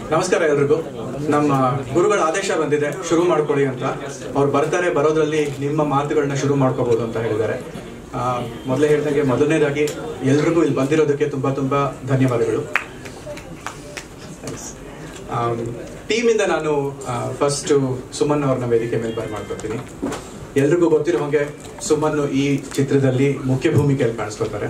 ನಮಸ್ಕಾರ ಎಲ್ರಿಗೂ ನಮ್ಮ ಗುರುಗಳ ಆದೇಶ ಬಂದಿದೆ ಶುರು ಮಾಡ್ಕೊಳ್ಳಿ ಅಂತ ಅವ್ರು ಬರ್ತಾರೆ ಬರೋದ್ರಲ್ಲಿ ನಿಮ್ಮ ಮಾತುಗಳನ್ನ ಶುರು ಮಾಡ್ಕೋಬಹುದು ಅಂತ ಹೇಳಿದ್ದಾರೆ ಆ, ಮೊದಲೇ ಹೇಳಿದಾಗೆ ಮೊದಲನೇದಾಗಿ ಎಲ್ರಿಗೂ ಇಲ್ಲಿ ಬಂದಿರೋದಕ್ಕೆ ತುಂಬಾ ತುಂಬಾ ಧನ್ಯವಾದಗಳು ಟೀಮ್ ಇಂದ ನಾನು ಫಸ್ಟ್ ಸುಮನ್ ಅವ್ರನ್ನ ವೇದಿಕೆ ಮೇಲೆ ಬರ್ ಮಾಡ್ಕೊತೀನಿ ಎಲ್ರಿಗೂ ಗೊತ್ತಿರೋ ಹಾಗೆ ಸುಮನ್ ಈ ಚಿತ್ರದಲ್ಲಿ ಮುಖ್ಯ ಭೂಮಿಕೆಯಲ್ಲಿ ಕಾಣಿಸ್ಕೊತಾರೆ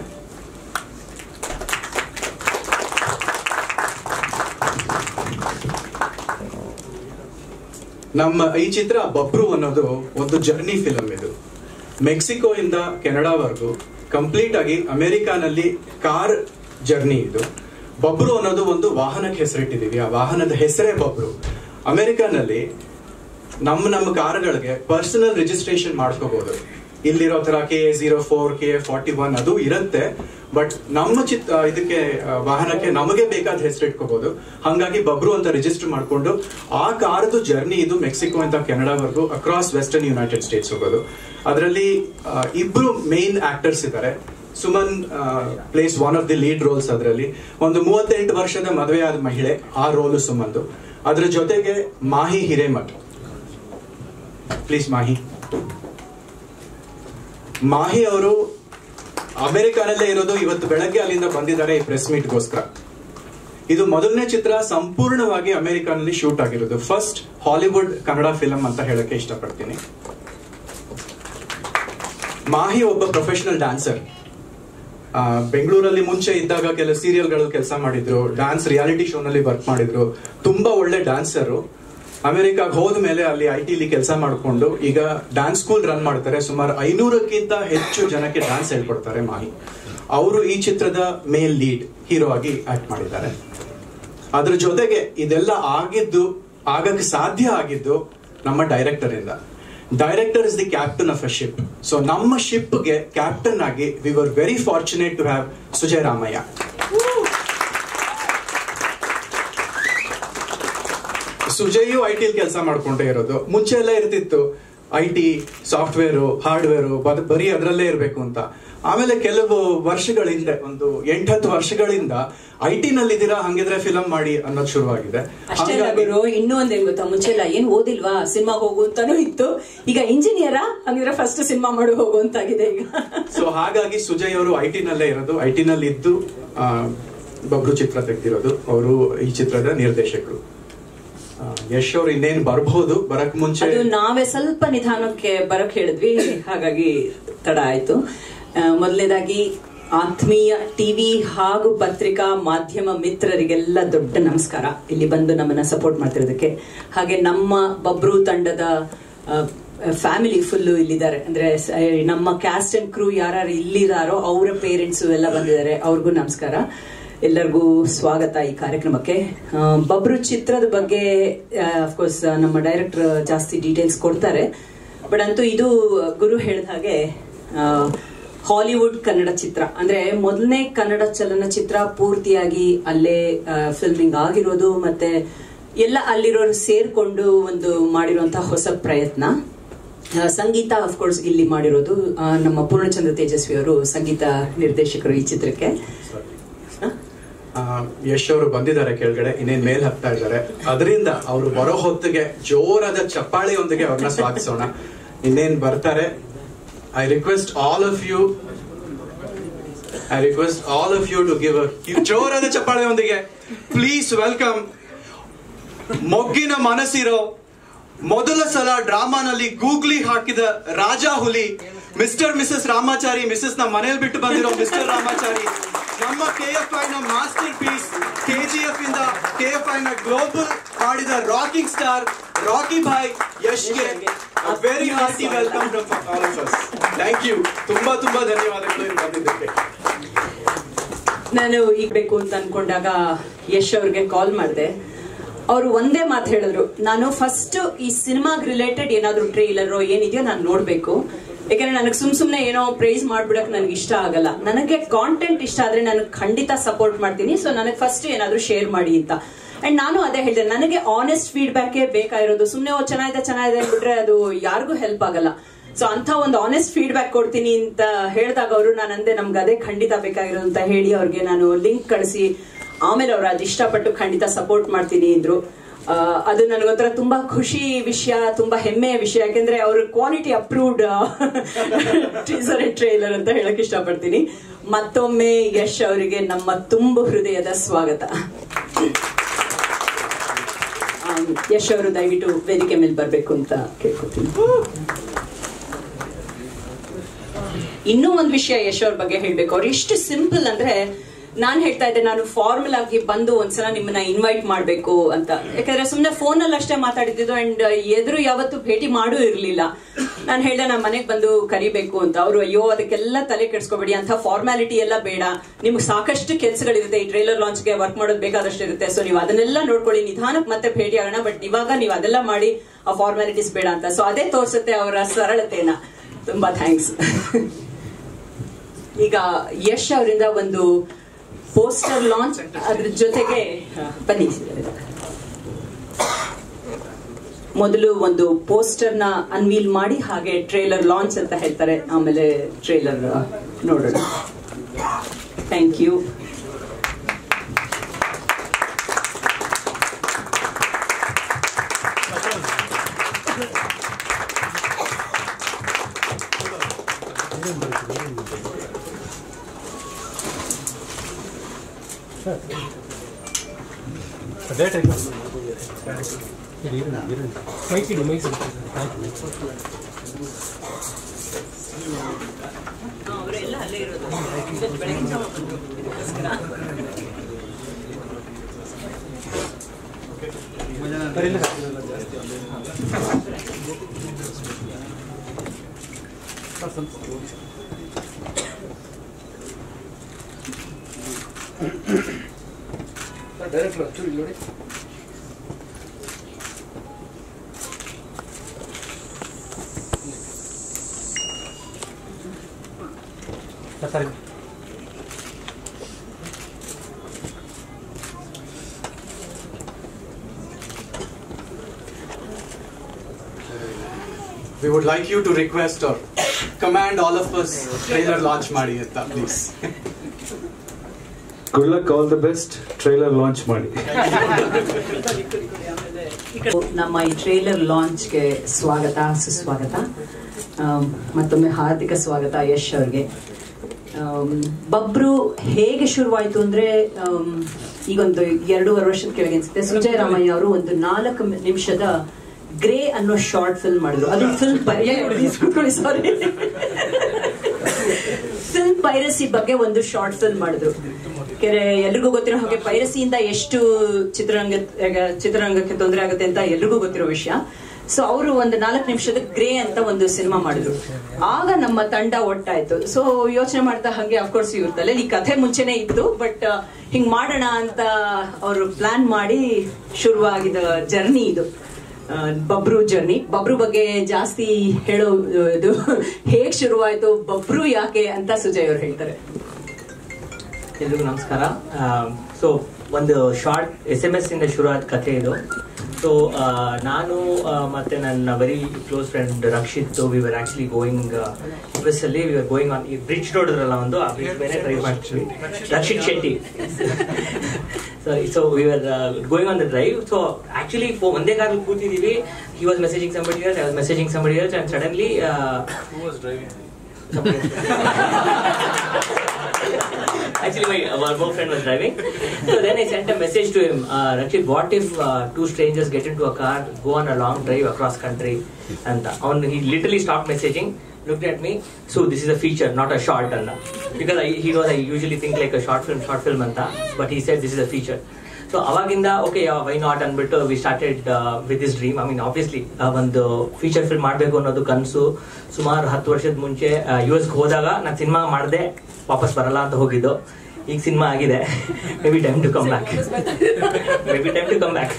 ನಮ್ಮ ಈ ಚಿತ್ರ ಬಬ್ರು ಅನ್ನೋದು ಒಂದು ಜರ್ನಿ ಫಿಲಂ ಇದು ಮೆಕ್ಸಿಕೋ ಇಂದ ಕೆನಡಾವರೆಗೂ ಕಂಪ್ಲೀಟ್ ಆಗಿ ಅಮೆರಿಕಾನಲ್ಲಿ ಕಾರ್ ಜರ್ನಿ ಇದು ಬಬ್ರು ಅನ್ನೋದು ಒಂದು ವಾಹನಕ್ಕೆ ಹೆಸರಿಟ್ಟಿದೀವಿ ಆ ವಾಹನದ ಹೆಸರೇ ಬಬ್ರು ಅಮೆರಿಕಾನಲ್ಲಿ ನಮ್ಮ ನಮ್ಮ ಕಾರ್ಗಳಿಗೆ ಪರ್ಸನಲ್ ರಿಜಿಸ್ಟ್ರೇಷನ್ ಮಾಡ್ಕೋಬಹುದು ಇಲ್ಲಿರೋ ತರ K A zero four K A forty one ಅದು ಇರುತ್ತೆ ಬಟ್ ನಮ್ಮ ಚಿತ್ ಆ, ಇದಕ್ಕೆ ಆ, ವಾಹನಕ್ಕೆ ನಮಗೆ ಬೇಕಾದ ಹೆಸರು ಇಟ್ಕೋಬಹುದು ಹಂಗಾಗಿ ಬಬ್ರು ಅಂತ ರಿಜಿಸ್ಟರ್ ಮಾಡ್ಕೊಂಡು ಆ ಕಾರ್ದು ಜರ್ನಿ ಇದು ಮೆಕ್ಸಿಕೋ ಅಂತ ಕೆನಡಾವರೆಗೂ ಅಕ್ರಾಸ್ ವೆಸ್ಟರ್ನ್ ಯುನೈಟೆಡ್ ಸ್ಟೇಟ್ಸ್ ಹೋಗೋದು ಅದರಲ್ಲಿ ಇಬ್ರು ಮೇನ್ ಆಕ್ಟರ್ಸ್ ಇದ್ದಾರೆ Suman plays one of the lead roles ಅದರಲ್ಲಿ ಒಂದು ಮೂವತ್ತೆಂಟು ವರ್ಷದ ಮದುವೆ ಆದ ಮಹಿಳೆ ಆ ರೋಲು ಸುಮಂದು ಅದ್ರ ಜೊತೆಗೆ ಮಾಹಿ ಹಿರೇಮಠ್ ಪ್ಲೀಸ್ ಮಾಹಿ ಮಾಹಿ ಅವರು ಅಮೆರಿಕಾನಲ್ಲೇ ಇರೋದು ಇವತ್ತು ಬೆಳಗ್ಗೆ ಅಲ್ಲಿಂದ ಬಂದಿದ್ದಾರೆ ಈ ಪ್ರೆಸ್ ಮೀಟ್ಗೋಸ್ಕರ ಇದು ಮೊದಲನೇ ಚಿತ್ರ ಸಂಪೂರ್ಣವಾಗಿ ಅಮೆರಿಕಾನಲ್ಲಿ ಶೂಟ್ ಆಗಿರೋದು ಫಸ್ಟ್ ಹಾಲಿವುಡ್ ಕನ್ನಡ ಫಿಲಂ ಅಂತ ಹೇಳಕ್ಕೆ ಇಷ್ಟಪಡ್ತೀನಿ ಮಾಹಿ ಒಬ್ಬ ಪ್ರೊಫೆಷನಲ್ ಡ್ಯಾನ್ಸರ್ ಬೆಂಗಳೂರಲ್ಲಿ ಮುಂಚೆ ಇದ್ದಾಗ ಕೆಲವು ಸೀರಿಯಲ್ಗಳು ಕೆಲಸ ಮಾಡಿದ್ರು ಡ್ಯಾನ್ಸ್ ರಿಯಾಲಿಟಿ ಶೋನಲ್ಲಿ ವರ್ಕ್ ಮಾಡಿದ್ರು ತುಂಬಾ ಒಳ್ಳೆ ಡ್ಯಾನ್ಸರು ಅಮೆರಿಕಾಗ್ ಹೋದ ಮೇಲೆ ಅಲ್ಲಿ ಐ ಟಿಲಿ ಕೆಲಸ ಮಾಡಿಕೊಂಡು ಈಗ ಡ್ಯಾನ್ಸ್ ಸ್ಕೂಲ್ ರನ್ ಮಾಡ್ತಾರೆ ಸುಮಾರು ಐನೂರಕ್ಕಿಂತ ಹೆಚ್ಚು ಜನಕ್ಕೆ ಡ್ಯಾನ್ಸ್ ಹೇಳ್ಕೊಡ್ತಾರೆ ಮಾಹಿ ಅವರು ಈ ಚಿತ್ರದ ಮೇಲ್ ಲೀಡ್ ಹೀರೋ ಆಗಿ ಆಕ್ಟ್ ಮಾಡಿದ್ದಾರೆ ಅದ್ರ ಜೊತೆಗೆ ಇದೆಲ್ಲ ಆಗಿದ್ದು ಆಗಕ್ಕೆ ಸಾಧ್ಯ ಆಗಿದ್ದು ನಮ್ಮ ಡೈರೆಕ್ಟರ್ ಇಂದ director is the captain of a ship so ನಮ್ಮ ಶಿಪ್ಗೆ ಕ್ಯಾಪ್ಟನ್ ಆಗಿ we were very fortunate to have Sujay Ramaiah Sujay I till ಕೆಲಸ ಮಾಡ್ಕೊಂಡೇ ಇರೋದು ಮುಂಚೆ ಎಲ್ಲ ಇರ್ತಿತ್ತು ಐ ಟಿ ಸಾಫ್ಟ್ವೇರು ಹಾರ್ಡ್ವೇರು ಬರೀ ಅದರಲ್ಲೇ ಇರಬೇಕು ಅಂತ ಆಮೇಲೆ ಕೆಲವು ವರ್ಷಗಳ ಹಿಂದೆ ಒಂದು ಎಂಟತ್ತು ವರ್ಷಗಳಿಂದ ಐ ಟಿ ನಲ್ಲಿ ಇದ್ದೀರಾ ಹಂಗಿದ್ರೆ ಫಿಲಂ ಮಾಡಿ ಅನ್ನೋದು ಶುರುವಾಗಿದೆ ಅಷ್ಟೇ ಅಲ್ಲ ಹಂಗಾಗಿ- ಗುರು ಇನ್ನೂ ಒಂದ್ ಏನ್ ಗೊತ್ತಾ ಮುಂಚೆ ಎಲ್ಲ ಏನ್ ಓದಿಲ್ವಾ ಸಿನಿಮಾ ಹೋಗು ಅಂತಾನೂ ಇತ್ತು ಈಗ ಇಂಜಿನಿಯರಾ ಹಂಗಿದ್ರೆ ಫಸ್ಟ್ ಸಿನಿಮಾ ಮಾಡು ಹೋಗು ಅಂತಾಗಿದೆ ಈಗ ಸೊ ಹಾಗಾಗಿ ಸುಜಯ್ ಅವರು ಐ ಟಿ ನಲ್ಲೇ ಇರೋದು ಐ ಟಿ ನಲ್ಲಿ ಇದ್ದು ಆ, ಬಬ್ರು ಚಿತ್ರ ತೆಗ್ದಿರೋದು ಅವರು ಈ ಚಿತ್ರದ ನಿರ್ದೇಶಕರು ಆ, ಯಶ್ ಅವ್ರು ಇನ್ನೇನ್ ಬರ್ಬಹುದು ಬರಕ್ ಮುಂಚೆ ಅದು ನಾವೇ ಸ್ವಲ್ಪ ನಿಧಾನಕ್ಕೆ ಬರಕ್ ಹೇಳಿದ್ವಿ ಹಾಗಾಗಿ ತಡ ಆಯ್ತು ಆ, ಮೊದಲನೇದಾಗಿ ಆತ್ಮೀಯ ಟಿವಿ ಹಾಗೂ ಪತ್ರಿಕಾ ಮಾಧ್ಯಮ ಮಿತ್ರರಿಗೆಲ್ಲ ದೊಡ್ಡ ನಮಸ್ಕಾರ ಇಲ್ಲಿ ಬಂದು ನಮ್ಮನ್ನ ಸಪೋರ್ಟ್ ಮಾಡ್ತಿರೋದಕ್ಕೆ ಹಾಗೆ ನಮ್ಮ ಬಬ್ರು ತಂಡದ ಫ್ಯಾಮಿಲಿ ಫುಲ್ಲು ಇಲ್ಲಿದ್ದಾರೆ ಅಂದ್ರೆ ಸ- ನಮ್ಮ ಕ್ಯಾಸ್ಟ್ ಅಂಡ್ ಕ್ರೂ ಯಾರು ಇಲ್ಲಿದಾರೋ ಅವರ ಪೇರೆಂಟ್ಸ್ ಎಲ್ಲ ಬಂದಿದ್ದಾರೆ ಅವ್ರಿಗೂ ನಮಸ್ಕಾರ ಎಲ್ಲರಿಗೂ ಸ್ವಾಗತ ಈ ಕಾರ್ಯಕ್ರಮಕ್ಕೆ ಆ, ಬಬ್ರು ಚಿತ್ರದ ಬಗ್ಗೆ ಅಫ್ಕೋರ್ಸ್ ನಮ್ಮ ಡೈರೆಕ್ಟರ್ ಜಾಸ್ತಿ ಡೀಟೇಲ್ಸ್ ಕೊಡ್ತಾರೆ ಬಟ್ ಅಂತೂ ಇದು ಗುರು ಹೇಳಿದ ಹಾಗೆ ಆ, ಹಾಲಿವುಡ್ ಕನ್ನಡ ಚಿತ್ರ ಅಂದ್ರೆ ಮೊದಲನೇ ಕನ್ನಡ ಚಲನಚಿತ್ರ ಪೂರ್ತಿಯಾಗಿ ಅಲ್ಲೇ ಫಿಲ್ಮಿಂಗ್ ಆಗಿರೋದು ಮತ್ತೆ ಎಲ್ಲ ಅಲ್ಲಿರೋರು ಸೇರ್ಕೊಂಡು ಒಂದು ಮಾಡಿರುವಂತಹ ಹೊಸ ಪ್ರಯತ್ನ ಆ, ಸಂಗೀತ ಅಫ್ಕೋರ್ಸ್ ಇಲ್ಲಿ ಮಾಡಿರೋದು ಆ, ನಮ್ಮ ಪೂರ್ಣಚಂದ್ರ ತೇಜಸ್ವಿ ಅವರು ಸಂಗೀತ ನಿರ್ದೇಶಕರು ಈ ಚಿತ್ರಕ್ಕೆ ಹ? ಆ, ಯಶ್ ಅವರು ಬಂದಿದ್ದಾರೆ ಕೆಳಗಡೆ ಇನ್ನೇನ್ ಮೇಲ್ ಹತ್ತಾ ಇದ್ದಾರೆ ಅದರಿಂದ ಅವರು ಬರೋ ಹೊತ್ತಿಗೆ ಜೋರಾದ ಚಪ್ಪಾಳೆಯೊಂದಿಗೆ ಅವ್ರನ್ನ ಸ್ವಾಗತಿಸೋಣ ಇನ್ನೇನ್ ಬರ್ತಾರೆ I request all of you I request all of you to give ಜೋರಾದ ಚಪ್ಪಾಳೆಯೊಂದಿಗೆ ಪ್ಲೀಸ್ ವೆಲ್ಕಮ್ ಮೊಗ್ಗಿನ ಮನಸ್ಸಿರೋ ಮೊದಲ ಸಲ ಡ್ರಾಮಾನಲ್ಲಿ ಗೂಗ್ಲಿ ಹಾಕಿದ ರಾಜ ಹುಲಿ ಮಿಸ್ಟರ್ ಮಿಸಸ್ ರಾಮಾಚಾರಿ ಮಿಸಸ್ ನ ಮನೇಲಿ ಬಿಟ್ಟು ಬಂದಿರೋ ಮಿಸ್ಟರ್ ರಾಮಾಚಾರಿ ನಮ್ಮ ಕೆ ಎಫ್ ಐ ನ masterpiece K G F ಇಂದ ಕೆ ಎಫ್ ಐ ನ ಗ್ಲೋಬಲ್ ಮಾಡಿದ ರಾಕಿಂಗ್ ಸ್ಟಾರ್ ರಾಕಿ ಭಾಯ್ ಯಶ್ಗೆ very hearty welcome from all of us thank you ತುಂಬಾ ತುಂಬಾ ಧನ್ಯವಾದಗಳು ಇಲ್ಲಿ ಬಂದಿದ್ದಕ್ಕೆ ನಾನು ಈಗ ಬೇಕು ಅಂತ ಅನ್ಕೊಂಡಾಗ ಯಶ್ ಅವ್ರಿಗೆ ಕಾಲ್ ಮಾಡಿದೆ ಅವರು ಒಂದೇ ಮಾತು ಹೇಳಿದ್ರು ನಾನು ಫಸ್ಟ್ ಈ ಸಿನಿಮಾಗ್ ರಿಲೇಟೆಡ್ ಏನಾದ್ರು ಟ್ರೈಲರ್ ಏನಿದೆಯೋ ನಾನು ನೋಡ್ಬೇಕು ಯಾಕಂದ್ರೆ ನನಗೆ ಸುಮ್ ಸುಮ್ನೆ ಏನೋ ಪ್ರೈಸ್ ಮಾಡ್ಬಿಡಕ್ ನನಗೆ ಇಷ್ಟ ಆಗಲ್ಲ ನನಗೆ ಕಾಂಟೆಂಟ್ ಇಷ್ಟ ಆದ್ರೆ ನಾನು ಖಂಡಿತ ಸಪೋರ್ಟ್ ಮಾಡ್ತೀನಿ ಸೊ ನನಗೆ ಫಸ್ಟ್ ಏನಾದ್ರು ಶೇರ್ ಮಾಡಿ ಅಂತ ಅಂಡ್ ನಾನು ಅದೇ ಹೇಳಿದೆ ನನಗೆ ಆನೆಸ್ಟ್ ಫೀಡ್ಬ್ಯಾಕ್ ಬೇಕಾಗಿರೋದು ಸುಮ್ನೆ ಓ ಚೆನ್ನಾಗಿದೆ ಚೆನ್ನಾಗಿದೆ ಅಂದ್ಬಿಟ್ರೆ ಅದು ಯಾರಿಗೂ ಹೆಲ್ಪ್ ಆಗಲ್ಲ ಸೊ ಅಂತ ಒಂದು ಆನೆಸ್ಟ್ ಫೀಡ್ಬ್ಯಾಕ್ ಕೊಡ್ತೀನಿ ಅಂತ ಹೇಳಿದಾಗ ಅವರು ನಾನು ಅಂದೆ ನಮ್ಗೆ ಅದೇ ಖಂಡಿತ ಬೇಕಾಗಿರೋದು ಅಂತ ಹೇಳಿ ಅವ್ರಿಗೆ ನಾನು ಲಿಂಕ್ ಕಳಿಸಿ ಆಮೇಲೆ ಅವ್ರು ಅದು ಇಷ್ಟಪಟ್ಟು ಖಂಡಿತ ಸಪೋರ್ಟ್ ಮಾಡ್ತೀನಿ ಅಂದ್ರು ಆ, ಅದು ನನಗೊಂಥರ ತುಂಬಾ ಖುಷಿ ವಿಷಯ ತುಂಬಾ ಹೆಮ್ಮೆಯ ವಿಷಯ ಯಾಕೆಂದ್ರೆ ಅವ್ರ quality approved teaser and trailer ಅಂತ ಹೇಳಕ್ ಇಷ್ಟಪಡ್ತೀನಿ ಮತ್ತೊಮ್ಮೆ ಯಶ್ ಅವರಿಗೆ ನಮ್ಮ ತುಂಬ ಹೃದಯದ ಸ್ವಾಗತ ಆಮ್, ಯಶ್ ಅವರು ದಯವಿಟ್ಟು ವೇದಿಕೆ ಮೇಲೆ ಬರಬೇಕು ಅಂತ ಕೇಳ್ಕೊತೀನಿ ಇನ್ನೂ ಒಂದು ವಿಷಯ ಯಶ್ ಅವ್ರ ಬಗ್ಗೆ ಹೇಳ್ಬೇಕು ಅವ್ರು ಎಷ್ಟು ಸಿಂಪಲ್ ಅಂದ್ರೆ ನಾನ್ ಹೇಳ್ತಾ ಇದ್ದೆ ನಾನು ಫಾರ್ಮಲ್ ಆಗಿ ಬಂದು ಒಂದ್ಸಲ ನಿಮ್ಮನ್ನ ಇನ್ವೈಟ್ ಮಾಡ್ಬೇಕು ಅಂತ ಯಾಕಂದ್ರೆ ಸುಮ್ನೆ ಫೋನ್ ಅಲ್ಲಿ ಅಷ್ಟೇ ಮಾತಾಡಿದ್ದು ಅಂಡ್ ಎದುರು ಯಾವತ್ತು ಭೇಟಿ ಮಾಡೂ ಇರ್ಲಿಲ್ಲ ನಾನು ಹೇಳ್ದೆ ನಮ್ಮ ಮನೆಗೆ ಬಂದು ಕರಿಬೇಕು ಅಂತ ಅವರು ಅಯ್ಯೋ ಅದಕ್ಕೆಲ್ಲ ತಲೆ ಕೆಡ್ಸ್ಕೊಬೇಡಿ ಅಂತ ಫಾರ್ಮ್ಯಾಲಿಟಿ ಎಲ್ಲ ಬೇಡ ನಿಮ್ಗೆ ಸಾಕಷ್ಟು ಕೆಲಸಗಳಿರುತ್ತೆ ಈ ಟ್ರೈಲರ್ ಲಾಂಚ್ಗೆ ವರ್ಕ್ ಮಾಡೋದು ಬೇಕಾದಷ್ಟು ಇರುತ್ತೆ ಸೊ ನೀವು ಅದನ್ನೆಲ್ಲ ನೋಡ್ಕೊಳ್ಳಿ ನಿಧಾನಕ್ಕೆ ಮತ್ತೆ ಭೇಟಿ ಆಗೋಣ ಬಟ್ ಇವಾಗ ನೀವು ಅದೆಲ್ಲ ಮಾಡಿ ಆ ಫಾರ್ಮ್ಯಾಲಿಟೀಸ್ ಬೇಡ ಅಂತ ಸೊ ಅದೇ ತೋರಿಸುತ್ತೆ ಅವರ ಸರಳತೆನ ತುಂಬಾ ಥ್ಯಾಂಕ್ಸ್ ಈಗ ಯಶ್ ಅವರಿಂದ ಒಂದು ಪೋಸ್ಟರ್ ಲಾಂಚ್ ಅದ್ರ ಜೊತೆಗೆ ಹ, ಬನ್ನಿ ಮೊದಲು ಒಂದು ಪೋಸ್ಟರ್ ನ ಅನ್ವೀಲ್ ಮಾಡಿ ಹಾಗೆ ಟ್ರೇಲರ್ ಲಾಂಚ್ ಅಂತ ಹೇಳ್ತಾರೆ ಆಮೇಲೆ ಟ್ರೇಲರ್ ನೋಡೋಣ ಥ್ಯಾಂಕ್ ಯು ಡೈರೆಕ್ಟ್ ಇಡಿ ಇಡಿ ಮೈಕ್ ಇಡಿ ಮೈಕ್ ಇಡಿ ಅವರೆಲ್ಲ ಅಲ್ಲೇ ಇರೋದು ಬರಿಲ್ಲ ಡೈರೆಕ್ಟ್ ಚೂರು ಇಲ್ಲಿ ನೋಡಿ ಸರಿ we would like you to request or command all of us trailer launch ಮಾಡಿ ಅಂತ please good luck all the best trailer launch ಮಾಡಿ ನಮ್ಮ ಈ ಟ್ರೇಲರ್ ಲಾಂಚ್ಗೆ ಸ್ವಾಗತ ಸುಸ್ವಾಗತ ಆಮ್, ಮತ್ತೊಮ್ಮೆ ಹಾರ್ದಿಕ ಸ್ವಾಗತ ಯಶ್ ಅವ್ರಿಗೆ ಆಮ್, ಬಬ್ರು ಹೇಗೆ ಶುರುವಾಯ್ತು ಅಂದ್ರೆ ಆಮ್, ಈಗೊಂದು ಎರಡೂವರೆ ವರ್ಷದ ಕೆಳಗೆ ಅನ್ಸುತ್ತೆ ಸುಜಯ್ ರಾಮಯ್ಯ ಅವರು ಒಂದು ನಾಲ್ಕು ನಿಮಿಷದ ಗ್ರೇ ಅನ್ನೋ ಶಾರ್ಟ್ ಫಿಲ್ಮ್ ಮಾಡಿದ್ರು ಅದು ಫಿಲ್ಮ್ ಸಾರಿ ಫಿಲ್ಮ್ ಪೈರಸಿ ಬಗ್ಗೆ ಒಂದು ಶಾರ್ಟ್ ಫಿಲ್ಮ್ ಮಾಡಿದ್ರು ಕೆರೆ ಎಲ್ರಿಗೂ ಗೊತ್ತಿರೋ ಹಾಗೆ ಪೈರಸಿಯಿಂದ ಎಷ್ಟು ಚಿತ್ರರಂಗ ಚಿತ್ರರಂಗಕ್ಕೆ ತೊಂದರೆ ಆಗುತ್ತೆ ಅಂತ ಎಲ್ರಿಗೂ ಗೊತ್ತಿರೋ ವಿಷಯ ಸೊ ಅವರು ಒಂದು ನಾಲ್ಕು ನಿಮಿಷದ ಗ್ರೇ ಅಂತ ಒಂದು ಸಿನಿಮಾ ಮಾಡಿದ್ರು ಆಗ ನಮ್ಮ ತಂಡ ಒಟ್ಟಾಯ್ತು ಸೊ ಯೋಚನೆ ಮಾಡ್ತಾ ಹಾಗೆ ಅಫ್ಕೋರ್ಸ್ ಇವ್ರ ತಲೆ ಈ ಕಥೆ ಮುಂಚೆನೆ ಇತ್ತು ಬಟ್ ಹಿಂಗ್ ಮಾಡೋಣ ಅಂತ ಅವರು ಪ್ಲಾನ್ ಮಾಡಿ ಶುರುವಾಗಿದ ಜರ್ನಿ ಇದು ಆ, ಬಬ್ರು ಜರ್ನಿ ಬಬ್ರು ಬಗ್ಗೆ ಜಾಸ್ತಿ ಹೇಳೋ ಇದು ಹೇಗ್ ಶುರುವಾಯ್ತು ಬಬ್ರು ಯಾಕೆ ಅಂತ ಸುಜಯ್ ಅವ್ರು ಹೇಳ್ತಾರೆ ಎಲ್ರಿಗೂ ನಮಸ್ಕಾರ ಸೊ ಒಂದು ಶಾರ್ಟ್ ಎಸ್ ಎಮ್ ಎಸ್ ಇಂದ ಶುರು ಆದ ಕಥೆ ಇದು ಸೊ ನಾನು ಆ, ಮತ್ತೆ ನನ್ನ very close friend Rakshit we were actually going bus ಅಲ್ಲಿ ವಿ ಆರ್ ಗೋಯಿಂಗ್ ಆನ್ ಈ ಬ್ರಿಡ್ಜ್ ನೋಡಿದ್ರಲ್ಲ ಒಂದು ಆ ಬ್ರಿಡ್ಜ್ ಮೇಲೆ ಡ್ರೈವ್ ಮಾಡ್ತೀವಿ Rakshit Shetty sorry so we are going on the drive so actually ಒಂದೇ ಕಾರಲ್ಲಿ ಕೂತಿದೀವಿ he was messaging somebody years I was messaging somebody years and suddenly Actually, my our girlfriend was driving. So then I sent a message to him, uh, Rakshit, what if uh, two strangers get into a car, go on a long drive across country? And on, he literally stopped messaging, looked at me. So this is a feature, not a short. And because I, he knows I usually think like a short film, short film anta, but he said this is a feature. So ಅವಾಗಿಂದ okay why not ಅಂದ್ಬಿಟ್ಟು we started with this dream I mean obviously ಒಂದು feature film ಮಾಡಬೇಕು ಅನ್ನೋದು ಕನಸು ಸುಮಾರು ಹತ್ತು ವರ್ಷದ ಮುಂಚೆ ಯು ಎಸ್ಗೆ ಹೋದಾಗ ನಾನು ಸಿನಿಮಾ ಮಾಡಿದೆ ವಾಪಸ್ ಬರಲ್ಲ ಅಂತ ಹೋಗಿದ್ದು ಈಗ ಸಿನಿಮಾ ಆಗಿದೆ may be time to come back may be time to come back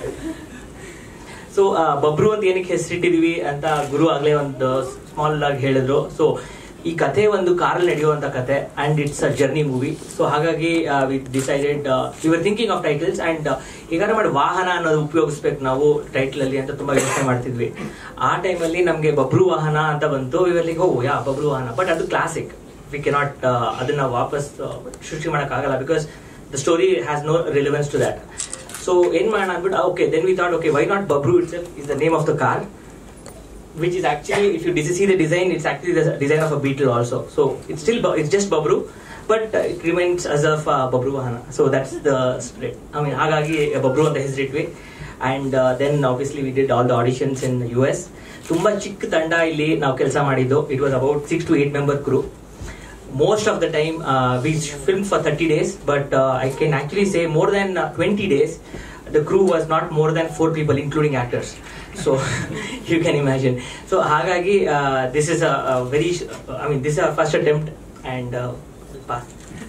so Babru ಅಂತ ಏನಕ್ಕೆ ಹೆಸರಿಟ್ಟಿದೀವಿ ಅಂತ ಗುರು ಆಗ್ಲೇ ಒಂದು ಸ್ಮಾಲ್ ಆಗಿ ಹೇಳಿದ್ರು ಸೊ ಈ ಕಥೆ ಒಂದು ಕಾರಲ್ಲಿ ನಡೆಯುವಂತ ಕತೆ and it's a journey movie so ಹಾಗಾಗಿ we decided we are thinking of titles and ಈಗ ಮಾಡಿ ವಾಹನ ಅನ್ನೋದು ಉಪಯೋಗಿಸ್ಬೇಕು ನಾವು ಟೈಟಲ್ ಅಲ್ಲಿ ಅಂತ ತುಂಬಾ ಯೋಚನೆ ಮಾಡ್ತಿದ್ವಿ ಆ ಟೈಮಲ್ಲಿ ನಮಗೆ ಬಬ್ರು ವಾಹನ ಅಂತ ಬಂತು ಇವರಿಗೆ ಓ ಯಾ ಬಬ್ರು ವಾಹನ ಬಟ್ ಅದು ಕ್ಲಾಸಿಕ್ ವಿ ಕೆನಾಟ್ ಅದನ್ನ ವಾಪಸ್ ಸೃಷ್ಟಿ ಆಗಲ್ಲ because the story has no relevance to that. So in my but okay, then we thought, okay, why not Babru itself is the name of the car, which is actually, if you dis- see the design, it's actually the design of a beetle also. So it's still, Bu- it's just Babru, but uh, it remains as of uh, Babru Vahana. So that's the split. I mean, ಹಾಗಾಗಿ Babru ಅಂತ ಹೆಸರಿಟ್ವಿ and then obviously we did all the auditions in U S ತುಂಬಾ ಚಿಕ್ಕ ತಂಡ ಇಲ್ಲಿ ನಾವು ಕೆಲಸ ಮಾಡಿದ್ದು it was about six to eight member crew most of the time uh, we filmed for 30 days but uh, i can actually say more than uh, 20 days the crew was not more than four people including actors so you can imagine so hagagi uh, this is a, a very sh- i mean this is our first attempt and uh, pass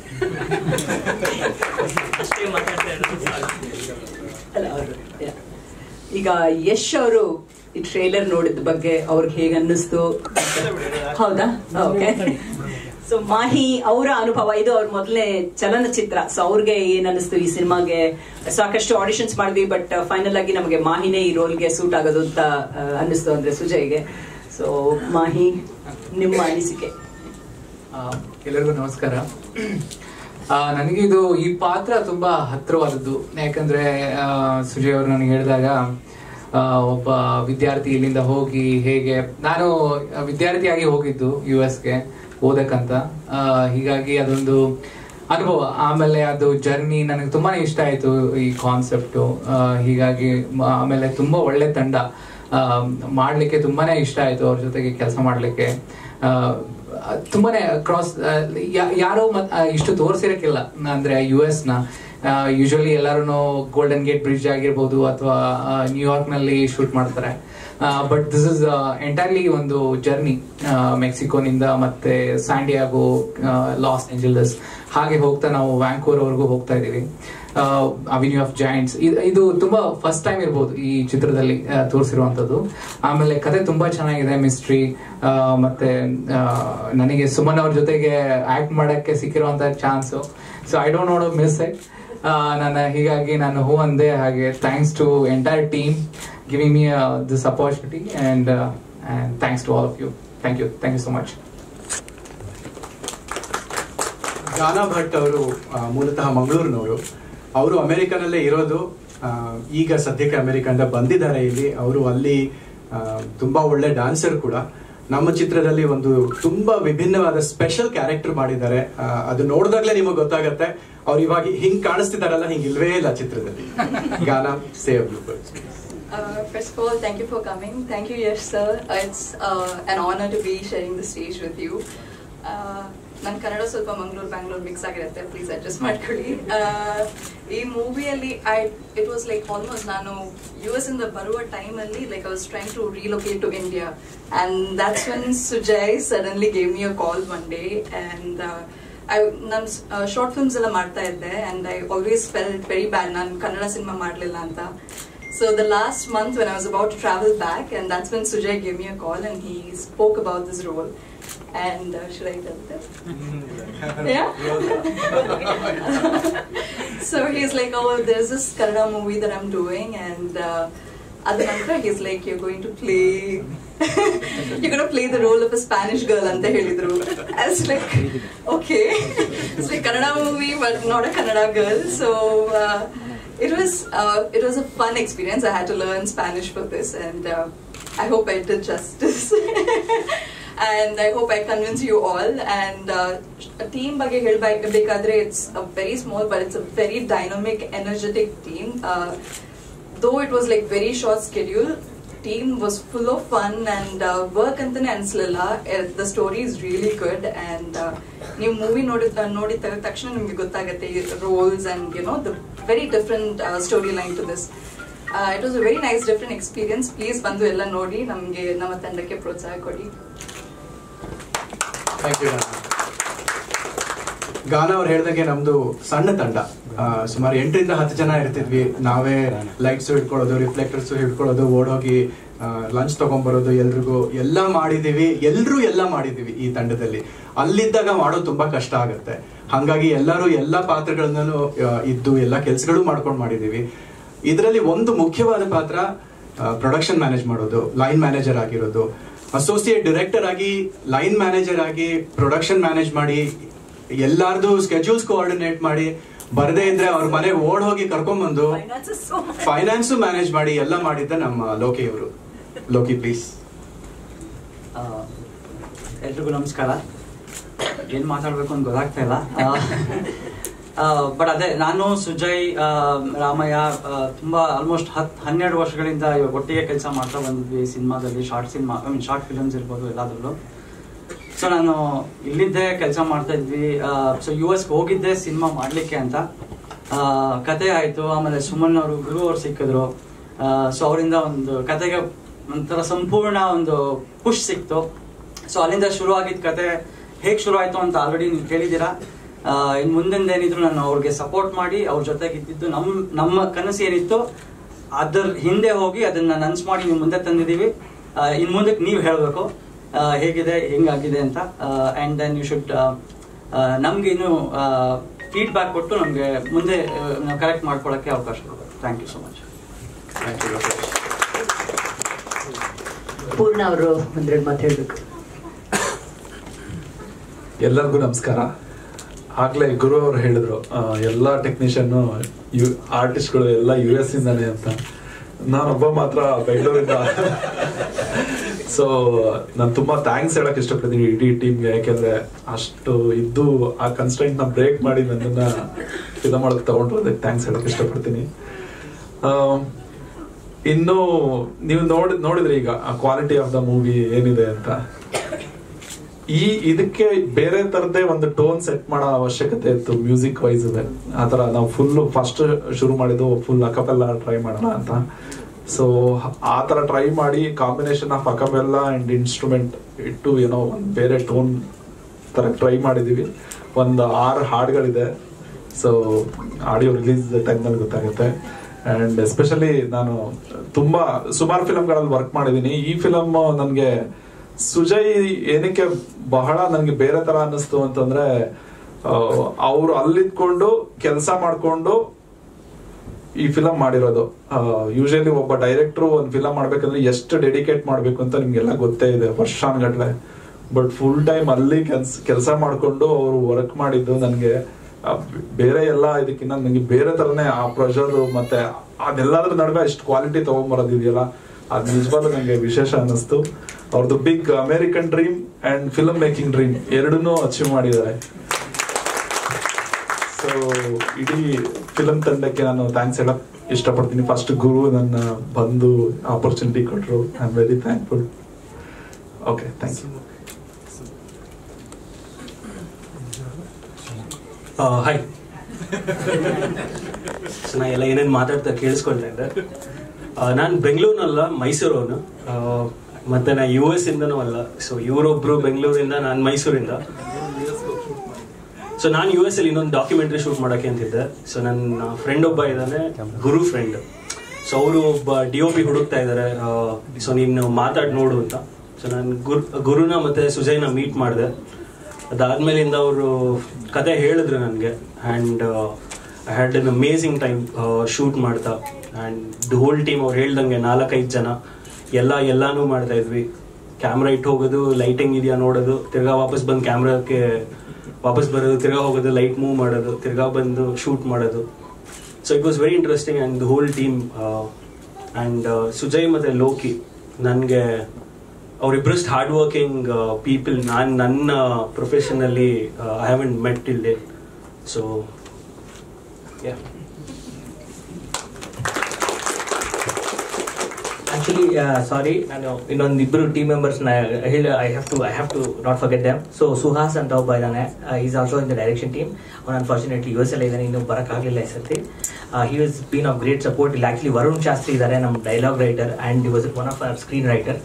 ಅಷ್ಟೇ ಮಾತಾಡ್ತಾ ಇರೋದು ಸಾಕು. ಅಲ್ಲ, ಅವ್ರು- yeah. ಈಗ ಯಶ್ ಅವರು ಈ trailer ನೋಡಿದ ಬಗ್ಗೆ ಅವ್ರಿಗೆ ಹೇಗೆ ಅನ್ನಿಸ್ತು ಹೌದಾ ಓಕೆ ಸೊ ಮಾಹಿ ಅವರ ಅನುಭವ ಇದು ಅವ್ರ ಮೊದಲನೇ ಚಲನಚಿತ್ರ ಸೊ ಅವ್ರಿಗೆ ಏನ್ ಅನ್ನಿಸ್ತು ಈ ಸಿನಿಮಾಗೆ ಸಾಕಷ್ಟು ಆಡಿಷನ್ಸ್ ಮಾಡಿದ್ವಿ ಬಟ್ ಫೈನಲ್ ಆಗಿ ನಮಗೆ ಮಾಹಿನೇ ಈ ರೋಲ್ಗೆ ಸೂಟ್ ಆಗೋದು ಅಂತ ಆ, ಅನ್ನಿಸ್ತು ಅಂದ್ರೆ ಸುಜಯ್ಗೆ ಸೊ ಮಾಹಿ ನಿಮ್ಮ ಅನಿಸಿಕೆ ಆ, ಎಲ್ಲರಿಗೂ ನಮಸ್ಕಾರ ಆ, ನನಗೆ ಇದು ಈ ಪಾತ್ರ ತುಂಬಾ ಹತ್ತಿರವಾದದ್ದು ಯಾಕಂದ್ರೆ ಆ, ಸುಜಯ್ ಅವರು ನನಗೆ ಹೇಳಿದಾಗ ಆ, ಒಬ್ಬ ವಿದ್ಯಾರ್ಥಿ ಇಲ್ಲಿಂದ ಹೋಗಿ ಹೇಗೆ ನಾನು ವಿದ್ಯಾರ್ಥಿಯಾಗಿ ಹೋಗಿದ್ದು ಯು ಎಸ್ಗೆ ಓದಕ್ಕಂತ ಆ, ಹೀಗಾಗಿ ಅದೊಂದು ಅನುಭವ ಆಮೇಲೆ ಅದು ಜರ್ನಿ ನನಗೆ ತುಂಬಾನೇ ಇಷ್ಟ ಆಯ್ತು ಈ ಕಾನ್ಸೆಪ್ಟ್ ಹೀಗಾಗಿ ಮ- ಆಮೇಲೆ ತುಂಬಾ ಒಳ್ಳೆ ತಂಡ ಆ, ಮಾಡ್ಲಿಕ್ಕೆ ತುಂಬಾನೇ ಇಷ್ಟ ಆಯ್ತು ಅವ್ರ ಜೊತೆಗೆ ಕೆಲಸ ಮಾಡ್ಲಿಕ್ಕೆ ಆ, ತುಂಬಾನೇ ಕ್ರಾಸ್ ಯಾರೋ ಮತ್ ಆ, ಇಷ್ಟು ತೋರಿಸಿರಕ್ಕಿಲ್ಲ ಅಂದ್ರೆ ಯು ಎಸ್ ನ ಯೂಶಲಿ ಎಲ್ಲರೂ ಗೋಲ್ಡನ್ ಗೇಟ್ ಬ್ರಿಡ್ಜ್ ಆಗಿರ್ಬೋದು ಅಥವಾ ನ್ಯೂಯಾರ್ಕ್ ನಲ್ಲಿ ಶೂಟ್ ಮಾಡ್ತಾರೆ ಬಟ್ ದಿಸ್ ಇಸ್ ಎಂಟೈರ್ಲಿ ಒಂದು ಜರ್ನಿ ಮೆಕ್ಸಿಕೋನಿಂದ ಮತ್ತೆ ಸ್ಯಾಂಡಿಯಾಗೋ ಲಾಸ್ ಏಂಜಲಸ್ ಹಾಗೆ ಹೋಗ್ತಾ ನಾವು ವ್ಯಾಂಕೂರ್ ವರೆಗೂ ಹೋಗ್ತಾ ಇದೀವಿ ಅವಿನ್ಯೂ ಆಫ್ ಜಾಯಿಂಟ್ಸ್ ಇದು ತುಂಬಾ ಫಸ್ಟ್ ಟೈಮ್ ಇರ್ಬೋದು ಈ ಚಿತ್ರದಲ್ಲಿ ತೋರಿಸಿರುವಂತದ್ದು ಆಮೇಲೆ ಕತೆ ತುಂಬಾ ಚೆನ್ನಾಗಿದೆ ಮಿಸ್ಟ್ರಿ ಮತ್ತೆ ಆ, ನನಗೆ ಸುಮನ್ ಅವ್ರ ಜೊತೆಗೆ ಆಕ್ಟ್ ಮಾಡಕ್ಕೆ ಸಿಕ್ಕಿರುವಂತ chance so I don't not miss it ನಾನು ಹೀಗಾಗಿ ನಾನು ಹೂ ಅಂದೆ ಹಾಗೆ thanks to entire team giving me this opportunity and and thanks to all of you thank you thank you so much Gana Bhat ಅವರು ಆ, ಮೂಲತಃ ಮಂಗಳೂರಿನವರು ಅವರು ಅಮೆರಿಕನಲ್ಲೇ ಇರೋದು ಆ, ಈಗ ಸದ್ಯಕ್ಕೆ ಅಮೆರಿಕದಿಂದ ಬಂದಿದ್ದಾರೆ ಇಲ್ಲಿ ಅವರು ಅಲ್ಲಿ ಆ, ತುಂಬಾ ಒಳ್ಳೆ ಡಾನ್ಸರ್ ಕೂಡ ನಮ್ಮ ಚಿತ್ರದಲ್ಲಿ ಒಂದು ತುಂಬಾ ವಿಭಿನ್ನವಾದ ಸ್ಪೆಷಲ್ ಕ್ಯಾರೆಕ್ಟರ್ ಮಾಡಿದ್ದಾರೆ ಆ, ಅದು ನೋಡಿದಾಗ್ಲೇ ನಿಮಗೆ ಗೊತ್ತಾಗತ್ತೆ ಅವ್ರು ಇವಾಗ ಹಿಂಗ್ ಕಾಣಿಸ್ತಿದಾರಲ್ಲ ಹಿಂಗ್ ಇಲ್ವೇ ಇಲ್ಲ ಚಿತ್ರದಲ್ಲಿ ಗಾನಾ ಸೇವ್ Uh, first of all, thank you for coming. Thank you, Yash sir. Uh, it's uh, an honor to be sharing the stage with you. ನನ್ನ ಕನ್ನಡ ಸ್ವಲ್ಪ ಮಂಗಳೂರು ಬ್ಯಾಂಗ್ಳೂರು ಮಿಕ್ಸ್ ಆಗಿರುತ್ತೆ ಪ್ಲೀಸ್ ಅಡ್ಜಸ್ಟ್ ಮಾಡ್ಕೊಳ್ಳಿ Uh, ಈ ಮೂವಿಯಲ್ಲಿ I it was like almost ನಾನು U S ಇಂದ ಬರುವ ಟೈಮಲ್ಲಿ like I was trying to relocate to India and that's when Sujay suddenly gave me a call one day and I ನಾನು short films ಎಲ್ಲ ಮಾಡ್ತಾ ಇದ್ದೆ and I always felt very bad ನಾನು Kannada cinema ಮಾಡಲಿಲ್ಲ ಅಂತ So the last month when I was about to travel back, and that's when Sujay gave me a call and he spoke about this role. And uh, should I tell this? yeah. so he's like, oh, there's this Kannada movie that I'm doing, and uh, Adanantra, he's like, you're going to play, you're going to play the role of a Spanish girl, anta helidru. I was like, okay, it's like Kannada movie, but not a Kannada girl. So. Uh, it was uh, it was a fun experience. I had to learn Spanish for this, and uh, I hope I did justice. and I hope I convince you all. And uh, a team ಬಗ್ಗೆ ಹೇಳ್ಬೇಕಾದ್ರೆ it's a very small, but it's a very dynamic, energetic team. Uh, though it was like very short schedule, team was full of fun and uh, work ಅಂತಾನೆ ಅನ್ಸ್ಲಿಲ್ಲ the story is really good and ನೀವು movie ನೋಡಿದ ನೋಡಿದ ತಕ್ಷಣ ನಿಮ್ಗೆ ಗೊತ್ತಾಗುತ್ತೆ roles and you know the very different story line to this it was a very nice different experience please ಬಂದು ಎಲ್ಲ ನೋಡಿ ನಮಗೆ ನಮ್ಮ ತಂಡಕ್ಕೆ ಪ್ರೋತ್ಸಾಹ ಕೊಡಿ ಥ್ಯಾಂಕ್ ಯು ಗಾನ ಅವ್ರು ಹೇಳ್ದಂಗೆ ನಮ್ದು ಸಣ್ಣ ತಂಡ ಆ, ಸುಮಾರು ಎಂಟರಿಂದ ಹತ್ತು ಜನ ಇರ್ತಿದ್ವಿ ನಾವೇ ಲೈಟ್ಸ್ ಹಿಡ್ಕೊಳ್ಳೋದು ರಿಫ್ಲೆಕ್ಟರ್ಸ್ ಹಿಡ್ಕೊಳ್ಳೋದು ಓಡೋಗಿ ಲಂಚ್ ತಗೊಂಡ್ಬರೋದು ಎಲ್ರಿಗೂ ಎಲ್ಲ ಮಾಡಿದೀವಿ ಎಲ್ರೂ ಎಲ್ಲ ಮಾಡಿದೀವಿ ಈ ತಂಡದಲ್ಲಿ ಅಲ್ಲಿದ್ದಾಗ ಮಾಡೋದು ತುಂಬಾ ಕಷ್ಟ ಆಗುತ್ತೆ ಹಂಗಾಗಿ ಎಲ್ಲರೂ ಎಲ್ಲಾ ಪಾತ್ರಗಳನ್ನೂ ಆ, ಇದ್ದು ಎಲ್ಲ ಕೆಲಸಗಳು ಮಾಡ್ಕೊಂಡು ಮಾಡಿದೀವಿ ಇದರಲ್ಲಿ ಒಂದು ಮುಖ್ಯವಾದ ಪಾತ್ರ ಪ್ರೊಡಕ್ಷನ್ ಮ್ಯಾನೇಜ್ ಮಾಡೋದು ಲೈನ್ ಮ್ಯಾನೇಜರ್ ಆಗಿರೋದು ಅಸೋಸಿಯೇಟ್ ಡೈರೆಕ್ಟರ್ ಆಗಿ ಲೈನ್ ಮ್ಯಾನೇಜರ್ ಆಗಿ ಪ್ರೊಡಕ್ಷನ್ ಮ್ಯಾನೇಜ್ ಮಾಡಿ ಎಲ್ಲಾರ್ದು ಸ್ಕೆಡ್ಯೂಲ್ಸ್ ಕೋಆರ್ಡಿನೇಟ್ ಮಾಡಿ ಬರದೇ ಇದ್ರೆ ಅವ್ರ ಮನೆಗೆ ಓಡ್ ಹೋಗಿ ಕರ್ಕೊಂಡ್ಬಂದು Finance is so much. Finance manage ಮಾಡಿ ಎಲ್ಲ ಮಾಡಿದ್ದ ನಮ್ಮ ಲೋಕಿ ಅವರು ಲೋಕಿ ಪ್ಲೀಸ್ ಆ, ಎಲ್ರಿಗೂ ನಮಸ್ಕಾರ ಏನು ಮಾತಾಡಬೇಕು ಅಂತ ಗೊತ್ತಾಗ್ತಾ ಇಲ್ಲ ಬಟ್ ಅದೇ ನಾನು ಸುಜಯ್ ಆ, ರಾಮಯ್ಯ ಆ, ತುಂಬಾ ಆಲ್ಮೋಸ್ಟ್ ಹತ್ ಹನ್ನೆರಡು ವರ್ಷಗಳಿಂದ ಇವಾಗ ಒಟ್ಟಿಗೆ ಕೆಲಸ ಮಾಡ್ತಾ ಬಂದಿದ್ವಿ ಸಿನಿಮಾದಲ್ಲಿ short cinema I mean short films ಇರ್ಬೋದು ಎಲ್ಲದರಲ್ಲೂ ಸೊ ನಾನು ಇಲ್ಲಿದ್ದೇ ಕೆಲಸ ಮಾಡ್ತಾ ಇದ್ವಿ ಸೊ ಯು ಎಸ್ಗೆ ಹೋಗಿದ್ದೆ ಸಿನಿಮಾ ಮಾಡಲಿಕ್ಕೆ ಅಂತ ಆ, ಕತೆ ಆಯಿತು ಆಮೇಲೆ ಸುಮನ್ ಅವರು ಗುರು ಅವ್ರು ಸಿಕ್ಕಿದ್ರು ಸೊ ಅವರಿಂದ ಒಂದು ಕತೆಗೆ ಒಂಥರ ಸಂಪೂರ್ಣ ಒಂದು ಪುಷ್ ಸಿಕ್ತು ಸೊ ಅಲ್ಲಿಂದ ಶುರು ಆಗಿದ್ದ ಕತೆ ಹೇಗೆ ಶುರು ಆಯಿತು ಅಂತ ಆಲ್ರೆಡಿ ನೀವು ಕೇಳಿದ್ದೀರಾ ಇನ್ನು ಮುಂದಿಂದ ಏನಿದ್ರು ನಾನು ಅವ್ರಿಗೆ ಸಪೋರ್ಟ್ ಮಾಡಿ ಅವ್ರ ಜೊತೆಗೆ ಇದ್ದಿದ್ದು ನಮ್ಮ ನಮ್ಮ ಕನಸು ಏನಿತ್ತು ಅದರ ಹಿಂದೆ ಹೋಗಿ ಅದನ್ನ ನನ್ಸ್ ಮಾಡಿ ನೀವು ಮುಂದೆ ತಂದಿದ್ದೀವಿ ಇನ್ನು ಮುಂದಕ್ಕೆ ನೀವು ಹೇಳಬೇಕು ಹೇಗಿದೆ ಹೆಂಗಾಗಿದೆ ಅಂತ ಆ್ಯಂಡ್ ದೆನ್ ಯು ಶುಡ್ ನಮ್ಗೆ ಇನ್ನು ಫೀಡ್ಬ್ಯಾಕ್ ಕೊಟ್ಟು ನಮಗೆ ಮುಂದೆ ಆ, ನಾವು ಕರೆಕ್ಟ್ ಮಾಡ್ಕೊಳ್ಳೋಕ್ಕೆ ಅವಕಾಶ ಕೊಡಬೇಕು ಥ್ಯಾಂಕ್ ಯು ಸೊ ಮಚ್ ಪೂರ್ಣ ಅವರು ಒಂದೆರಡು ಮಾತು ಹೇಳ್ಬೇಕು ಎಲ್ಲರಿಗೂ ನಮಸ್ಕಾರ ಆಗ್ಲೇ ಗುರು ಅವರು ಹೇಳಿದ್ರು ಆ, ಎಲ್ಲ ಟೆಕ್ನಿಷಿಯನ್ ಯು ಆರ್ಟಿಸ್ಟ್ಗಳು ಎಲ್ಲ ಯು ಎಸ್ ಇಂದಾನೆ ಅಂತ ನಾನೊಬ್ಬ ಮಾತ್ರ ಬೆಂಗಳೂರಿಂದ ಸೊ ನಾನು ತುಂಬಾ ಥ್ಯಾಂಕ್ಸ್ ಹೇಳಕ್ ಇಷ್ಟಪಡ್ತೀನಿ ಇಡೀ ಟೀಮ್ಗೆ ಯಾಕೆಂದ್ರೆ ಅಷ್ಟು ಇದ್ದು ಆ ಕನ್ಸ್ಟೆಂಟ್ ನ ಬ್ರೇಕ್ ಮಾಡಿ ನನ್ನನ್ನ ಫಿಲಮ್ ಮಾಡಕ್ ತಗೊಂಡ್ರು ಅದಕ್ಕೆ ಥ್ಯಾಂಕ್ಸ್ ಹೇಳಕ್ ಇಷ್ಟಪಡ್ತೀನಿ ಆ, ಇನ್ನು ನೀವು ನೋಡಿ ನೋಡಿದ್ರಿ ಈಗ ಕ್ವಾಲಿಟಿ ಆಫ್ ದ ಮೂವಿ ಏನಿದೆ ಅಂತ ಈ ಇದಕ್ಕೆ ಬೇರೆ ತರದೇ ಒಂದು ಟೋನ್ ಸೆಟ್ ಮಾಡೋ ಅವಶ್ಯಕತೆ ಇತ್ತು ಮ್ಯೂಸಿಕ್ ವೈಸ್ ಆತರ ನಾವು ಫುಲ್ ಫಸ್ಟ್ ಶುರು ಮಾಡಿದ್ದು ಫುಲ್ ಅಕಪೆಲ್ಲ ಟ್ರೈ ಮಾಡೋಣ ಅಂತ ಸೊ ಆ ತರ ಟ್ರೈ ಮಾಡಿ combination of acapella and instrument ಇಟ್ಟು ಏನೋ ಒಂದು ಬೇರೆ ಟೋನ್ ತರ ಟ್ರೈ ಮಾಡಿದೀವಿ ಒಂದು ಆರು ಹಾಡುಗಳಿದೆ ಸೊ ಆಡಿಯೋ ರಿಲೀಸ್ ಟೈಮ್ನಲ್ಲಿ ಗೊತ್ತಾಗುತ್ತೆ ಅಂಡ್ ಎಸ್ಪೆಷಲಿ ನಾನು ತುಂಬಾ ಸುಮಾರು ಫಿಲಮ್ಗಳಲ್ಲಿ ವರ್ಕ್ ಮಾಡಿದ್ದೀನಿ ಈ ಫಿಲಮ್ ನನಗೆ ಸುಜಯ್ ಏನಕ್ಕೆ ಬಹಳ ನನಗೆ ಬೇರೆ ತರ ಅನ್ನಿಸ್ತು ಅಂತಂದ್ರೆ ಅವರು ಅಲ್ಲಿದ್ಕೊಂಡು ಕೆಲಸ ಮಾಡ್ಕೊಂಡು ಈ ಫಿಲಮ್ ಮಾಡಿರೋದು ಯೂಶಲಿ ಒಬ್ಬ ಡೈರೆಕ್ಟರ್ ಒಂದು ಫಿಲಮ್ ಮಾಡ್ಬೇಕಂದ್ರೆ ಎಷ್ಟು ಡೆಡಿಕೇಟ್ ಮಾಡ್ಬೇಕು ಅಂತ ನಿಮ್ಗೆಲ್ಲ ಗೊತ್ತೇ ಇದೆ ವರ್ಷಾನ್ಗಟ್ಲೆ ಬಟ್ ಫುಲ್ ಟೈಮ್ ಅಲ್ಲಿ ಕೆಲ್ಸ ಕೆಲಸ ಮಾಡ್ಕೊಂಡು ಅವರು ವರ್ಕ್ ಮಾಡಿದ್ದು ನನಗೆ ಬೇರೆ ಎಲ್ಲ ಇದಕ್ಕಿಂತ ನನಗೆ ಬೇರೆ ತರನೇ ಆ ಪ್ರೆಷರ್ ಮತ್ತೆ ಅದೆಲ್ಲದ್ರ ನಡುವೆ ಅಷ್ಟು ಕ್ವಾಲಿಟಿ ತಗೊಂಬರೋದಿದೆಯಲ್ಲ ಅದು ನಿಜವಾಗ್ಲೂ ನನಗೆ ವಿಶೇಷ ಅನ್ನಿಸ್ತು ಅವ್ರದ್ದು big American dream and film making dream ಎರಡನ್ನೂ ಅಚೀವ್ ಮಾಡಿದ್ದಾರೆ ಸೊ ಇಡೀ ಫಿಲಂ ತಂಡಕ್ಕೆ ನಾನು ಥ್ಯಾಂಕ್ಸ್ ಹೇಳಕ್ ಇಷ್ಟಪಡ್ತೀನಿ ಫಸ್ಟ್ ಗುರು ನನ್ನ ಬಂದು ಆಪರ್ಚುನಿಟಿ ಕೊಟ್ಟರು I am very thankful okay thank you hi so ನಾ ಎಲ್ಲ ಏನೇನು ಮಾತಾಡ್ತಾ ಕೇಳಿಸ್ಕೊಳ್ತಾ ಇದ್ದೆ ನಾನು ಬೆಂಗಳೂರಿನಲ್ಲ ಮೈಸೂರವನು ಮತ್ತೆ ನಾ ಯು ಎಸ್ ಇಂದನೂ ಅಲ್ಲ ಸೊ ಇವರೊಬ್ರು ಬೆಂಗಳೂರಿಂದ ನಾನು ಮೈಸೂರಿಂದ ಸೊ ನಾನು ಯು ಎಸ್ ಅಲ್ಲಿ ಇನ್ನೊಂದು ಡಾಕ್ಯುಮೆಂಟ್ರಿ ಶೂಟ್ ಮಾಡಕ್ಕೆ ಅಂತಿದ್ದೆ ಸೊ ನನ್ನ ಫ್ರೆಂಡ್ ಒಬ್ಬ ಇದ್ದಾನೆ ಗುರು ಫ್ರೆಂಡ್ ಸೊ ಅವರು ಒಬ್ಬ ಡಿ ಒ ಪಿ ಹುಡುಕ್ತಾ ಇದ್ದಾರೆ ಸೊ ನೀನು ಮಾತಾಡಿ ನೋಡು ಅಂತ ಸೊ ನಾನು ಗುರು ಗುರುನ ಮತ್ತೆ ಸುಜಯ್ನ ಮೀಟ್ ಮಾಡಿದೆ ಅದಾದ್ಮೇಲಿಂದ ಅವರು ಕತೆ ಹೇಳಿದ್ರು ನನಗೆ and I had an amazing time shoot ಮಾಡ್ತಾ ಆ್ಯಂಡ್ ದ ಹೋಲ್ ಟೀಮ್ ಅವ್ರು ಹೇಳ್ದಂಗೆ ನಾಲ್ಕೈದು ಜನ ಎಲ್ಲ ಎಲ್ಲಾನು ಮಾಡ್ತಾ ಇದ್ವಿ ಕ್ಯಾಮ್ರಾ ಇಟ್ಟು ಹೋಗೋದು ಲೈಟಿಂಗ್ ಇದೆಯಾ ನೋಡೋದು ತಿರ್ಗಾ ವಾಪಸ್ ಬಂದು ಕ್ಯಾಮ್ರಾಕ್ಕೆ ವಾಪಸ್ ಬರೋದು ತಿರ್ಗಾ ಹೋಗೋದು ಲೈಟ್ ಮೂವ್ ಮಾಡೋದು ತಿರ್ಗಾ ಬಂದು ಶೂಟ್ ಮಾಡೋದು so it was very interesting and the whole team and Sujay ಮತ್ತು ಲೋಕಿ ನನಗೆ ಅವರಿಬ್ಬರಷ್ಟು ಹಾರ್ಡ್ ವರ್ಕಿಂಗ್ ಪೀಪಲ್ ನಾನು ನನ್ನ professionally I haven't met till day so actually sorry ನಾನು ಇನ್ನೊಂದು ಇಬ್ಬರು ಟೀಮ್ ಮೆಂಬರ್ಸ್ ಹೇಳಿ I have to I have to not forget them so Suhas ಅಂತ ಒಬ್ಬ ಇದ್ದಾನೆ is also in the direction team ಅವ್ನು ಅನ್ಫಾರ್ಚುನೇಟ್ಲಿ ಯು ಎಸ್ ಅಲ್ಲಿ ಇದ್ದಾನೆ ಇನ್ನೂ ಬರೋಕ್ಕಾಗಲಿಲ್ಲ ಈ ಸರ್ತಿ he was been of great support ಇಲ್ಲಿ ಆಕ್ಚುಲಿ ವರುಣ್ ಶಾಸ್ತ್ರಿ ಇದ್ದಾರೆ ನಮ್ಮ ಡೈಲಾಗ್ ರೈಟರ್ ಆ್ಯಂಡ್ ಈ was one of our screen writer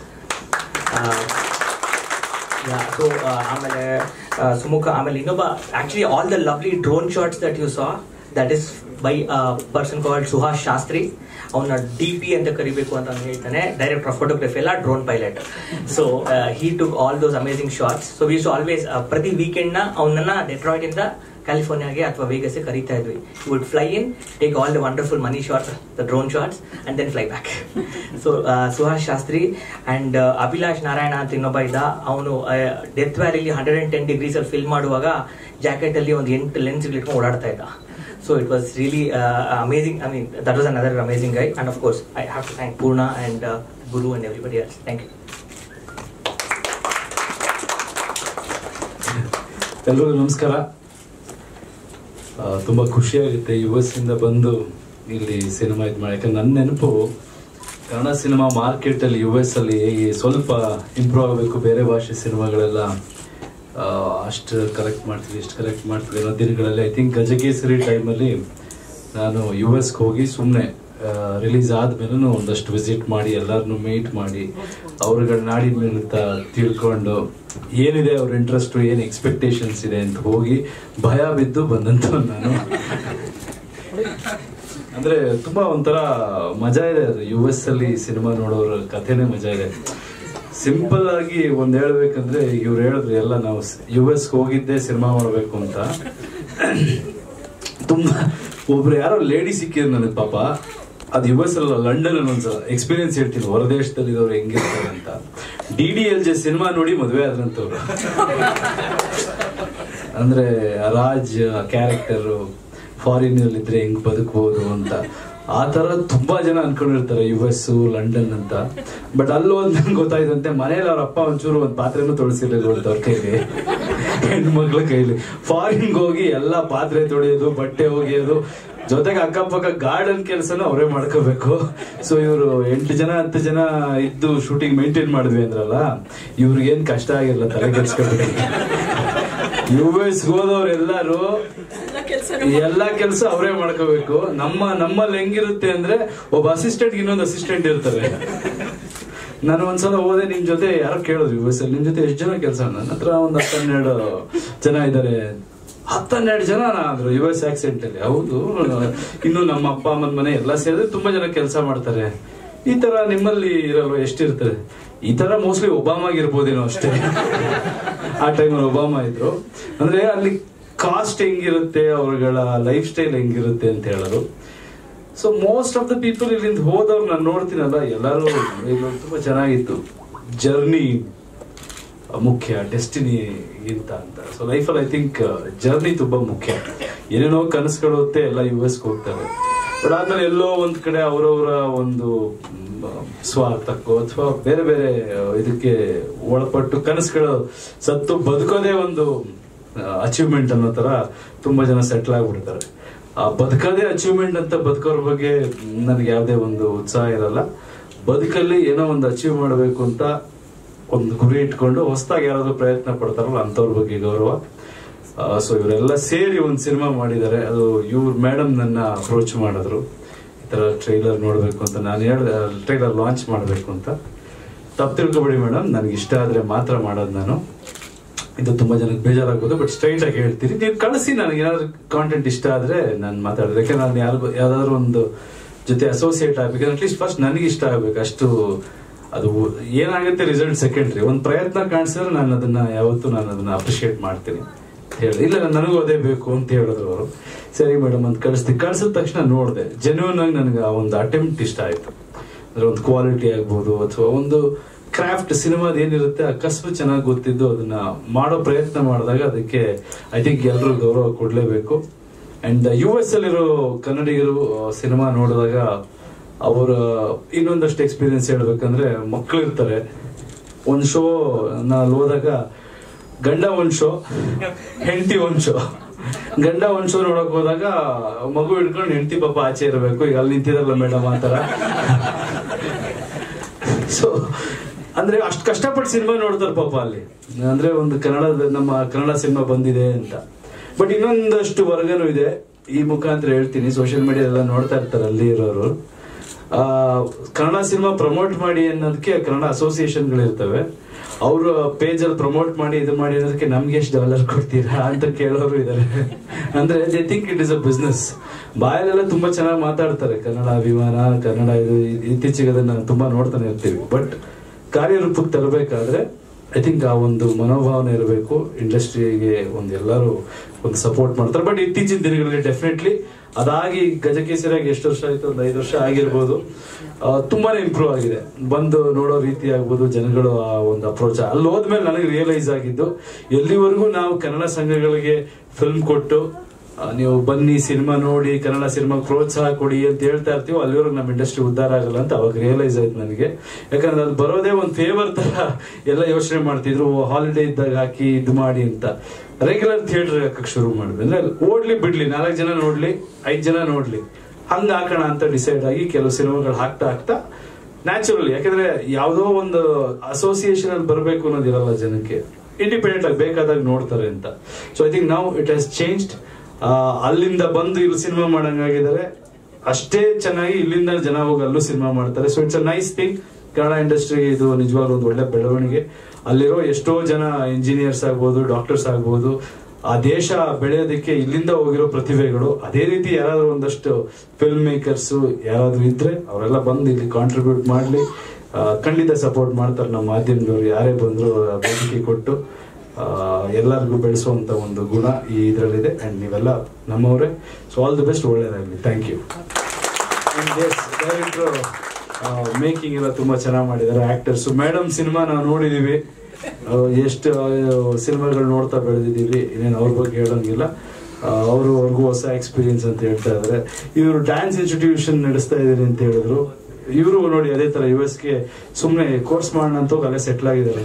so ಆಮೇಲೆ ಆ, ಸುಮುಖ ಆಮೇಲೆ ಇನ್ನೊಬ್ಬ actually all the lovely drone shots that you saw that is by person called Suhas Shastri ಅವನ್ನ D P ಅಂತ ಕರಿಬೇಕು ಅಂತ ಅವ್ನು ಹೇಳ್ತಾನೆ ಡೈರೆಕ್ಟರ್ ಆಫ್ ಫೋಟೋಗ್ರಫಿ ಎಲ್ಲ drone pilot so he took all those amazing shorts so we always ಪ್ರತಿ weekend ನ ಅವನನ್ನ ಡೆಟ್ರಾಯ್ಟ್ ಇಂದ ಕ್ಯಾಲಿಫೋರ್ನಿಯಾಗೆ ಅಥವಾ ವೇಗಸ್ಗೆ ಕರೀತಾ ಇದ್ವಿ would fly in take all the wonderful money shorts the drone shorts and then fly back so Suhas Shastri and Abhilash Narayana ಅಂತ ಇನ್ನೊಬ್ಬ ಇದ್ದ ಅವನು ಡೆತ್ ವ್ಯಾಲಿಲಿ ಹಂಡ್ರೆಡ್ ಅಂಡ್ ಟೆನ್ ಡಿಗ್ರೀಸ್ ಅಲ್ಲಿ ಫಿಲ್ಮ್ ಮಾಡುವಾಗ ಜಾಕೆಟ್ ಅಲ್ಲಿ ಒಂದು ಎಂಟು ಲೆನ್ಸ್ ಇಟ್ಕೊಂಡು ಓಡಾಡ್ತಾ ಇದ್ದ So it was really uh, amazing. I mean, that was another amazing guy. And of course, I have to thank Purna and uh, Guru and everybody else. Thank you. ಎಲ್ರಿಗೂ ನಮಸ್ಕಾರ ಆ, ತುಂಬ ಖುಷಿಯಾಗುತ್ತೆ ಯು ಎಸ್ ಇಂದ ಬಂದು ಇಲ್ಲಿ cinema ಇದು ಮಾಡಿ ಯಾಕಂದ್ರೆ ನನ್ನ ನೆನಪು ಕನ್ನಡ ಸಿನಿಮಾ ಮಾರ್ಕೆಟಲ್ಲಿ ಯು ಎಸ್ ಅಲ್ಲಿ ಈ ಸ್ವಲ್ಪ ಇಂಪ್ರೂವ್ ಆಗಬೇಕು ಬೇರೆ ಭಾಷೆ ಸಿನಿಮಾಗಳೆಲ್ಲ ಆ, ಅಷ್ಟು ಕಲೆಕ್ಟ್ ಮಾಡ್ತೀವಿ ಇಷ್ಟು ಕಲೆಕ್ಟ್ ಮಾಡ್ತೀವಿ ಅನ್ನೋ ದಿನಗಳಲ್ಲಿ ಐ ಥಿಂಕ್ ಗಜಕೇಸರಿ ಟೈಮಲ್ಲಿ ನಾನು ಯು ಎಸ್ಗೆ ಹೋಗಿ ಸುಮ್ಮನೆ ರಿಲೀಸ್ ಆದ್ಮೇಲೂ ಒಂದಷ್ಟು ವಿಸಿಟ್ ಮಾಡಿ ಎಲ್ಲರನ್ನು ಮೀಟ್ ಮಾಡಿ ಅವ್ರಗಳ ನಾಡಿನ ಮೇಲೆ ತ- ತಿಳ್ಕೊಂಡು ಏನಿದೆ ಅವ್ರ ಇಂಟ್ರೆಸ್ಟ್ ಏನು ಎಕ್ಸ್ಪೆಕ್ಟೇಷನ್ಸ್ ಇದೆ ಅಂತ ಹೋಗಿ ಭಯ ಬಿದ್ದು ಬಂದಂತ ನಾನು ಅಂದ್ರೆ ತುಂಬಾ ಒಂಥರ ಮಜಾ ಇದೆ ಅದು ಯು ಎಸ್ ಅಲ್ಲಿ ಸಿನಿಮಾ ನೋಡೋರ ಕಥೆನೇ ಮಜಾ ಇದೆ ಸಿಂಪಲ್ ಆಗಿ ಒಂದ್ ಹೇಳ್ಬೇಕಂದ್ರೆ ಇವ್ರು ಹೇಳಿದ್ರು ಎಲ್ಲ ನಾವು ಯು ಎಸ್ ಹೋಗಿದ್ದೆ ಸಿನಿಮಾ ಮಾಡ್ಬೇಕು ಅಂತ ತುಂಬಾ ಒಬ್ರು ಯಾರೋ ಲೇಡಿ ಸಿಕ್ಕಿದ್ರು ನನಗೆ ಪಾಪ ಅದು ಯು ಎಸ್ ಅಲ್ಲ ಲಂಡನ್ ಅಲ್ಲಿ ಒಂದ್ಸಲ ಎಕ್ಸ್ಪೀರಿಯನ್ಸ್ ಹೇಳ್ತೀನಿ ಹೊರದೇಶದಲ್ಲಿ ಇರೋರು ಹೆಂಗಿರ್ತಾರೆ ಅಂತ D D L J cinema ನೋಡಿ ಮದುವೆ ಆದ್ರಂತವ್ರು ಅಂದ್ರೆ ರಾಜ್ ಕ್ಯಾರೆಕ್ಟರ್ ಫಾರಿನ್ ಅಲ್ಲಿ ಇದ್ರೆ ಹೆಂಗ್ ಬದುಕಬಹುದು ಅಂತ ಆ ತರ ತುಂಬಾ ಜನ ಅನ್ಕೊಂಡಿರ್ತಾರೆ ಯು ಎಸ್ ಲಂಡನ್ ಅಂತ ಬಟ್ ಅಲ್ಲೂ ಒಂದ್ ನಂಗೆ ಗೊತ್ತಾಯ್ತಂತೆ ಮನೇಲಿ ಅವ್ರ ಅಪ್ಪ ಒಂಚೂರು ಒಂದ್ ಪಾತ್ರೆನೂ ತೊಳಸಿರ್ಲಿಲ್ಲ ಅವ್ರ ಕೈಲಿ ಹೆಣ್ಮಕ್ಳ ಕೈಲಿ ಫಾರಿನ್ ಹೋಗಿ ಎಲ್ಲಾ ಪಾತ್ರೆ ತೊಳೆಯೋದು ಬಟ್ಟೆ ಒಗೆಯೋದು ಜೊತೆಗೆ ಅಕ್ಕಪಕ್ಕ ಗಾರ್ಡನ್ ಕೆಲಸನೂ ಅವರೇ ಮಾಡ್ಕೋಬೇಕು ಸೊ ಇವರು ಎಂಟು ಜನ ಹತ್ತು ಜನ ಇದ್ದು ಶೂಟಿಂಗ್ ಮೇಂಟೈನ್ ಮಾಡಿದ್ವಿ ಅಂದ್ರಲ್ಲ ಇವ್ರಿಗೇನ್ ಕಷ್ಟ ಆಗಿರಲ್ಲ ತಲೆ ಕೆಡ್ಸ್ಕೊಬೇಡಿ ಯು ಎಸ್ ಹೋದವ್ರು ಎಲ್ಲಾರು ಎಲ್ಲಾ ಕೆಲಸ ಅವರೇ ಮಾಡ್ಕೋಬೇಕು ನಮ್ಮ ನಮ್ಮಲ್ಲಿ ಹೆಂಗಿರುತ್ತೆ ಅಂದ್ರೆ ಒಬ್ಬ ಅಸಿಸ್ಟೆಂಟ್ ಇನ್ನೊಂದು ಅಸಿಸ್ಟೆಂಟ್ ಇರ್ತಾರೆ ನಾನು ಒಂದ್ಸಲ ಹೋದೆ ನಿಮ್ ಜೊತೆ ಯಾರೋ ಕೇಳಿದ್ರು ಯು ಎಸ್ ಅಲ್ಲಿ ನಿಮ್ ಜೊತೆ ಎಷ್ಟು ಜನ ಕೆಲಸ ನನ್ನ ಹತ್ರ ಒಂದ್ ಹತ್ತೆರಡು ಜನ ಇದ್ದಾರೆ ಹತ್ತೆರಡು ಜನ ಅಂದ್ರು ಯು ಎಸ್ ಆಕ್ಸೆಂಟ್ ಅಲ್ಲಿ ಹೌದು ಇನ್ನು ನಮ್ಮ ಅಪ್ಪ ಅಮ್ಮನ ಮನೆ ಎಲ್ಲ ಸೇರಿದ್ರೆ ತುಂಬಾ ಜನ ಕೆಲಸ ಮಾಡ್ತಾರೆ ಈ ತರ ನಿಮ್ಮಲ್ಲಿ ಇರಲ್ವ ಎಷ್ಟಿರ್ತಾರೆ ಈ ತರ ಮೋಸ್ಟ್ಲಿ ಒಬಾಮಾಗಿರ್ಬೋದೇನೋ ಅಷ್ಟೇ ಆ ಟೈಮಲ್ಲಿ ಒಬಾಮಾ ಇದ್ರು ಅಂದ್ರೆ ಅಲ್ಲಿ ಕಾಸ್ಟ್ ಹೆಂಗಿರುತ್ತೆ ಅವ್ರಗಳ ಲೈಫ್ ಸ್ಟೈಲ್ ಹೆಂಗಿರುತ್ತೆ ಅಂತ ಹೇಳೋದು so most of the people ಇಲ್ಲಿಂದ ಹೋದವ್ರು ನಾನು ನೋಡ್ತೀನಲ್ಲ ಎಲ್ಲರೂ ಇದು ತುಂಬಾ ಚೆನ್ನಾಗಿತ್ತು ಜರ್ನಿ ಮುಖ್ಯ ಡೆಸ್ಟಿನಿಗಿಂತ ಅಂತ ಸೊ ಲೈಫಲ್ಲಿ ಐ ಥಿಂಕ್ ಜರ್ನಿ ತುಂಬಾ ಮುಖ್ಯ ಏನೇನೋ ಕನಸುಗಳು ಎಲ್ಲ ಯು ಎಸ್ಗೆ ಹೋಗ್ತಾರೆ ಬಟ್ ಆದ್ಮೇಲೆ ಎಲ್ಲೋ ಒಂದ್ ಕಡೆ ಅವರವರ ಒಂದು ಮ್, ಸ್ವಾರ್ಥಕ್ಕೋ ಅಥವಾ ಬೇರೆ ಬೇರೆ ಇದಕ್ಕೆ ಒಳಪಟ್ಟು ಕನಸುಗಳು ಸತ್ತು ಬದುಕೋದೇ ಒಂದು ಅಚೀವ್ಮೆಂಟ್ ಅನ್ನೋ ತರ ತುಂಬಾ ಜನ ಸೆಟ್ಲ್ ಆಗ್ಬಿಡ್ತಾರೆ ಆ ಬದುಕೋದೇ ಅಚೀವ್ಮೆಂಟ್ ಅಂತ ಬದುಕೋರ್ ಬಗ್ಗೆ ನನಗೆ ಯಾವುದೇ ಒಂದು ಉತ್ಸಾಹ ಇರಲ್ಲ ಬದುಕಲ್ಲಿ ಏನೋ ಒಂದು ಅಚೀವ್ ಮಾಡಬೇಕು ಅಂತ ಒಂದು ಗುರಿ ಇಟ್ಕೊಂಡು ಹೊಸದಾಗಿ ಯಾರಾದ್ರೂ ಪ್ರಯತ್ನ ಪಡ್ತಾರಲ್ಲ ಅಂತವ್ರ ಬಗ್ಗೆ ಗೌರವ ಸೊ ಇವರೆಲ್ಲ ಸೇರಿ ಒಂದು ಸಿನಿಮಾ ಮಾಡಿದ್ದಾರೆ ಅದು ಇವ್ರ ಮೇಡಮ್ ನನ್ನ ಅಪ್ರೋಚ್ ಮಾಡಿದ್ರು ಈ ತರ ಟ್ರೈಲರ್ ನೋಡ್ಬೇಕು ಅಂತ ನಾನು ಹೇಳ್ದೆ ಟ್ರೈಲರ್ ಲಾಂಚ್ ಮಾಡಬೇಕು ಅಂತ ತಪ್ಪು ತಿಳ್ಕೊಬೇಡಿ ಮೇಡಮ್ ನನಗೆ ಇಷ್ಟ ಆದ್ರೆ ಮಾತ್ರ ಮಾಡೋದು ನಾನು ಇದು ತುಂಬಾ ಜನಕ್ಕೆ ಬೇಜಾರಾಗ್ಬೋದು ಬಟ್ ಸ್ಟ್ರೈಟ್ ಆಗಿ ಹೇಳ್ತೀನಿ ನೀವು ಕಳಿಸಿ ನನಗೆ ಏನಾದ್ರು ಕಾಂಟೆಂಟ್ ಇಷ್ಟ ಆದ್ರೆ ನಾನು ಮಾತಾಡಿದ್ರೆ ಯಾಕಂದ್ರೆ ನಾನು ಯಾರಿಗೂ ಯಾವ್ದಾದ್ರು ಒಂದು ಜೊತೆ ಅಸೋಸಿಯೇಟ್ ಆಗ್ಬೇಕು ಅಟ್ಲೀಸ್ಟ್ ಫಸ್ಟ್ ನನಗೆ ಇಷ್ಟ ಆಗ್ಬೇಕು ಅಷ್ಟು ಅದು ಏನಾಗುತ್ತೆ ರಿಸಲ್ಟ್ ಸೆಕೆಂಡ್ರಿ ಒಂದು ಪ್ರಯತ್ನ ಕಾಣಿಸಿದ್ರೆ ನಾನು ಅದನ್ನ ಯಾವತ್ತೂ ನಾನು ಅದನ್ನ ಅಪ್ರಿಶಿಯೇಟ್ ಮಾಡ್ತೀನಿ ಅಂತ ಹೇಳಿ ಇಲ್ಲ ನನಗೂ ಅದೇ ಬೇಕು ಅಂತ ಹೇಳಿದ್ರು ಅವರು ಸರಿ ಮೇಡಮ್ ಅಂತ ಕಳಿಸ್ತೀನಿ ಕಳ್ಸಿದ ತಕ್ಷಣ ನೋಡಿದೆ ಜೆನ್ಯೂನ್ ಆಗಿ ನನಗೆ ಆ ಒಂದು ಅಟೆಂಪ್ಟ್ ಇಷ್ಟ ಆಯ್ತು ಅಂದ್ರೆ ಒಂದು ಕ್ವಾಲಿಟಿ ಆಗ್ಬೋದು ಅಥವಾ ಒಂದು ಕ್ರಾಫ್ಟ್ ಸಿನಿಮಾದ ಏನಿರುತ್ತೆ ಆ ಕಸಬು ಚೆನ್ನಾಗಿ ಗೊತ್ತಿದ್ದು ಅದನ್ನ ಮಾಡೋ ಪ್ರಯತ್ನ ಮಾಡಿದಾಗ ಅದಕ್ಕೆ ಐ ಥಿಂಕ್ ಎಲ್ಲರೂ ಗೌರವ ಕೊಡ್ಲೇಬೇಕು ಅಂಡ್ ಯು ಎಸ್ ಅಲ್ಲಿರೋ ಕನ್ನಡಿಗರು ಸಿನಿಮಾ ನೋಡಿದಾಗ ಅವರ ಇನ್ನೊಂದಷ್ಟು ಎಕ್ಸ್ಪೀರಿಯನ್ಸ್ ಹೇಳ್ಬೇಕಂದ್ರೆ ಮಕ್ಕಳು ಇರ್ತಾರೆ ಒಂದ್ ಶೋ ನಾನು ಹೋದಾಗ ಗಂಡ ಒಂದ್ ಶೋ ಹೆಂಡತಿ ಒಂದ್ ಶೋ ಗಂಡ ಒಂದ್ ಶೋ ನೋಡಕ್ ಹೋದಾಗ ಮಗು ಹಿಡ್ಕೊಂಡು ಹೆಂಡತಿ ಪಾಪ ಆಚೆ ಇರಬೇಕು ಈಗ ಅಲ್ಲಿ ನಿಂತಿದಾರಲ್ಲ ಮೇಡಮ್ ಆ ತರ ಸೊ ಅಂದ್ರೆ ಅಷ್ಟು ಕಷ್ಟಪಟ್ಟು ಸಿನಿಮಾ ನೋಡ್ತಾರೆ ಪಾಪ ಅಲ್ಲಿ ಅಂದ್ರೆ ಒಂದು ಕನ್ನಡದ ನಮ್ಮ ಕನ್ನಡ ಸಿನಿಮಾ ಬಂದಿದೆ ಅಂತ ಬಟ್ ಇನ್ನೊಂದಷ್ಟು ವರ್ಗನೂ ಇದೆ ಈ ಮುಖಾಂತರ ಹೇಳ್ತೀನಿ ಸೋಷಿಯಲ್ ಮೀಡಿಯಾ ಎಲ್ಲ ನೋಡ್ತಾ ಇರ್ತಾರೆ ಅಲ್ಲಿ ಇರೋರು ಆ ಕನ್ನಡ ಸಿನಿಮಾ ಪ್ರಮೋಟ್ ಮಾಡಿ ಅನ್ನೋದಕ್ಕೆ ಕನ್ನಡ ಅಸೋಸಿಯೇಷನ್ಗಳು ಇರ್ತವೆ ಅವರು ಪೇಜ್ ಅಲ್ಲಿ ಪ್ರಮೋಟ್ ಮಾಡಿ ಇದು ಮಾಡಿ ಅನ್ನೋದಕ್ಕೆ ನಮ್ಗೆ ಎಷ್ಟು ಡಾಲರ್ ಕೊಡ್ತೀರಾ ಅಂತ ಕೇಳೋರು ಇದಾರೆ ಅಂದ್ರೆ they think it is a business ಬಾಯಲ್ಲೆಲ್ಲ ತುಂಬಾ ಚೆನ್ನಾಗಿ ಮಾತಾಡ್ತಾರೆ ಕನ್ನಡ ಅಭಿಮಾನ ಕನ್ನಡ ಇದು ಇತ್ತೀಚೆಗೆ ಅದನ್ನ ತುಂಬಾ ನೋಡ್ತಾನೆ ಇರ್ತೀವಿ ಬಟ್ ಕಾರ್ಯರೂಪಕ್ಕೆ ತರಬೇಕಾದ್ರೆ ಐ ಥಿಂಕ್ ಆ ಒಂದು ಮನೋಭಾವನೆ ಇರಬೇಕು ಇಂಡಸ್ಟ್ರಿಗೆ ಒಂದು ಎಲ್ಲರೂ ಒಂದು ಸಪೋರ್ಟ್ ಮಾಡ್ತಾರೆ ಬಟ್ ಇತ್ತೀಚಿನ ದಿನಗಳಲ್ಲಿ ಡೆಫಿನೆಟ್ಲಿ ಅದಾಗಿ ಗಜಕೇಸರಿಯಾಗಿ ಎಷ್ಟು ವರ್ಷ ಆಯ್ತು ಒಂದು ಐದು ವರ್ಷ ಆಗಿರ್ಬೋದು ಆ, ತುಂಬಾನೇ ಇಂಪ್ರೂವ್ ಆಗಿದೆ ಬಂದು ನೋಡೋ ರೀತಿ ಆಗ್ಬೋದು ಜನಗಳು ಆ ಒಂದು ಅಪ್ರೋಚ್ ಅಲ್ಲಿ ಹೋದ್ಮೇಲೆ ನನಗೆ ರಿಯಲೈಸ್ ಆಗಿದ್ದು ಎಲ್ಲಿವರೆಗೂ ನಾವು ಕನ್ನಡ ಸಂಘಗಳಿಗೆ ಫಿಲ್ಮ್ ಕೊಟ್ಟು ಆ, ನೀವು ಬನ್ನಿ ಸಿನಿಮಾ ನೋಡಿ ಕನ್ನಡ ಸಿನಿಮಾ ಪ್ರೋತ್ಸಾಹ ಕೊಡಿ ಅಂತ ಹೇಳ್ತಾ ಇರ್ತೀವಿ ಅಲ್ಲಿವರೆಗೂ ನಮ್ಮ ಇಂಡಸ್ಟ್ರಿ ಉದ್ಧಾರ ಆಗಲ್ಲ ಅಂತ ಅವಾಗ ರಿಯಲೈಸ್ ಆಯ್ತು ನನಗೆ ಯಾಕಂದ್ರೆ ಅದು ಬರೋದೇ ಒಂದು ಫೇವರ್ ತರ ಎಲ್ಲ ಯೋಚನೆ ಮಾಡ್ತಿದ್ರು ಹಾಲಿಡೇ ಇದ್ದಾಗ ಹಾಕಿ ಇದು ಮಾಡಿ ಅಂತ ರೆಗ್ಯುಲರ್ ಥಿಯೇಟರ್ ಹಾಕಕ್ ಶುರು ಮಾಡಿದ್ವಿ ಅಂದ್ರೆ ಓಡ್ಲಿ ಬಿಡ್ಲಿ ನಾಲ್ಕು ಜನ ನೋಡ್ಲಿ ಐದ್ ಜನ ನೋಡ್ಲಿ ಹಂಗ ಹಾಕೋಣ ಅಂತ ಡಿಸೈಡ್ ಆಗಿ ಕೆಲವು ಸಿನಿಮಾಗಳು ಹಾಕ್ತಾ ಹಾಕ್ತಾ ನ್ಯಾಚುರಲಿ ಯಾಕಂದ್ರೆ ಯಾವುದೋ ಒಂದು ಅಸೋಸಿಯೇಷನ್ ಅಲ್ಲಿ ಬರಬೇಕು ಅನ್ನೋದಿರಲ್ಲ ಜನಕ್ಕೆ ಇಂಡಿಪೆಂಡೆಂಟ್ ಆಗಿ ಬೇಕಾದಾಗ ನೋಡ್ತಾರೆ ಅಂತ ಸೊ ಐ ಥಿಂಕ್ ನಾವು ಇಟ್ ಹ್ಯಾಸ್ ಚೇಂಜ್ಡ್ ಅಲ್ಲಿಂದ ಬಂದು ಇಲ್ಲಿ ಸಿನಿಮಾ ಮಾಡಂಗಾಗಿದ್ದಾರೆ ಅಷ್ಟೇ ಚೆನ್ನಾಗಿ ಇಲ್ಲಿಂದ ಜನ ಹೋಗಿ ಅಲ್ಲೂ ಸಿನಿಮಾ ಮಾಡ್ತಾರೆ so it's a nice thing Kannada industry ಇದು ನಿಜವಾಗ್ಲೂ ಒಂದು ಒಳ್ಳೆ ಬೆಳವಣಿಗೆ ಅಲ್ಲಿರೋ ಎಷ್ಟೋ ಜನ ಇಂಜಿನಿಯರ್ಸ್ ಆಗ್ಬೋದು ಡಾಕ್ಟರ್ಸ್ ಆಗ್ಬೋದು ಆ ದೇಶ ಬೆಳೆಯೋದಕ್ಕೆ ಇಲ್ಲಿಂದ ಹೋಗಿರೋ ಪ್ರತಿಭೆಗಳು ಅದೇ ರೀತಿ ಯಾರಾದ್ರೂ ಒಂದಷ್ಟು ಫಿಲ್ಮ್ ಮೇಕರ್ಸ್ ಯಾರಾದ್ರೂ ಇದ್ರೆ ಅವರೆಲ್ಲ ಬಂದು ಇಲ್ಲಿ ಕಾಂಟ್ರಿಬ್ಯೂಟ್ ಮಾಡ್ಲಿ ಆ, ಖಂಡಿತ ಸಪೋರ್ಟ್ ಮಾಡ್ತಾರೆ ನಮ್ಮ ಮಾಧ್ಯಮದವ್ರು ಯಾರೇ ಬಂದ್ರು ಆ ವೇದಿಕೆ ಕೊಟ್ಟು ಆ, ಎಲ್ಲರಿಗೂ ಬೆಳೆಸುವಂತ ಒಂದು ಗುಣ ಈ ಇದರಲ್ಲಿದೆ ಅಂಡ್ ನೀವೆಲ್ಲ ನಮ್ಮವರೇ ಸೊ ಆಲ್ ದಿ ಬೆಸ್ಟ್ ಒಳ್ಳೇದಾಗಲಿ ಥ್ಯಾಂಕ್ ಯು ಡೈರೆಕ್ಟರ್ ಮೇಕಿಂಗ್ ಎಲ್ಲ ತುಂಬಾ ಚೆನ್ನಾಗಿ ಮಾಡಿದ್ದಾರೆ ಆಕ್ಟರ್ಸ್ ಮೇಡಮ್ ಸಿನಿಮಾ ನಾವು ನೋಡಿದೀವಿ ಆ, ಎಷ್ಟು ಸಿನಿಮಾಗಳು ನೋಡ್ತಾ ಬೆಳೆದಿದ್ದೀವಿ ಇನ್ನೇನು ಅವ್ರ ಬಗ್ಗೆ ಹೇಳೋಂಗಿಲ್ಲ ಅವರು ಅವ್ರಿಗೂ ಹೊಸ ಎಕ್ಸ್ಪೀರಿಯನ್ಸ್ ಅಂತ ಹೇಳ್ತಾ ಇದ್ದಾರೆ ಇವರು ಡ್ಯಾನ್ಸ್ ಇನ್ಸ್ಟಿಟ್ಯೂಷನ್ ನಡೆಸ್ತಾ ಇದ್ದೀರಿ ಅಂತ ಹೇಳಿದ್ರು ಇವರು ನೋಡಿ ಅದೇ ತರ ಯು ಎಸ್ಗೆ ಸುಮ್ಮನೆ ಕೋರ್ಸ್ ಮಾಡೋಣ ಅಂತ ಹೋಗಿ ಅಲ್ಲೇ ಸೆಟ್ಲ್ ಆಗಿದ್ದಾರೆ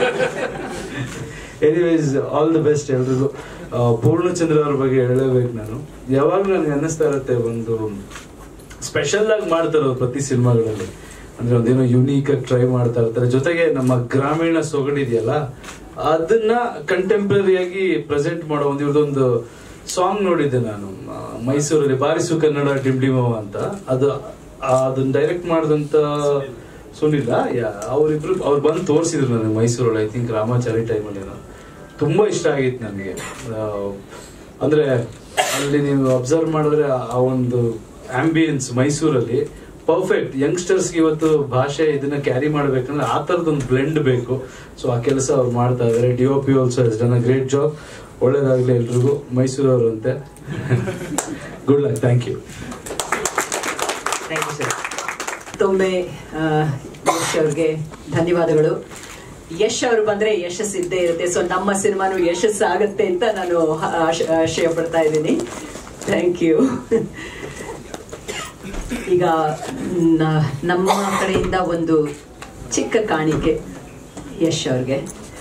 ಎನಿವೇಸ್ ಆಲ್ ದಿ ಬೆಸ್ಟ್ ಎಲ್ರಿಗೂ ಆ, ಪೂರ್ಣಚಂದ್ರ ಅವ್ರ ಬಗ್ಗೆ ಹೇಳಬೇಕು ನಾನು ಯಾವಾಗ್ಲೂ ನನಗೆ ಅನ್ನಿಸ್ತಾ ಇರುತ್ತೆ ಒಂದು ಸ್ಪೆಷಲ್ ಆಗಿ ಮಾಡ್ತಾರೆ ಅವ್ರು ಪ್ರತಿ ಸಿನಿಮಾಗಳಲ್ಲಿ ಅಂದ್ರೆ ಒಂದೇನೋ ಯುನೀಕ್ ಆಗಿ ಟ್ರೈ ಮಾಡ್ತಾ ಇರ್ತಾರೆ ಜೊತೆಗೆ ನಮ್ಮ ಗ್ರಾಮೀಣ ಸೊಗಡಿದೆಯಲ್ಲ ಅದನ್ನ ಕಂಟೆಂಪ್ರರಿ ಆಗಿ ಪ್ರೆಸೆಂಟ್ ಮಾಡೋ ಒಂದು ಇವ್ರದೊಂದು ಸಾಂಗ್ ನೋಡಿದ್ದೆ ನಾನು ಆ, ಮೈಸೂರಲ್ಲಿ ಬಾರಿಸು ಕನ್ನಡ ಡಿಮ್ಡಿಮವ ಅಂತ ಅದು ಆ, ಅದನ್ನ ಡೈರೆಕ್ಟ್ ಮಾಡಿದಂತ ಸುನಿಲ್ಲ ಅವರಿಬ್ರು ಅವ್ರು ಬಂದು ತೋರಿಸಿದ್ರು ನನಗೆ ಮೈಸೂರಲ್ಲಿ ಐ ಥಿಂಕ್ ರಾಮಾಚಾರಿ ಟೈಮಲ್ಲಿ ಏನೋ ತುಂಬಾ ಇಷ್ಟ ಆಗಿತ್ತು ನನಗೆ ಅಂದ್ರೆ ಅಲ್ಲಿ ನೀವು ಅಬ್ಸರ್ವ್ ಮಾಡಿದ್ರೆ ಆ- ಆ ಒಂದು ಆಂಬಿಯನ್ಸ್ ಮೈಸೂರಲ್ಲಿ ಪರ್ಫೆಕ್ಟ್ ಯಂಗ್ಸ್ಟರ್ಸ್ ಇವತ್ತು ಭಾಷೆ ಇದನ್ನ ಕ್ಯಾರಿ ಮಾಡ್ಬೇಕಂದ್ರೆ ಆ ತರದ ಒಂದು ಬ್ಲೆಂಡ್ ಬೇಕು ಸೊ ಆ ಕೆಲಸ ಅವ್ರು ಮಾಡ್ತಾ ಇದಾರೆ D O P also is done a great job ಒಳ್ಳೇದಾಗ್ಲಿ ಎಲ್ರಿಗೂ ಮೈಸೂರವರು ಅಂತೆ good luck thank you thank you sir ಮತ್ತೊಮ್ಮೆ ಆ, ಯಶ್ ಅವ್ರಿಗೆ ಧನ್ಯವಾದಗಳು ಯಶ್ ಅವರು ಬಂದ್ರೆ ಯಶಸ್ಸು ಇದ್ದೇ ಇರುತ್ತೆ ಸೊ ನಮ್ಮ ಸಿನಿಮಾನು ಯಶಸ್ಸು ಆಗುತ್ತೆ ಅಂತ ನಾನು ಆಶ- ಆಶಯ ಪಡ್ತಾ ಇದ್ದೀನಿ ಥ್ಯಾಂಕ್ ಯು ಈಗ ನ- ನಮ್ಮ ಕಡೆಯಿಂದ ಒಂದು ಚಿಕ್ಕ ಕಾಣಿಕೆ ಯಶ್ ಅವ್ರಿಗೆ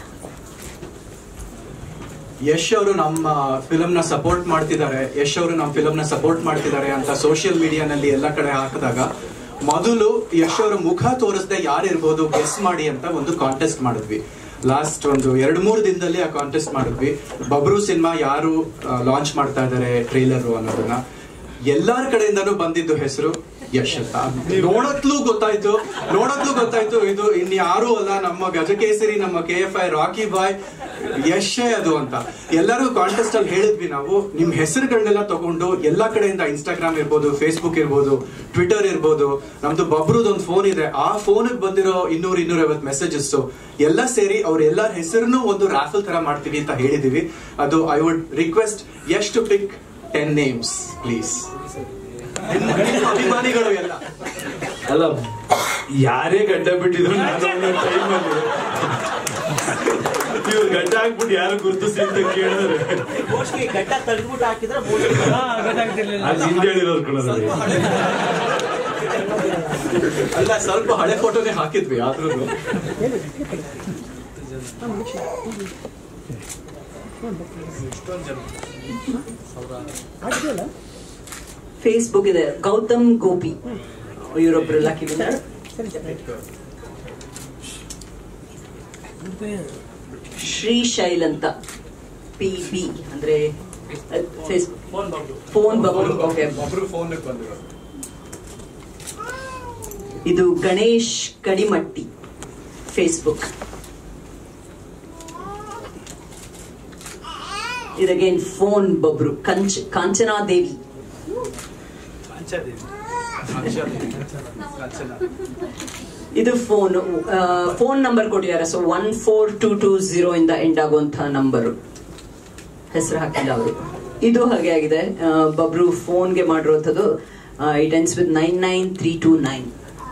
ಯಶ್ ಅವರು ನಮ್ಮ ಫಿಲಮ್ ನ ಸಪೋರ್ಟ್ ಮಾಡ್ತಿದ್ದಾರೆ ಯಶ್ ಅವರು ನಮ್ಮ ಫಿಲಮ್ ನ ಸಪೋರ್ಟ್ ಮಾಡ್ತಿದ್ದಾರೆ ಅಂತ ಸೋಷಿಯಲ್ ಮೀಡಿಯಾನಲ್ಲಿ ಎಲ್ಲ ಕಡೆ ಹಾಕಿದಾಗ ಮೊದಲು ಯಶ್ ಅವರ ಮುಖ ತೋರಿಸದೆ ಯಾರಿರ್ಬೋದು ಗೆಸ್ ಮಾಡಿ ಅಂತ ಒಂದು ಕಾಂಟೆಸ್ಟ್ ಮಾಡಿದ್ವಿ ಲಾಸ್ಟ್ ಒಂದು ಎರಡು ಮೂರು ದಿನದಲ್ಲಿ ಆ ಕಾಂಟೆಸ್ಟ್ ಮಾಡಿದ್ವಿ ಬಬ್ರು ಸಿನಿಮಾ ಯಾರು ಲಾಂಚ್ ಮಾಡ್ತಾ ಇದ್ದಾರೆ ಟ್ರೈಲರ್ ಅನ್ನೋದನ್ನ ಎಲ್ಲಾರ ಕಡೆಯಿಂದನೂ ಬಂದಿದ್ದು ಹೆಸರು ಯಶ್ ಅಂತ ನೋಡತ್ಲೂ ಗೊತ್ತಾಯ್ತು ನೋಡತ್ಲೂ ಗೊತ್ತಾಯ್ತು ಇದು ಇನ್ಯಾರೂ ಅಲ್ಲ ನಮ್ಮ ಗಜಕೇಸರಿ ನಮ್ಮ K F I Rocky Bhai ಯಶೇ ಅದು ಅಂತ ಎಲ್ಲರೂ ಕಾಂಟೆಸ್ಟ್ ಅಲ್ಲಿ ಹೇಳಿದ್ವಿ ನಾವು ನಿಮ್ ಹೆಸರುಗಳನ್ನೆಲ್ಲ ತಗೊಂಡು ಎಲ್ಲಾ ಕಡೆಯಿಂದ ಇನ್ಸ್ಟಾಗ್ರಾಮ್ ಇರ್ಬೋದು ಫೇಸ್ಬುಕ್ ಇರ್ಬೋದು ಟ್ವಿಟರ್ ಇರ್ಬೋದು ನಮ್ದು ಬಬ್ರುದ್ ಒಂದು ಫೋನ್ ಇದೆ ಆ ಫೋನ್ ಬಂದಿರೋ ಇನ್ನೂರ್ ಇನ್ನೂರ ಐವತ್ ಮೆಸೇಜಸ್ ಎಲ್ಲ ಸೇರಿ ಅವ್ರ ಎಲ್ಲರ ಹೆಸರನ್ನು ಒಂದು ರಾಫಲ್ ತರ ಮಾಡ್ತೀವಿ ಅಂತ ಹೇಳಿದೀವಿ ಅದು I would request Yash to pick ten names please ಅಭಿಮಾನಿಗಳು ಎಲ್ಲ ಅಲ್ಲ ಯಾರೇ ಗಡ್ಡ ಬಿಟ್ಟಿದ್ರು ಟೈಮಲ್ಲಿ ಇವ್ರು ಗಡ್ಡ ಹಾಕ್ಬಿಟ್ಟು ಯಾರು ಗುರುತಿಸಿ ಅಂತ ಕೇಳಿದ್ರೆ ಮೋಸ್ಟ್ಲಿ ಗಡ್ಡ ತೆಗೆದ್ಬಿಟ್ಟು ಹಾಕಿದ್ರೆ ಅಲ್ಲಿ ಹಿಂದೆ ಹೇಳಿರೋರು ಕೂಡ ನನಗೆ. ಅಲ್ಲ ಸ್ವಲ್ಪ ಹಳೆ ಫೋಟೋನೇ ಹಾಕಿದ್ವಿ ಆದ್ರೂ ಫೇಸ್ಬುಕ್ ಇದೆ ಗೌತಮ್ ಗೋಪಿ ಇವರೊಬ್ರು ಲಕ್ಕಿ ವಿನ್ನರ್ ಶ್ರೀಶೈಲ್ ಅಂತ ಪಿ ಬಿ ಅಂದ್ರೆ ಫೇಸ್ಬುಕ್ ಫೋನ್ ಬಬ್ರು ಓಕೆ ಒಬ್ರು ಫೋನ್ ಬಂದಿರೋ ಇದು ಗಣೇಶ್ ಕಡಿಮಟ್ಟಿ ಫೇಸ್ಬುಕ್ ಇದಗೇನ್ ಫೋನ್ ಬಬ್ರು ಕಂಚ ಕಾಂಚನಾದೇವಿ ಇದು ಫೋನ್ ಫೋನ್ ನಂಬರ್ ಕೊಟ್ಟಿದ್ದಾರೆ so one four two two zero ಇಂದ ಎಂಡ್ ಆಗುವಂತಹ ನಂಬರು ಹೆಸರು ಹಾಕಿಲ್ಲ ಅವರು ಇದು ಹಾಗೆ ಆಗಿದೆ ಆ, ಬಬ್ರು ಫೋನ್ಗೆ ಮಾಡಿರುವಂಥದ್ದು it ends with nine nine three two nine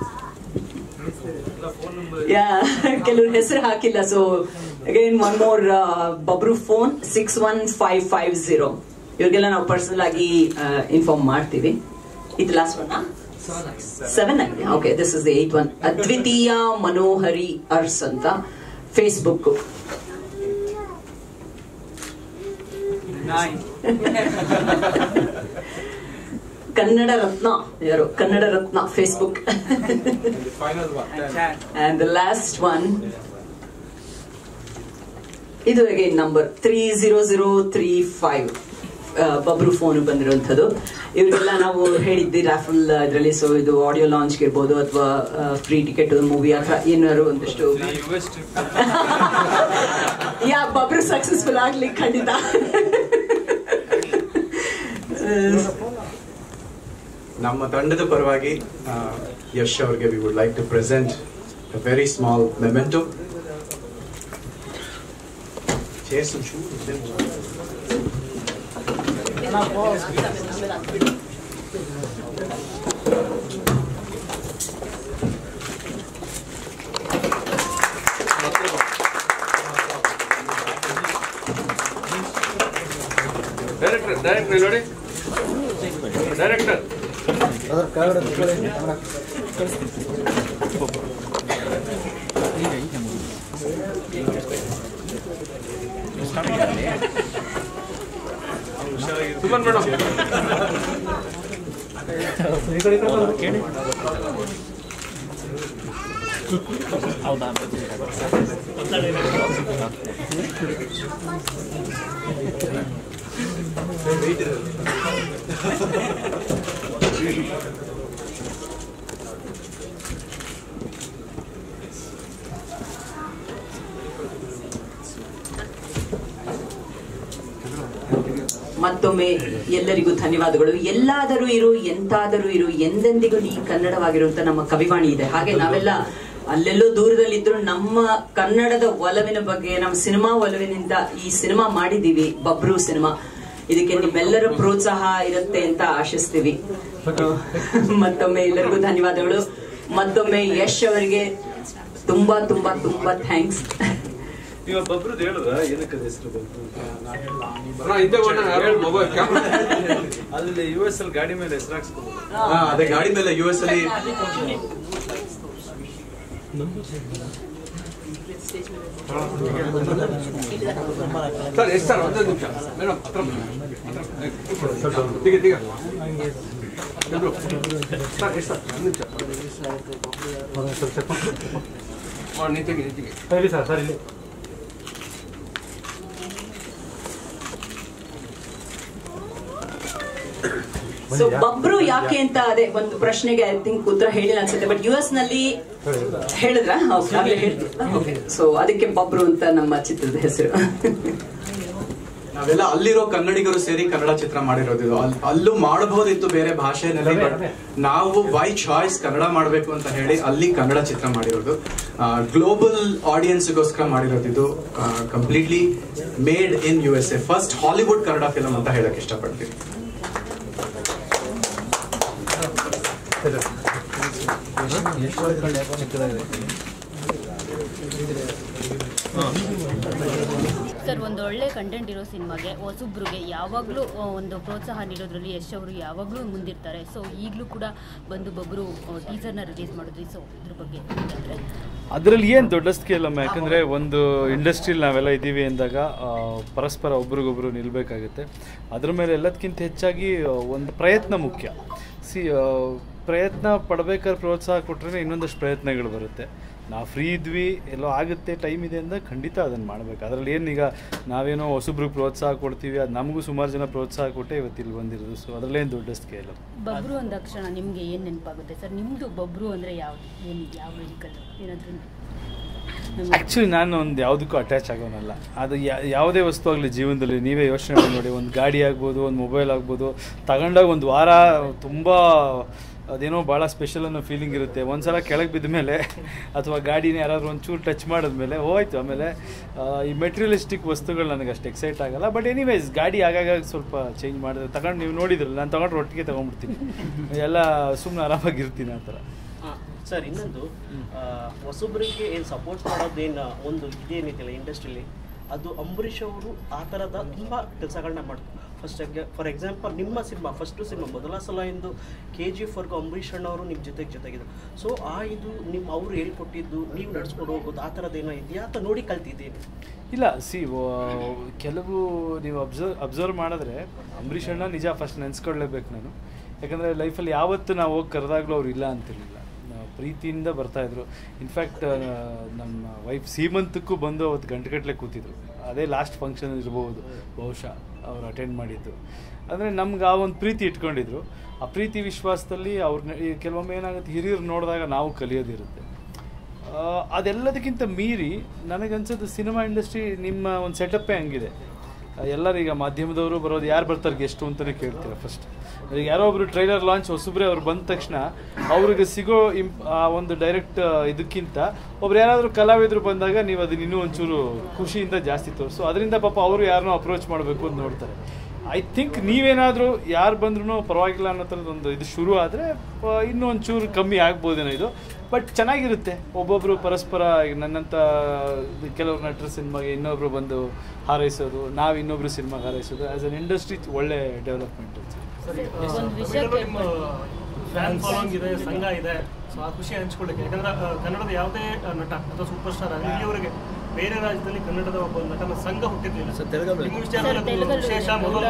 yeah ಕೆಲವ್ರ ಹೆಸರು ಹಾಕಿಲ್ಲ so again one more Babru phone six one five five zero ಇವ್ರಿಗೆಲ್ಲ ನಾವು ಪರ್ಸನಲ್ ಆಗಿ ಇನ್ಫಾರ್ಮ್ ಮಾಡ್ತೀವಿ ಇದು ಲಾಸ್ಟ್ ಒನ್ ಸೆವೆನ್ ಆಗಿದೆ okay this is the eight one Advitiya Manohari Urs ಅಂತ ಫೇಸ್ಬುಕ್ ಕನ್ನಡ ರತ್ನ ಯಾರು Kannada Ratna Facebook and the last one ಇದು again number three zero zero three five Babru phone ಬಂದಿರುವಂಥದ್ದು ಇವರಿಗೆಲ್ಲ ನಾವು ಹೇಳಿದ್ವಿ ರಾಫಲ್ ಇದರಲ್ಲಿ ಸೊ ಇದು ಆಡಿಯೋ ಲಾಂಚ್ ಇರ್ಬೋದು ಅಥವಾ ಫ್ರೀ ಟಿಕೆಟ್ ಮೂವಿ ಅಥವಾ ಏನಾದ್ರು ಒಂದಿಷ್ಟು ಯಾ ಬಬ್ರು ಸಕ್ಸಸ್ಫುಲ್ ಆಗ್ಲಿ ಖಂಡಿತ ನಮ್ಮ ತಂಡದ ಪರವಾಗಿ ಆ, ಯಶ್ ಅವರಿಗೆ we would like to present very small memento chairs director director ನೋಡಿ ಡೈರೆಕ್ಟರ್ ಸುಮನ್ ಮೇಡಮ್ ಮತ್ತೊಮ್ಮೆ ಎಲ್ಲರಿಗೂ ಧನ್ಯವಾದಗಳು ಎಲ್ಲಾದರೂ ಇರು ಎಂತಾದರೂ ಇರು ಎಂದೆಂದಿಗೂ ನೀ ಕನ್ನಡವಾಗಿರುವಂತ ನಮ್ಮ ಕವಿವಾಣಿ ಇದೆ ಹಾಗೆ ನಾವೆಲ್ಲ ಅಲ್ಲೆಲ್ಲೋ ದೂರದಲ್ಲಿದ್ರು ನಮ್ಮ ಕನ್ನಡದ ಒಲವಿನ ಬಗ್ಗೆ ನಮ್ಮ ಸಿನಿಮಾ ಒಲವಿನಿಂದ ಈ ಸಿನಿಮಾ ಮಾಡಿದೀವಿ ಬಬ್ರು ಸಿನಿಮಾ ಇದಕ್ಕೆ ನಿಮ್ಮೆಲ್ಲರ ಪ್ರೋತ್ಸಾಹ ಇರುತ್ತೆ ಅಂತ ಆಶಿಸ್ತೀವಿ ಮತ್ತೊಮ್ಮೆ ಎಲ್ಲರಿಗೂ ಧನ್ಯವಾದಗಳು ಮತ್ತೊಮ್ಮೆ ಯಶ್ ಅವರಿಗೆ ತುಂಬಾ ತುಂಬಾ ತುಂಬಾ ಥ್ಯಾಂಕ್ಸ್ ಇವೊಬ್ಬೊಬ್ರದ್ದು ಹೇಳಿದ್ರ ಏನಕ್ಕೆ ಅದು ಹೆಸರು ಬಂತು ಮೊಬೈಲ್ ಅಲ್ಲಿ ಯು ಎಸ್ ಅಲ್ಲಿ ಗಾಡಿ ಮೇಲೆ ಹೆಸರು ಹಾಕ್ಸ್ಕೊಂಡು ಅದೇ ಗಾಡಿ ಮೇಲೆ ಯು ಎಸ್ ಅಲ್ಲಿ ಸರ್ ಎಷ್ಟು ಸರ್ ಒಂದೇ ನಿಮಿಷ ಮೇಡಮ್ ಹತ್ರ ಬನ್ನಿ. ಹತ್ರ ಬನ್ನಿ. ತಿಗ ತಿಗ ಎಲ್ರು. ಸರ್ ಎಷ್ಟು ಸರ್ ಒಂದು ನಿಮಿಷ ಮಾಡಿ ನಿಂತಿಗೆ ನಿಂತಿಗೆ ಸರಿ ಸರ್ ಸರ್ ಇಲ್ಲಿ ಸೊ ಬಬ್ರು ಯಾಕೆ ಅಂತ ಅದೇ ಒಂದು ಪ್ರಶ್ನೆಗೆ ಐ ಥಿಂಕ್ ಉತ್ತರ ಹೇಳಿಲ್ಲ ಅನ್ಸುತ್ತೆ ಬಟ್ ಯು ಎಸ್ ನಲ್ಲಿ ಹೇಳಿದ್ರ ಸೊ ಅದಕ್ಕೆ ಬಬ್ರು ಅಂತ ನಮ್ಮ ಚಿತ್ರದ ಹೆಸರು ನಾವೆಲ್ಲ ಅಲ್ಲಿರೋ ಕನ್ನಡಿಗರು ಸೇರಿ ಕನ್ನಡ ಚಿತ್ರ ಮಾಡಿರೋದು ಇದು. ಅಲ್- ಅಲ್ಲೂ ಮಾಡಬಹುದಿತ್ತು ಬೇರೆ ಭಾಷೆಯಲ್ಲಿ but ನಾವು ಬೈ ಚಾಯ್ಸ್ ಕನ್ನಡ ಮಾಡಬೇಕು ಅಂತ ಹೇಳಿ ಅಲ್ಲಿ ಕನ್ನಡ ಚಿತ್ರ ಮಾಡಿರೋದು ಗ್ಲೋಬಲ್ ಆಡಿಯನ್ಸ್ಗೋಸ್ಕರ ಮಾಡಿರೋದು ಇದು completely made in U S A first Hollywood Kannada film ಅಂತ ಹೇಳಕ್ ಇಷ್ಟಪಡ್ತೀನಿ ಸರ್ ಒಂದು ಒಳ್ಳೆ ಕಂಟೆಂಟ್ ಇರೋ ಸಿನಿಮಾಗೆ ಹೊಸಬ್ರಿಗೆ ಯಾವಾಗಲೂ ಒಂದು ಪ್ರೋತ್ಸಾಹ ನೀಡೋದ್ರಲ್ಲಿ ಯಶ್ ಅವರು ಯಾವಾಗಲೂ ಮುಂದಿರ್ತಾರೆ ಸೊ ಈಗಲೂ ಕೂಡ ಬಂದು ಬೊಬ್ಬರು ಟೀಸರ್ನ ರಿಲೀಸ್ ಮಾಡಿದ್ವಿ ಸೊ ಇದ್ರ ಬಗ್ಗೆ ಅಂದರೆ ಅದರಲ್ಲಿ ಏನು ದೊಡ್ಡ ಸ್ಕೇಲ್ ಅಮ್ಮ ಯಾಕಂದರೆ ಒಂದು ಇಂಡಸ್ಟ್ರಿಲಿ ನಾವೆಲ್ಲ ಇದ್ದೀವಿ ಅಂದಾಗ ಆ, ಪರಸ್ಪರ ಒಬ್ರಿಗೊಬ್ರು ನಿಲ್ಲಬೇಕಾಗುತ್ತೆ ಅದ್ರ ಮೇಲೆ ಎಲ್ಲದಕ್ಕಿಂತ ಹೆಚ್ಚಾಗಿ ಆ, ಒಂದು ಪ್ರಯತ್ನ ಮುಖ್ಯ ಸಿ ಪ್ರಯತ್ನ ಪಡ್ಬೇಕಾದ್ರೆ ಪ್ರೋತ್ಸಾಹ ಕೊಟ್ಟರೆ ಇನ್ನೊಂದಷ್ಟು ಪ್ರಯತ್ನಗಳು ಬರುತ್ತೆ ನಾವು ಫ್ರೀ ಇದ್ವಿ ಎಲ್ಲೋ ಆಗುತ್ತೆ ಟೈಮ್ ಇದೆ ಅಂದಾಗ ಖಂಡಿತ ಅದನ್ನು ಮಾಡಬೇಕು ಅದರಲ್ಲಿ ಏನೀಗ ನಾವೇನೋ ಹೊಸಬ್ರಿಗೆ ಪ್ರೋತ್ಸಾಹ ಕೊಡ್ತೀವಿ ಅದು ನಮಗೂ ಸುಮಾರು ಜನ ಪ್ರೋತ್ಸಾಹ ಕೊಟ್ಟೆ ಇವತ್ತು ಇಲ್ಲಿ ಬಂದಿರೋದು ಸೊ ಅದರಲ್ಲೇನು ದೊಡ್ಡ ಸ್ಕೇಲು ಬಬ್ರು ಅಂದಾಕ್ಷಣ ನಿಮಗೆ ಏನು ನೆನಪಾಗುತ್ತೆ ಸರ್ ನಿಮ್ಮದು ಬಬ್ರು ಅಂದರೆ ಯಾವ ಏನು ಯಾವ ವೆಹಿಕಲ್ ಏನಾದರೂ ಆ್ಯಕ್ಚುಲಿ ನಾನು ಒಂದು ಯಾವುದಕ್ಕೂ ಅಟ್ಯಾಚ್ ಆಗೋನಲ್ಲ ಅದು ಯಾ- ಯಾವುದೇ ವಸ್ತು ಆಗಲಿ ಜೀವನದಲ್ಲಿ ನೀವೇ ಯೋಚನೆ ಮಾಡಿ ನೋಡಿ ಒಂದು ಗಾಡಿ ಆಗ್ಬೋದು ಒಂದು ಮೊಬೈಲ್ ಆಗ್ಬೋದು ತಗೊಂಡಾಗ ಒಂದು ವಾರ ತುಂಬ ಅದೇನೋ ಭಾಳ ಸ್ಪೆಷಲ್ ಅನ್ನೋ ಫೀಲಿಂಗ್ ಇರುತ್ತೆ ಒಂದ್ಸಲ ಕೆಳಗೆ ಬಿದ್ದ ಮೇಲೆ ಅಥವಾ ಗಾಡಿನ ಯಾರಾದ್ರೂ ಒಂಚೂರು ಟಚ್ ಮಾಡಿದ್ಮೇಲೆ ಹೋಯ್ತು ಆಮೇಲೆ ಆ, ಈ ಮೆಟೀರಿಯಲಿಸ್ಟಿಕ್ ವಸ್ತುಗಳು ನನಗೆ ಅಷ್ಟು ಎಕ್ಸೈಟ್ ಆಗಲ್ಲ ಬಟ್ ಎನಿವೇಸ್ ಗಾಡಿ ಆಗಾಗ ಸ್ವಲ್ಪ ಚೇಂಜ್ ಮಾಡಿದ್ರೆ ತಗೊಂಡು ನೀವು ನೋಡಿದ್ರಲ್ಲ ನಾನು ತಗೊಂಡ್ರೆ ಒಟ್ಟಿಗೆ ತೊಗೊಂಡ್ಬಿಡ್ತೀನಿ ಎಲ್ಲ ಸುಮ್ಮನೆ ಆರಾಮಾಗಿರ್ತೀನಿ ಆ ಥರ ಸರ್ ಇನ್ನೊಂದು ಆ, ಹೊಸಬ್ರಿಗೆ ಏನು ಸಪೋರ್ಟ್ ಮಾಡೋದೇನು ಒಂದು ಇದೇನಿದೆಯಲ್ಲ ಇಂಡಸ್ಟ್ರಿಲಿ ಅದು ಅಂಬರೀಷ್ ಅವರು ಆ ಥರದ ತುಂಬ ಕೆಲಸಗಳನ್ನ ಮಾಡ್ ಫಸ್ಟ್ ಫಾರ್ ಎಕ್ಸಾಂಪಲ್ ನಿಮ್ಮ ಸಿನಿಮಾ ಫಸ್ಟು ಸಿನಿಮಾ ಮೊದಲ ಸಲ ಇಂದು ಕೆ ಜಿ ಎಫ್ ವರ್ಗು ಅಂಬರೀಷ್ ಅಣ್ಣವರು ನಿಮ್ಮ ಜೊತೆಗೆ ಜೊತೆಗಿದ್ರು ಸೊ ಆ ಇದು ನಿಮ್ಮ ಅವ್ರು ಹೇಳ್ಕೊಟ್ಟಿದ್ದು ನೀವು ನಡ್ಸ್ಕೊಂಡು ಹೋಗೋದು ಆ ಥರದ್ದೇನೋ ಇದೆಯಾ ಅಥವಾ ನೋಡಿ ಕಲ್ತಿದ್ದೀನಿ ಇಲ್ಲ ಸಿ ಕೆಲವು ನೀವು ಅಬ್ಸರ್ವ್ ಅಬ್ಸರ್ವ್ ಮಾಡಿದ್ರೆ ಅಂಬರೀಷ್ ಅಣ್ಣ ನಿಜ ಫಸ್ಟ್ ನೆನೆಸ್ಕೊಳ್ಳೇಬೇಕು ನಾನು ಯಾಕಂದರೆ ಲೈಫಲ್ಲಿ ಯಾವತ್ತು ನಾವು ಹೋಗಿ ಕರೆದಾಗಲೂ ಅವ್ರು ಇಲ್ಲ ಅಂತಿರಲಿಲ್ಲ ನಾವು ಪ್ರೀತಿಯಿಂದ ಬರ್ತಾಯಿದ್ರು ಇನ್ಫ್ಯಾಕ್ಟ್ ನಮ್ಮ ವೈಫ್ ಸೀಮಂತಕ್ಕೂ ಬಂದು ಅವತ್ತು ಗಂಟೆಗಟ್ಟಲೆ ಕೂತಿದ್ರು ಅದೇ ಲಾಸ್ಟ್ ಫಂಕ್ಷನ್ ಇರ್ಬೋದು ಬಹುಶಃ ಅವ್ರು ಅಟೆಂಡ್ ಮಾಡಿದ್ದು ಅಂದರೆ ನಮ್ಗೆ ಆ ಒಂದು ಪ್ರೀತಿ ಇಟ್ಕೊಂಡಿದ್ರು ಆ ಪ್ರೀತಿ ವಿಶ್ವಾಸದಲ್ಲಿ ಅವ್ರನ್ನ ಈ ಕೆಲವೊಮ್ಮೆ ಏನಾಗುತ್ತೆ ಹಿರಿಯರು ನೋಡಿದಾಗ ನಾವು ಕಲಿಯೋದಿರುತ್ತೆ ಆ, ಅದೆಲ್ಲದಕ್ಕಿಂತ ಮೀರಿ ನನಗನ್ಸೋದು ಸಿನಿಮಾ ಇಂಡಸ್ಟ್ರಿ ನಿಮ್ಮ ಒಂದು ಸೆಟಪ್ಪೇ ಹಂಗಿದೆ ಆ, ಎಲ್ಲರೀಗ ಮಾಧ್ಯಮದವರು ಬರೋದು ಯಾರು ಬರ್ತಾರೆ ಗೆಸ್ಟು ಅಂತಲೇ ಕೇಳ್ತೀರ ಫಸ್ಟ್ ಈಗ ಯಾರೋ ಒಬ್ರು ಟ್ರೈಲರ್ ಲಾಂಚ್ ಹೊಸಬ್ರೆ ಅವ್ರು ಬಂದ ತಕ್ಷಣ ಅವ್ರಿಗೆ ಸಿಗೋ ಇಂಪ್ ಆ ಒಂದು ಡೈರೆಕ್ಟ್ ಇದಕ್ಕಿಂತ ಒಬ್ರು ಯಾರಾದರೂ ಕಲಾವಿದರು ಬಂದಾಗ ನೀವು ಅದನ್ನ ಇನ್ನೂ ಒಂಚೂರು ಖುಷಿಯಿಂದ ಜಾಸ್ತಿ ತೋರಿಸು ಅದರಿಂದ ಪಾಪ ಅವರು ಯಾರನ್ನೋ ಅಪ್ರೋಚ್ ಮಾಡಬೇಕು ಅಂತ ನೋಡ್ತಾರೆ ಐ ಥಿಂಕ್ ನೀವೇನಾದರೂ ಯಾರು ಬಂದ್ರೂ ಪರವಾಗಿಲ್ಲ ಅನ್ನೋ ಥರದೊಂದು ಇದು ಶುರು ಆದರೆ ಇನ್ನೂ ಒಂಚೂರು ಕಮ್ಮಿ ಆಗ್ಬೋದೇನೋ ಇದು ಬಟ್ ಚೆನ್ನಾಗಿರುತ್ತೆ ಒಬ್ಬೊಬ್ಬರು ಪರಸ್ಪರ ಈಗ ನನ್ನಂಥ ಕೆಲವ್ರು ನಟರ ಸಿನಿಮಾಗೆ ಇನ್ನೊಬ್ರು ಬಂದು ಹಾರೈಸೋದು ನಾವು ಇನ್ನೊಬ್ರು ಸಿನಿಮಾಗೆ ಹಾರೈಸೋದು ಆ್ಯಸ್ ಅನ್ ಇಂಡಸ್ಟ್ರಿ ಒಳ್ಳೆ ಡೆವಲಪ್ಮೆಂಟ್ ಒಂದು ವಿಷಯ ನಿಮ್ಮ ಫ್ಯಾನ್ ಫಾಲೋಯಿಂಗ್ ಇದೆ ಸಂಘ ಇದೆ ಸೊ ಆ ಖುಷಿ ಹಂಚ್ಕೊಳ್ಳಿಕ್ಕೆ ಯಾಕಂದ್ರೆ ಆ, ಕನ್ನಡದ ಯಾವುದೇ ಆ, ನಟ ಅಥವಾ ಸೂಪರ್ ಸ್ಟಾರ್ ಆಗಲಿ ಇಲ್ಲಿವರೆಗೆ ಬೇರೆ ರಾಜ್ಯದಲ್ಲಿ ಕನ್ನಡದ ಒಬ್ಬ ನಟನ ಸಂಘ ಹುಟ್ಟಿರ್ಲಿಲ್ಲ ನಿಮ್ಮ ವಿಷಯದಲ್ಲಿ ಅದು ವಿಶೇಷ ಮೊದಲ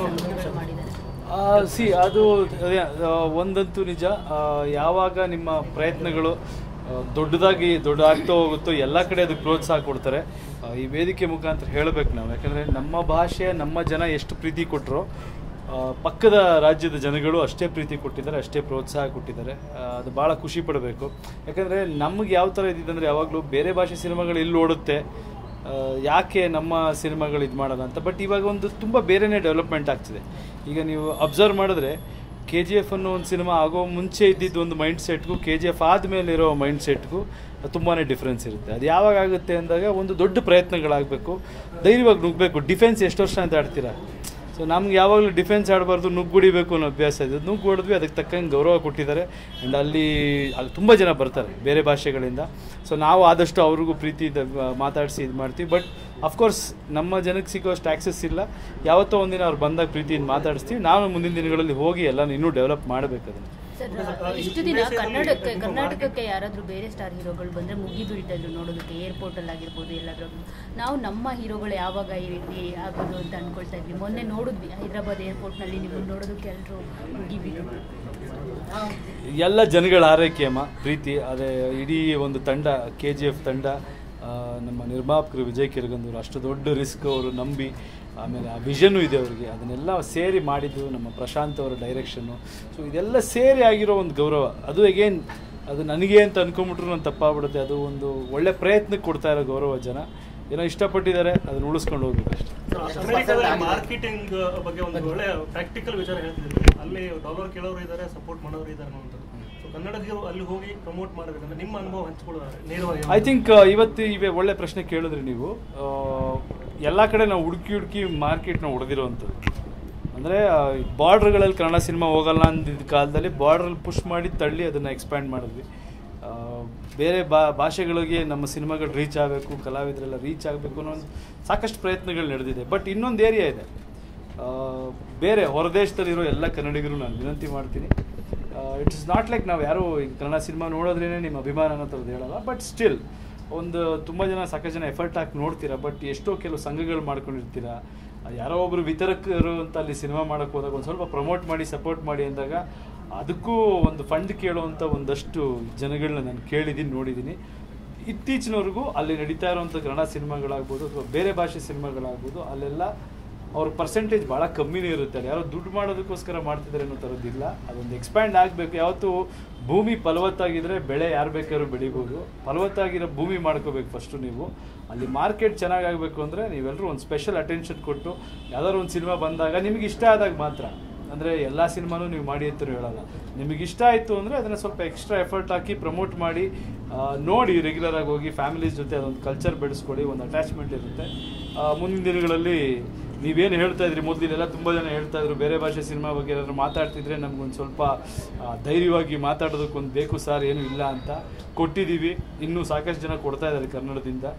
ಮೊದಲ ಸಿ ಅದು ಅದೇ ಆ, ಒಂದಂತೂ ನಿಜ ಆ, ಯಾವಾಗ ನಿಮ್ಮ ಪ್ರಯತ್ನಗಳು ಆ, ದೊಡ್ಡದಾಗಿ ದೊಡ್ಡದಾಗ್ತಾ ಹೋಗುತ್ತೋ ಎಲ್ಲ ಕಡೆ ಅದಕ್ಕೆ ಪ್ರೋತ್ಸಾಹ ಕೊಡ್ತಾರೆ ಆ, ಈ ವೇದಿಕೆ ಮುಖಾಂತರ ಹೇಳಬೇಕು ನಾವು ಯಾಕಂದರೆ ನಮ್ಮ ಭಾಷೆ ನಮ್ಮ ಜನ ಎಷ್ಟು ಪ್ರೀತಿ ಕೊಟ್ಟರು ಪಕ್ಕದ ರಾಜ್ಯದ ಜನಗಳು ಅಷ್ಟೇ ಪ್ರೀತಿ ಕೊಟ್ಟಿದ್ದಾರೆ ಅಷ್ಟೇ ಪ್ರೋತ್ಸಾಹ ಕೊಟ್ಟಿದ್ದಾರೆ ಆ, ಅದು ಭಾಳ ಖುಷಿ ಪಡಬೇಕು ಯಾಕಂದರೆ ನಮ್ಗೆ ಯಾವ ಥರ ಇದ್ದಿದ್ದಂದರೆ ಯಾವಾಗಲೂ ಬೇರೆ ಭಾಷೆ ಸಿನಿಮಾಗಳು ಎಲ್ಲಿ ಓಡುತ್ತೆ ಆ, ಯಾಕೆ ನಮ್ಮ ಸಿನಿಮಾಗಳು ಇದು ಮಾಡೋಣ ಅಂತ ಬಟ್ ಇವಾಗ ಒಂದು ತುಂಬ ಬೇರೆನೇ ಡೆವಲಪ್ಮೆಂಟ್ ಆಗ್ತಿದೆ ಈಗ ನೀವು ಅಬ್ಸರ್ವ್ ಮಾಡಿದ್ರೆ ಕೆ ಜಿ ಎಫ್ ಅನ್ನೋ ಒಂದು ಸಿನಿಮಾ ಆಗೋ ಮುಂಚೆ ಇದ್ದಿದ್ದು ಒಂದು ಮೈಂಡ್ ಸೆಟ್ಗೂ ಕೆ ಜಿ ಎಫ್ ಆದಮೇಲೆ ಇರೋ ಮೈಂಡ್ ಸೆಟ್ಗೂ ತುಂಬಾ ಡಿಫ್ರೆನ್ಸ್ ಇರುತ್ತೆ ಅದು ಯಾವಾಗ ಆಗುತ್ತೆ ಅಂದಾಗ ಒಂದು ದೊಡ್ಡ ಪ್ರಯತ್ನಗಳಾಗಬೇಕು ಧೈರ್ಯವಾಗಿ ನುಗ್ಗಬೇಕು ಡಿಫೆನ್ಸ್ ಎಷ್ಟು ವರ್ಷ ಅಂತ ಆಡ್ತೀರಾ ಸೊ ನಮ್ಗೆ ಯಾವಾಗಲೂ ಡಿಫೆನ್ಸ್ ಆಡಬಾರ್ದು ನುಗ್ಗುಡಿಬೇಕು ಅನ್ನೋ ಅಭ್ಯಾಸ ಇದೆ ನುಗ್ಗು ಹೊಡೆದ್ವಿ ಅದಕ್ಕೆ ತಕ್ಕಂಗೆ ಗೌರವ ಕೊಟ್ಟಿದ್ದಾರೆ ಆ್ಯಂಡ್ ಅಲ್ಲಿ ಅಲ್ಲಿ ತುಂಬ ಜನ ಬರ್ತಾರೆ ಬೇರೆ ಭಾಷೆಗಳಿಂದ ಸೊ ನಾವು ಆದಷ್ಟು ಅವ್ರಿಗೂ ಪ್ರೀತಿಯಿಂದ ಮಾತಾಡಿಸಿ ಇದು ಮಾಡ್ತೀವಿ ಬಟ್ ಅಫ್ಕೋರ್ಸ್ ನಮ್ಮ ಜನಕ್ಕೆ ಸಿಗೋಷ್ಟು ಆ್ಯಕ್ಸಸ್ ಇಲ್ಲ ಯಾವತ್ತೋ ಒಂದಿನ ಅವ್ರು ಬಂದಾಗ ಪ್ರೀತಿಯಿಂದ ಮಾತಾಡಿಸ್ತೀವಿ ನಾವು ಮುಂದಿನ ದಿನಗಳಲ್ಲಿ ಹೋಗಿ ಎಲ್ಲ ಇನ್ನೂ ಡೆವಲಪ್ ಮಾಡಬೇಕು ಅದನ್ನು ಸರ್ ಇಷ್ಟು ದಿನ ಕನ್ನಡಕ್ಕೆ ಕರ್ನಾಟಕಕ್ಕೆ ಯಾರಾದರೂ ಬೇರೆ ಸ್ಟಾರ್ ಹೀರೋಗಳು ಬಂದರೆ ಮುಗಿ ಬೀಳ್ತಾ ಇದ್ರು ನೋಡೋದಕ್ಕೆ ಏರ್ಪೋರ್ಟಲ್ಲಿ ಆಗಿರ್ಬೋದು ಎಲ್ಲಾದ್ರೂ ನಾವು ನಮ್ಮ ಹೀರೋಗಳು ಯಾವಾಗ ಈ ರೀತಿ ಆಗೋದು ಅಂತ ಅನ್ಕೊಳ್ತಾ ಇದ್ವಿ ಮೊನ್ನೆ ನೋಡಿದ್ವಿ ಹೈದರಾಬಾದ್ ಏರ್ಪೋರ್ಟ್ನಲ್ಲಿ ನಿಮ್ಮನ್ನು ನೋಡೋದಕ್ಕೆ ಎಲ್ಲರೂ ಮುಗಿ ಬೀಳಿದ್ರು ಎಲ್ಲ ಜನಗಳ ಆರೈಕೆ ಅಮ್ಮ ಪ್ರೀತಿ ಅದೇ ಇಡೀ ಒಂದು ತಂಡ ಕೆ ಜಿ ಎಫ್ ತಂಡ ಆ, ನಮ್ಮ ನಿರ್ಮಾಪಕರು ವಿಜಯ್ ಕಿರಗಂದೂರು ಅಷ್ಟು ದೊಡ್ಡ ರಿಸ್ಕ್ ಅವರು ನಂಬಿ ಆಮೇಲೆ ಆ ವಿಷನ್ನು ಇದೆ ಅವರಿಗೆ ಅದನ್ನೆಲ್ಲ ಸೇರಿ ಮಾಡಿದ್ದು ನಮ್ಮ ಪ್ರಶಾಂತ್ ಅವರ ಡೈರೆಕ್ಷನ್ನು ಸೊ ಇದೆಲ್ಲ ಸೇರಿ ಆಗಿರೋ ಒಂದು ಗೌರವ ಅದು ಎಗೇನ್ ಅದು ನನಗೆ ಅಂತ ಅನ್ಕೊಂಬಿಟ್ರು ನಾನು ತಪ್ಪಾಗ್ಬಿಡುತ್ತೆ ಅದು ಒಂದು ಒಳ್ಳೆ ಪ್ರಯತ್ನಕ್ಕೆ ಕೊಡ್ತಾ ಇರೋ ಗೌರವ ಜನ ಏನೋ ಇಷ್ಟಪಟ್ಟಿದ್ದಾರೆ ಅದನ್ನ ಉಳಿಸ್ಕೊಂಡು ಹೋಗ್ಬೇಕು ಅಷ್ಟೇ ಅಮೆರಿಕದಲ್ಲಿ ಮಾರ್ಕೆಟಿಂಗ್ ಬಗ್ಗೆ ಒಂದು ಒಳ್ಳೆ ಪ್ರಾಕ್ಟಿಕಲ್ ವಿಚಾರ ಹೇಳ್ತಿದ್ರು ಅಲ್ಲಿ ಡಾಲರ್ ಕೇಳೋರು ಇದ್ದಾರೆ ಸಪೋರ್ಟ್ ಮಾಡೋರು ಇದ್ದಾರೆ ಅನ್ನೋಂಥದ್ದು ಸೊ ಕನ್ನಡದಿಗರು ಅಲ್ಲಿ ಹೋಗಿ ಪ್ರಮೋಟ್ ಮಾಡಬೇಕಂದ್ರೆ ನಿಮ್ಮ ಅನುಭವ ಹಂಚ್ಕೊಳ್ಳೋದಾರೆ ನೇರವಾಗಿ ಐ ಥಿಂಕ್ ಇವತ್ತು ಇವೆ ಒಳ್ಳೆ ಪ್ರಶ್ನೆ ಕೇಳಿದ್ರಿ ನೀವು ಎಲ್ಲ ಕಡೆ ನಾವು ಹುಡುಕಿ ಹುಡುಕಿ ಮಾರ್ಕೆಟ್ನ ಹೊಡೆದಿರೋವಂಥದ್ದು ಅಂದರೆ ಬಾರ್ಡ್ರ್ಗಳಲ್ಲಿ ಕನ್ನಡ ಸಿನಿಮಾ ಹೋಗಲ್ಲ ಅಂದಿದ್ದ ಕಾಲದಲ್ಲಿ ಬಾರ್ಡ್ರಲ್ಲಿ ಪುಷ್ ಮಾಡಿ ತಳ್ಳಿ ಅದನ್ನು ಎಕ್ಸ್ಪ್ಯಾಂಡ್ ಮಾಡಿದ್ವಿ ಆ, ಬೇರೆ ಬಾ ಭಾಷೆಗಳಿಗೆ ನಮ್ಮ ಸಿನಿಮಾಗಳು ರೀಚ್ ಆಗಬೇಕು ಕಲಾವಿದರೆಲ್ಲ ರೀಚ್ ಆಗಬೇಕು ಅನ್ನೋ ಒಂದು ಸಾಕಷ್ಟು ಪ್ರಯತ್ನಗಳು ನಡೆದಿದೆ ಬಟ್ ಇನ್ನೊಂದು ಏರಿಯಾ ಇದೆ ಆ, ಬೇರೆ ಹೊರದೇಶದಲ್ಲಿರೋ ಎಲ್ಲ ಕನ್ನಡಿಗರು ನಾನು ವಿನಂತಿ ಮಾಡ್ತೀನಿ ಇಟ್ಸ್ ಇಸ್ ನಾಟ್ ಲೈಕ್ ನಾವು ಯಾರು ಈಗ ಕನ್ನಡ ಸಿನಿಮಾ ನೋಡೋದ್ರೇ ನಿಮ್ಮ ಅಭಿಮಾನ ಅನ್ನೋ ಥರದ್ದು ಹೇಳಲ್ಲ ಬಟ್ ಸ್ಟಿಲ್ ಒಂದು ತುಂಬ ಜನ ಸಾಕಷ್ಟು ಜನ ಎಫರ್ಟ್ ಹಾಕಿ ನೋಡ್ತೀರಾ ಬಟ್ ಎಷ್ಟೋ ಕೆಲವು ಸಂಘಗಳು ಮಾಡ್ಕೊಂಡಿರ್ತೀರಾ ಆ, ಯಾರೋ ಒಬ್ರು ವಿತರಕರು ಅಂತ ಅಲ್ಲಿ ಸಿನಿಮಾ ಮಾಡೋಕ್ಕೆ ಹೋದಾಗ ಒಂದು ಸ್ವಲ್ಪ ಪ್ರಮೋಟ್ ಮಾಡಿ ಸಪೋರ್ಟ್ ಮಾಡಿ ಅಂದಾಗ ಅದಕ್ಕೂ ಒಂದು ಫಂಡ್ ಕೇಳುವಂಥ ಒಂದಷ್ಟು ಜನಗಳನ್ನ ನಾನು ಕೇಳಿದ್ದೀನಿ ನೋಡಿದ್ದೀನಿ ಇತ್ತೀಚಿನವರೆಗೂ ಅಲ್ಲಿ ನಡೀತಾ ಇರುವಂಥ ಕನ್ನಡ ಸಿನಿಮಾಗಳಾಗ್ಬೋದು ಅಥವಾ ಬೇರೆ ಭಾಷೆ ಸಿನಿಮಾಗಳಾಗ್ಬೋದು ಅಲ್ಲೆಲ್ಲ ಅವ್ರ ಪರ್ಸೆಂಟೇಜ್ ಭಾಳ ಕಮ್ಮಿನೇ ಇರುತ್ತೆ ಅಲ್ಲಿ ಯಾರೋ ದುಡ್ಡು ಮಾಡೋದಕ್ಕೋಸ್ಕರ ಮಾಡ್ತಿದ್ದಾರೆ ಅನ್ನೋ ಥರದ್ದಿಲ್ಲ ಅದೊಂದು ಎಕ್ಸ್ಪ್ಯಾಂಡ್ ಆಗಬೇಕು ಯಾವತ್ತು ಭೂಮಿ ಫಲವತ್ತಾಗಿದ್ರೆ ಬೆಳೆ ಯಾರು ಬೇಕಾದ್ರೂ ಬೆಳಿಬೋದು ಫಲವತ್ತಾಗಿರೋ ಭೂಮಿ ಮಾಡ್ಕೋಬೇಕು ಫಸ್ಟು ನೀವು ಅಲ್ಲಿ ಮಾರ್ಕೆಟ್ ಚೆನ್ನಾಗಾಗಬೇಕು ಅಂದರೆ ನೀವೆಲ್ಲರೂ ಒಂದು ಸ್ಪೆಷಲ್ ಅಟೆನ್ಷನ್ ಕೊಟ್ಟು ಯಾವ್ದಾದ್ರು ಒಂದು ಸಿನಿಮಾ ಬಂದಾಗ ನಿಮಗೆ ಇಷ್ಟ ಆದಾಗ ಮಾತ್ರ ಅಂದರೆ ಎಲ್ಲ ಸಿನಿಮಾನೂ ನೀವು ಮಾಡಿ ಅಂತ ಹೇಳಲ್ಲ ನಿಮಗೆ ಇಷ್ಟ ಆಯಿತು ಅಂದರೆ ಅದನ್ನು ಸ್ವಲ್ಪ ಎಕ್ಸ್ಟ್ರಾ ಎಫರ್ಟ್ ಹಾಕಿ ಪ್ರಮೋಟ್ ಮಾಡಿ ಆ, ನೋಡಿ ರೆಗ್ಯುಲರ್ ಆಗಿ ಹೋಗಿ ಫ್ಯಾಮಿಲೀಸ್ ಜೊತೆ ಅದೊಂದು ಕಲ್ಚರ್ ಬೆಳೆಸ್ಕೊಳ್ಳಿ ಒಂದು ಅಟ್ಯಾಚ್ಮೆಂಟ್ ಇರುತ್ತೆ ಆ, ಮುಂದಿನ ದಿನಗಳಲ್ಲಿ ನೀವೇನು ಹೇಳ್ತಾ ಇದ್ರಿ ಮೊದಲಿನೆಲ್ಲ ತುಂಬ ಜನ ಹೇಳ್ತಾ ಇದ್ರು ಬೇರೆ ಭಾಷೆ ಸಿನಿಮಾ ಬಗ್ಗೆ ಏನಾದ್ರು ಮಾತಾಡ್ತಿದ್ರೆ ನಮ್ಗೊಂದು ಸ್ವಲ್ಪ ಆ, ಧೈರ್ಯವಾಗಿ ಮಾತಾಡೋದಕ್ಕೊಂದು ಬೇಕು ಸರ್ ಏನೂ ಇಲ್ಲ ಅಂತ ಕೊಟ್ಟಿದ್ದೀವಿ ಇನ್ನೂ ಸಾಕಷ್ಟು ಜನ ಕೊಡ್ತಾ ಇದ್ದಾರೆ ಕನ್ನಡದಿಂದ